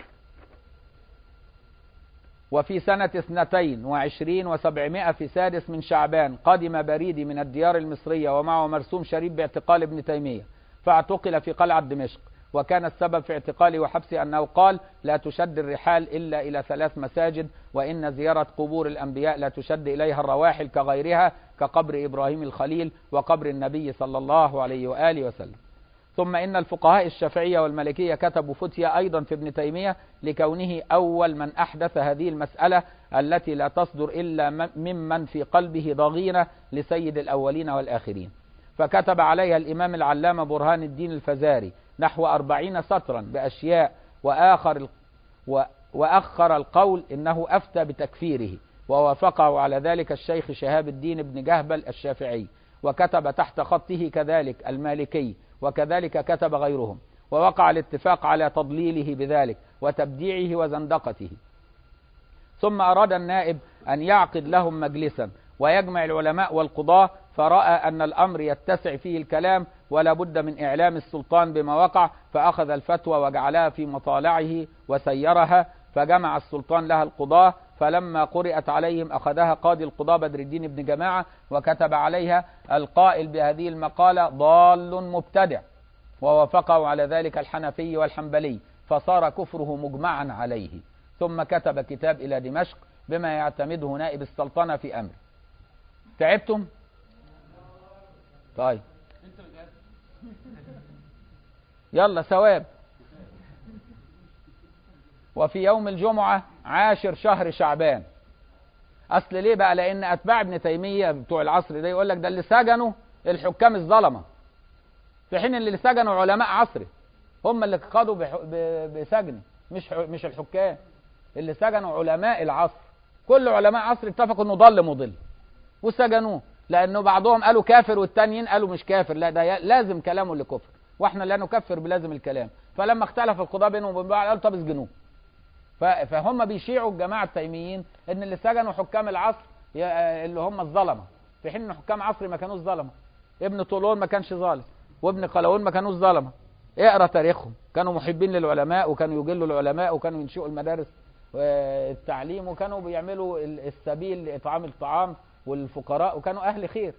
وفي سنة اثنتين وعشرين وسبعمائة في سادس من شعبان قدم بريدي من الديار المصرية ومعه مرسوم شريف باعتقال ابن تيمية فاعتقل في قلعة دمشق وكان السبب في اعتقاله وحبسه أنه قال لا تشد الرحال إلا إلى ثلاث مساجد وإن زيارة قبور الأنبياء لا تشد إليها الرواحل كغيرها كقبر إبراهيم الخليل وقبر النبي صلى الله عليه وآله وسلم ثم إن الفقهاء الشافعية والمالكية كتبوا فتية أيضا في ابن تيمية لكونه أول من أحدث هذه المسألة التي لا تصدر إلا ممن في قلبه ضغينة لسيد الأولين والآخرين فكتب عليها الإمام العلامة برهان الدين الفزاري نحو أربعين سطرا بأشياء وآخر و وأخر القول إنه أفتى بتكفيره ووافقه على ذلك الشيخ شهاب الدين بن جهبل الشافعي وكتب تحت خطه كذلك المالكي وكذلك كتب غيرهم ووقع الاتفاق على تضليله بذلك وتبديعه وزندقته ثم أراد النائب أن يعقد لهم مجلسا ويجمع العلماء والقضاة فرأى أن الأمر يتسع فيه الكلام ولا بد من إعلام السلطان بما وقع فأخذ الفتوى وجعلها في مطالعه وسيرها فجمع السلطان لها القضاة فلما قرأت عليهم أخذها قاضي القضاة بدر الدين بن جماعة وكتب عليها القائل بهذه المقالة ضال مبتدع ووافقه على ذلك الحنفي والحنبلي فصار كفره مجمعا عليه ثم كتب كتاب إلى دمشق بما يعتمده نائب السلطنة في أمره تعبتم؟ طيب يلا ثواب وفي يوم الجمعة عاشر شهر شعبان أصل ليه بقى لأن أتباع ابن تيمية بتوع العصر ده يقول لك ده اللي سجنوا الحكام الظلمة في حين اللي سجنوا علماء عصره هم اللي قضوا بسجن مش مش الحكام اللي سجنوا علماء العصر كل علماء عصر اتفقوا انه ضل مضل وسجنوه لانه بعضهم قالوا كافر والتانيين قالوا مش كافر لا ده لازم كلامه اللي كفر واحنا لا نكفر بلازم الكلام فلما اختلف القضاة بينهم وبين بعض قالوا طب اسجنوه فهم بيشيعوا الجماعة التيميين ان اللي سجنوا حكام العصر اللي هم الظلمة في حين ان حكام عصر ما كانوش ظلمة ابن طولون ما كانش ظالم وابن قلاوون ما كانوش ظلمة اقرا تاريخهم كانوا محبين للعلماء وكانوا يجلوا العلماء وكانوا ينشئوا المدارس التعليم وكانوا بيعملوا السبيل لإطعام الطعام والفقراء وكانوا أهل خير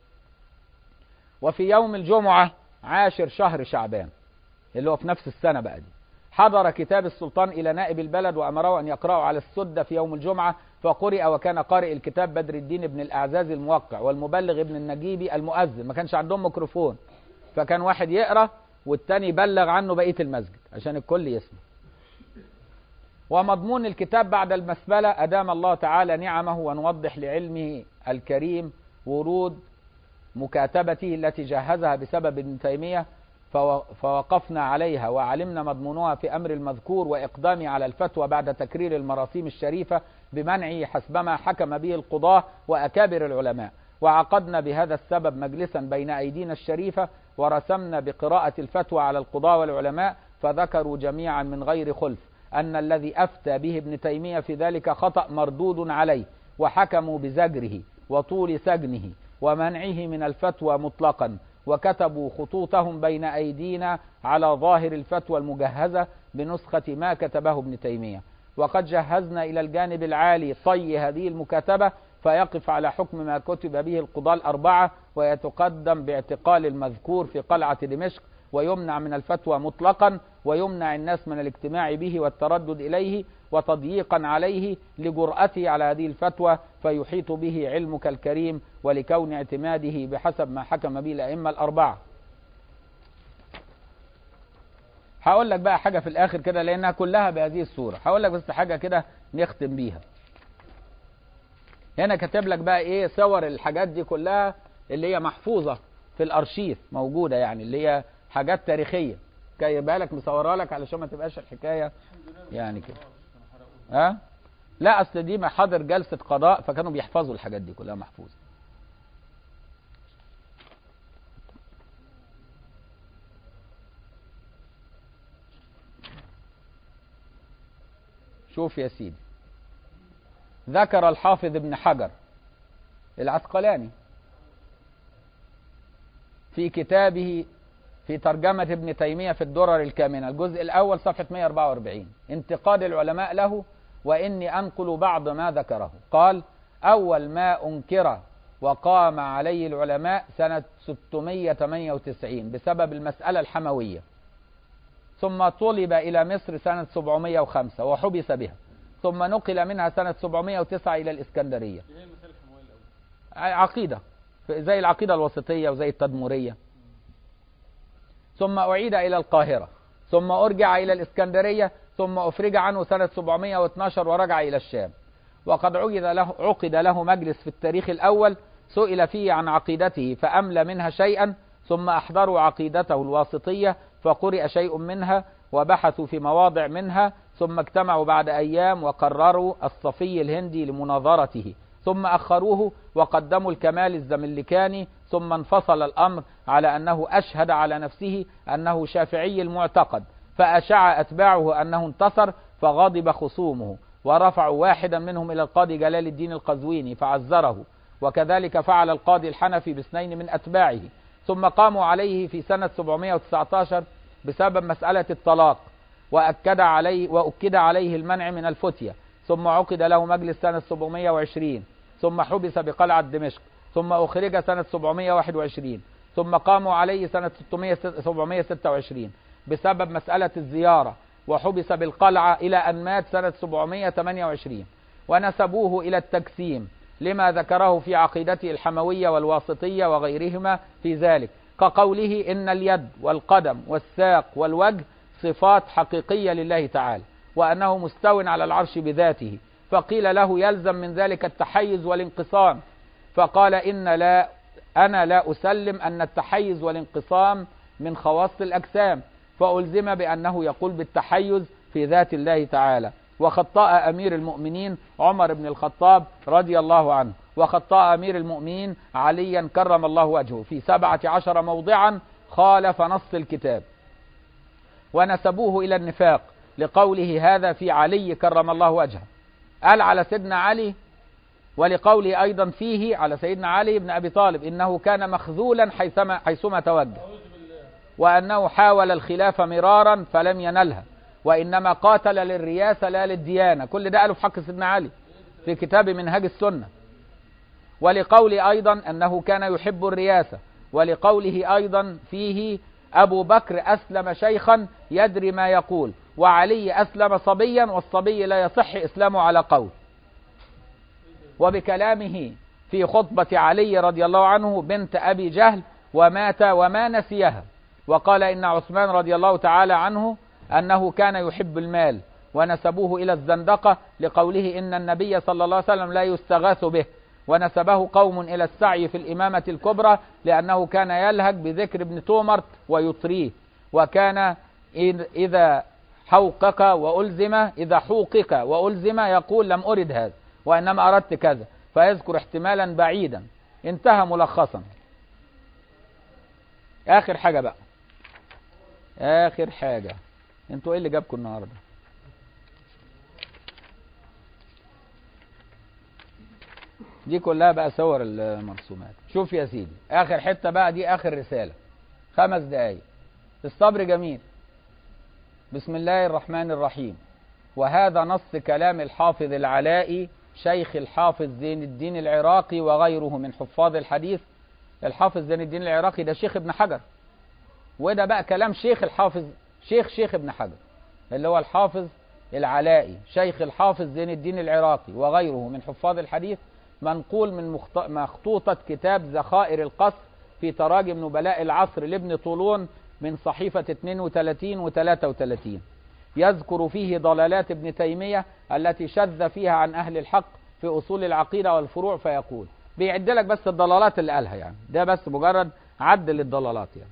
وفي يوم الجمعة عاشر شهر شعبان اللي هو في نفس السنة بقى دي حضر كتاب السلطان إلى نائب البلد وأمره أن يقرأه على السدة في يوم الجمعة فقرئ وكان قارئ الكتاب بدر الدين بن الأعزاز الموقع والمبلغ ابن النجيبي المؤذن ما كانش عندهم ميكروفون فكان واحد يقرأ والتاني يبلغ عنه بقية المسجد عشان الكل يسمع ومضمون الكتاب بعد المسبلة أدام الله تعالى نعمه ونوضح لعلمه الكريم ورود مكاتبته التي جهزها بسبب ابن تيمية فوقفنا عليها وعلمنا مضمونها في أمر المذكور وإقدامي على الفتوى بعد تكرير المراسيم الشريفة بمنعه حسبما حكم به القضاة وأكابر العلماء وعقدنا بهذا السبب مجلسا بين أيدينا الشريفة ورسمنا بقراءة الفتوى على القضاة والعلماء فذكروا جميعا من غير خلف أن الذي أفتى به ابن تيمية في ذلك خطأ مردود عليه وحكموا بزجره وطول سجنه ومنعه من الفتوى مطلقا وكتبوا خطوطهم بين أيدينا على ظاهر الفتوى المجهزة بنسخة ما كتبه ابن تيمية وقد جهزنا إلى الجانب العالي طي هذه المكاتبة فيقف على حكم ما كتب به القضاة الأربعة ويتقدم باعتقال المذكور في قلعة دمشق ويمنع من الفتوى مطلقا ويمنع الناس من الاجتماع به والتردد إليه وتضييقا عليه لجرأته على هذه الفتوى فيحيط به علمك الكريم ولكون اعتماده بحسب ما حكم به الأئمة الأربعة هقول لك بقى حاجة في الآخر كده لأنها كلها بهذه الصورة هقول لك بس حاجة كده نختم بيها هنا كاتب لك بقى ايه صور الحاجات دي كلها اللي هي محفوظة في الارشيف موجودة يعني اللي هي حاجات تاريخية جايبها لك مصورها لك علشان ما تبقاش الحكاية يعني كده ها لا اصل دي محاضر جلسة قضاء فكانوا بيحفظوا الحاجات دي كلها محفوظة شوف يا سيدي ذكر الحافظ ابن حجر العسقلاني في كتابه في ترجمة ابن تيمية في الدرر الكامنة الجزء الأول صفحة 144 انتقاد العلماء له وإني أنقل بعض ما ذكره قال أول ما أنكر وقام عليه العلماء سنة 698 بسبب المسألة الحموية ثم طلب إلى مصر سنة 705 وحبس بها ثم نقل منها سنة 709 إلى الإسكندرية عقيدة زي العقيدة الوسطية وزي التدمرية ثم أعيد إلى القاهرة ثم أرجع إلى الإسكندرية ثم أفرج عنه سنة 712 ورجع إلى الشام وقد عقد له, عقد له مجلس في التاريخ الأول سئل فيه عن عقيدته فأملى منها شيئا ثم أحضروا عقيدته الواسطية فقرئ شيء منها وبحثوا في مواضع منها ثم اجتمعوا بعد أيام وقرروا الصفي الهندي لمناظرته ثم أخروه وقدموا الكمال الزملكاني ثم انفصل الأمر على أنه أشهد على نفسه أنه شافعي المعتقد فأشاع أتباعه أنه انتصر فغضب خصومه ورفعوا واحدا منهم إلى القاضي جلال الدين القزويني فعزره وكذلك فعل القاضي الحنفي باثنين من أتباعه ثم قاموا عليه في سنة 719 بسبب مسألة الطلاق وأكد عليه وأكد عليه المنع من الفتية ثم عقد له مجلس سنة 720 ثم حبس بقلعة دمشق ثم أخرج سنة 721 ثم قاموا عليه سنة 726 بسبب مسألة الزيارة وحبس بالقلعة إلى أن مات سنة 728 ونسبوه إلى التجسيم لما ذكره في عقيدته الحموية والواسطية وغيرهما في ذلك كقوله إن اليد والقدم والساق والوجه صفات حقيقية لله تعالى وأنه مستو على العرش بذاته فقيل له يلزم من ذلك التحيز والانقسام فقال إن لا أنا لا أسلم أن التحيز والانقسام من خواص الأجسام فألزم بأنه يقول بالتحيز في ذات الله تعالى وخطأ أمير المؤمنين عمر بن الخطاب رضي الله عنه وخطأ أمير المؤمنين عليا كرم الله وجهه في سبعة عشر موضعا خالف نص الكتاب ونسبوه إلى النفاق لقوله هذا في علي كرم الله وجهه قال على سيدنا علي ولقوله أيضا فيه على سيدنا علي بن أبي طالب إنه كان مخذولا حيثما, حيثما توجه وأنه حاول الخلافة مرارا فلم ينلها وإنما قاتل للرياسة لا للديانة كل ده قاله في حق سيدنا علي في كتاب منهج السنة ولقوله أيضا أنه كان يحب الرياسة ولقوله أيضا فيه أبو بكر أسلم شيخا يدري ما يقول وعلي أسلم صبيا والصبي لا يصح إسلامه على قول وبكلامه في خطبة علي رضي الله عنه بنت أبي جهل ومات وما نسيها وقال إن عثمان رضي الله تعالى عنه أنه كان يحب المال ونسبوه إلى الزندقة لقوله إن النبي صلى الله عليه وسلم لا يستغاث به ونسبه قوم إلى السعي في الإمامة الكبرى لأنه كان يلهج بذكر ابن تومرت ويطريه وكان إذا حوقك وألزم إذا حوقك وألزم يقول لم أرد هذا وإنما أردت كذا فيذكر احتمالا بعيدا انتهى ملخصا آخر حاجة بقى آخر حاجة انتوا ايه اللي جابكم النهارده دي كلها بقى صور المرسومات شوف يا سيدي اخر حته بقى دي اخر رساله خمس دقايق الصبر جميل بسم الله الرحمن الرحيم وهذا نص كلام الحافظ العلائي شيخ الحافظ زين الدين العراقي وغيره من حفاظ الحديث الحافظ زين الدين العراقي ده شيخ ابن حجر وده بقى كلام شيخ الحافظ شيخ شيخ ابن حجر اللي هو الحافظ العلائي شيخ الحافظ زين الدين العراقي وغيره من حفاظ الحديث منقول من مخطوطة كتاب ذخائر القصر في تراجم نبلاء العصر لابن طولون من صحيفة 32 و 33 يذكر فيه ضلالات ابن تيمية التي شذ فيها عن أهل الحق في أصول العقيدة والفروع فيقول بيعد لك بس الضلالات اللي قالها يعني ده بس مجرد عد للضلالات يعني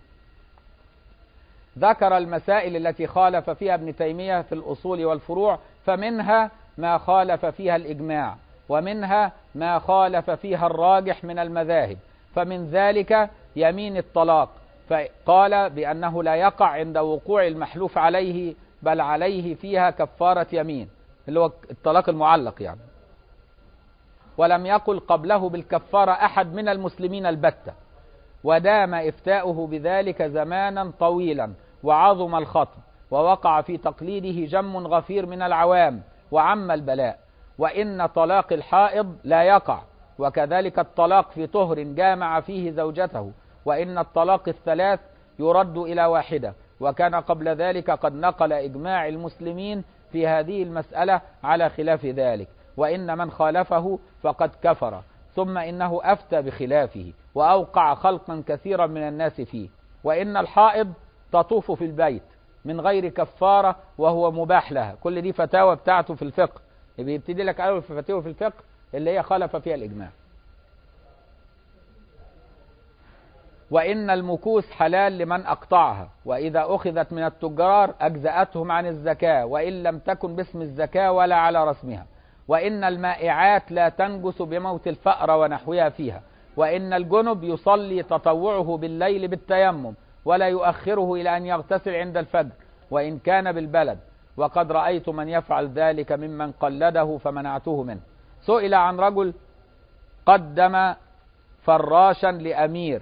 ذكر المسائل التي خالف فيها ابن تيمية في الأصول والفروع فمنها ما خالف فيها الإجماع ومنها ما خالف فيها الراجح من المذاهب فمن ذلك يمين الطلاق فقال بأنه لا يقع عند وقوع المحلوف عليه بل عليه فيها كفارة يمين اللي هو الطلاق المعلق يعني ولم يقل قبله بالكفارة أحد من المسلمين البتة ودام إفتاؤه بذلك زمانا طويلا وعظم الخطب ووقع في تقليده جم غفير من العوام وعم البلاء وإن طلاق الحائض لا يقع وكذلك الطلاق في طهر جامع فيه زوجته وإن الطلاق الثلاث يرد إلى واحدة وكان قبل ذلك قد نقل إجماع المسلمين في هذه المسألة على خلاف ذلك وإن من خالفه فقد كفر ثم إنه أفتى بخلافه وأوقع خلقا كثيرا من الناس فيه وإن الحائض تطوف في البيت من غير كفارة وهو مباح لها كل دي فتاوى بتاعته في الفقه بيبتدي لك أول في فتاوى في الفقه اللي هي خالف فيها الإجماع وإن المكوس حلال لمن أقطعها وإذا أخذت من التجار أجزأتهم عن الزكاة وإن لم تكن باسم الزكاة ولا على رسمها وإن المائعات لا تنجس بموت الفأر ونحوها فيها وإن الجنب يصلي تطوعه بالليل بالتيمم ولا يؤخره إلى أن يغتسل عند الفجر وإن كان بالبلد وقد رأيت من يفعل ذلك ممن قلده فمنعته منه سئل عن رجل قدم فراشا لأمير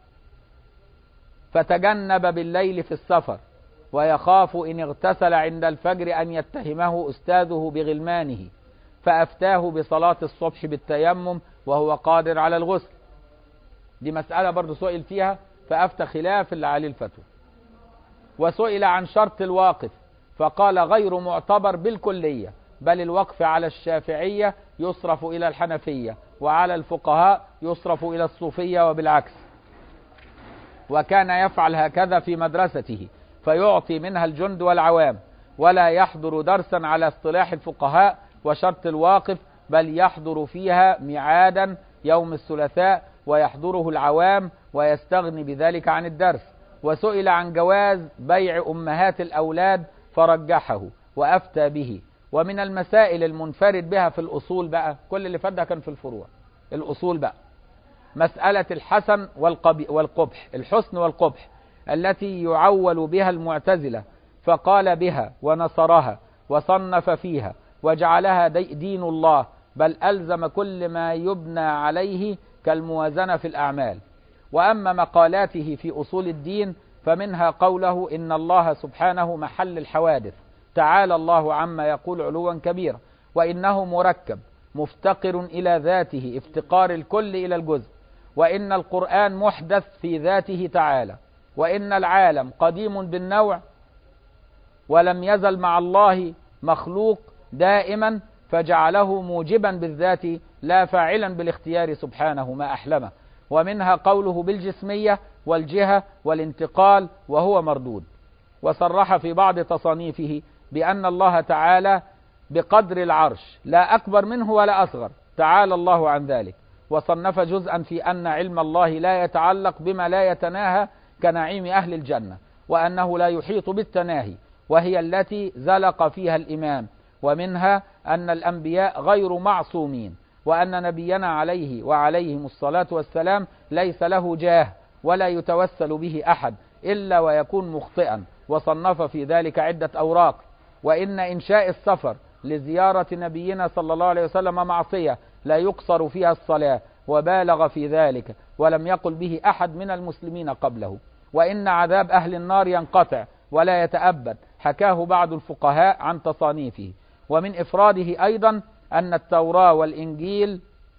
فتجنب بالليل في السفر ويخاف إن اغتسل عند الفجر أن يتهمه أستاذه بغلمانه فأفتاه بصلاة الصبح بالتيمم وهو قادر على الغسل دي مسألة برضو سئل فيها فأفتى خلاف اللي عليه الفتوى وسئل عن شرط الواقف فقال غير معتبر بالكلية بل الوقف على الشافعية يصرف إلى الحنفية وعلى الفقهاء يصرف إلى الصوفية وبالعكس وكان يفعل هكذا في مدرسته فيعطي منها الجند والعوام ولا يحضر درسا على اصطلاح الفقهاء وشرط الواقف بل يحضر فيها ميعادا يوم الثلاثاء ويحضره العوام ويستغني بذلك عن الدرس وسئل عن جواز بيع أمهات الأولاد فرجحه وأفتى به ومن المسائل المنفرد بها في الأصول بقى كل اللي فات ده كان في الفروع الأصول بقى مسألة الحسن والقبح الحسن والقبح التي يعول بها المعتزلة فقال بها ونصرها وصنف فيها وجعلها دين الله بل ألزم كل ما يبنى عليه كالموازنة في الأعمال وأما مقالاته في أصول الدين فمنها قوله إن الله سبحانه محل الحوادث تعالى الله عما يقول علوا كبيرا وإنه مركب مفتقر إلى ذاته افتقار الكل إلى الجزء وإن القرآن محدث في ذاته تعالى وإن العالم قديم بالنوع ولم يزل مع الله مخلوق دائما فجعله موجبا بالذات لا فاعلا بالاختيار سبحانه ما أحلمه ومنها قوله بالجسمية والجهة والانتقال وهو مردود وصرح في بعض تصانيفه بأن الله تعالى بقدر العرش لا أكبر منه ولا أصغر تعالى الله عن ذلك وصنف جزءا في أن علم الله لا يتعلق بما لا يتناهى كنعيم أهل الجنة وأنه لا يحيط بالتناهي وهي التي زلق فيها الإمام ومنها أن الأنبياء غير معصومين وأن نبينا عليه وعليهم الصلاة والسلام ليس له جاه ولا يتوسل به أحد إلا ويكون مخطئا وصنف في ذلك عدة أوراق وإن إنشاء السفر لزيارة نبينا صلى الله عليه وسلم معصية لا يقصر فيها الصلاة وبالغ في ذلك ولم يقل به أحد من المسلمين قبله وإن عذاب أهل النار ينقطع ولا يتأبد حكاه بعض الفقهاء عن تصانيفه ومن إفراده أيضا أن التوراة والإنجيل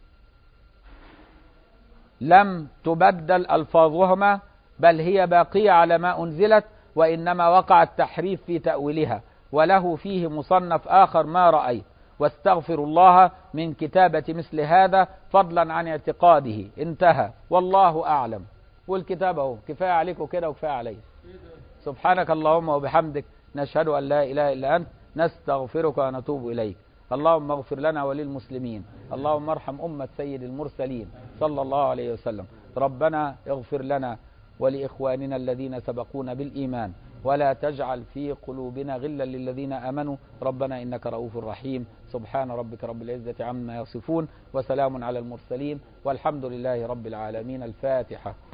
لم تبدل ألفاظهما بل هي باقية على ما أنزلت وإنما وقع التحريف في تأويلها وله فيه مصنف آخر ما رأيت واستغفر الله من كتابة مثل هذا فضلا عن اعتقاده انتهى والله أعلم والكتاب اهو كفاية عليك كده وكفاية علي سبحانك اللهم وبحمدك نشهد أن لا إله إلا أنت نستغفرك ونتوب إليك اللهم اغفر لنا وللمسلمين اللهم ارحم أمة سيد المرسلين صلى الله عليه وسلم ربنا اغفر لنا ولإخواننا الذين سبقونا بالإيمان ولا تجعل في قلوبنا غلا للذين آمنوا ربنا إنك رؤوف رحيم سبحان ربك رب العزة عما يصفون وسلام على المرسلين والحمد لله رب العالمين الفاتحة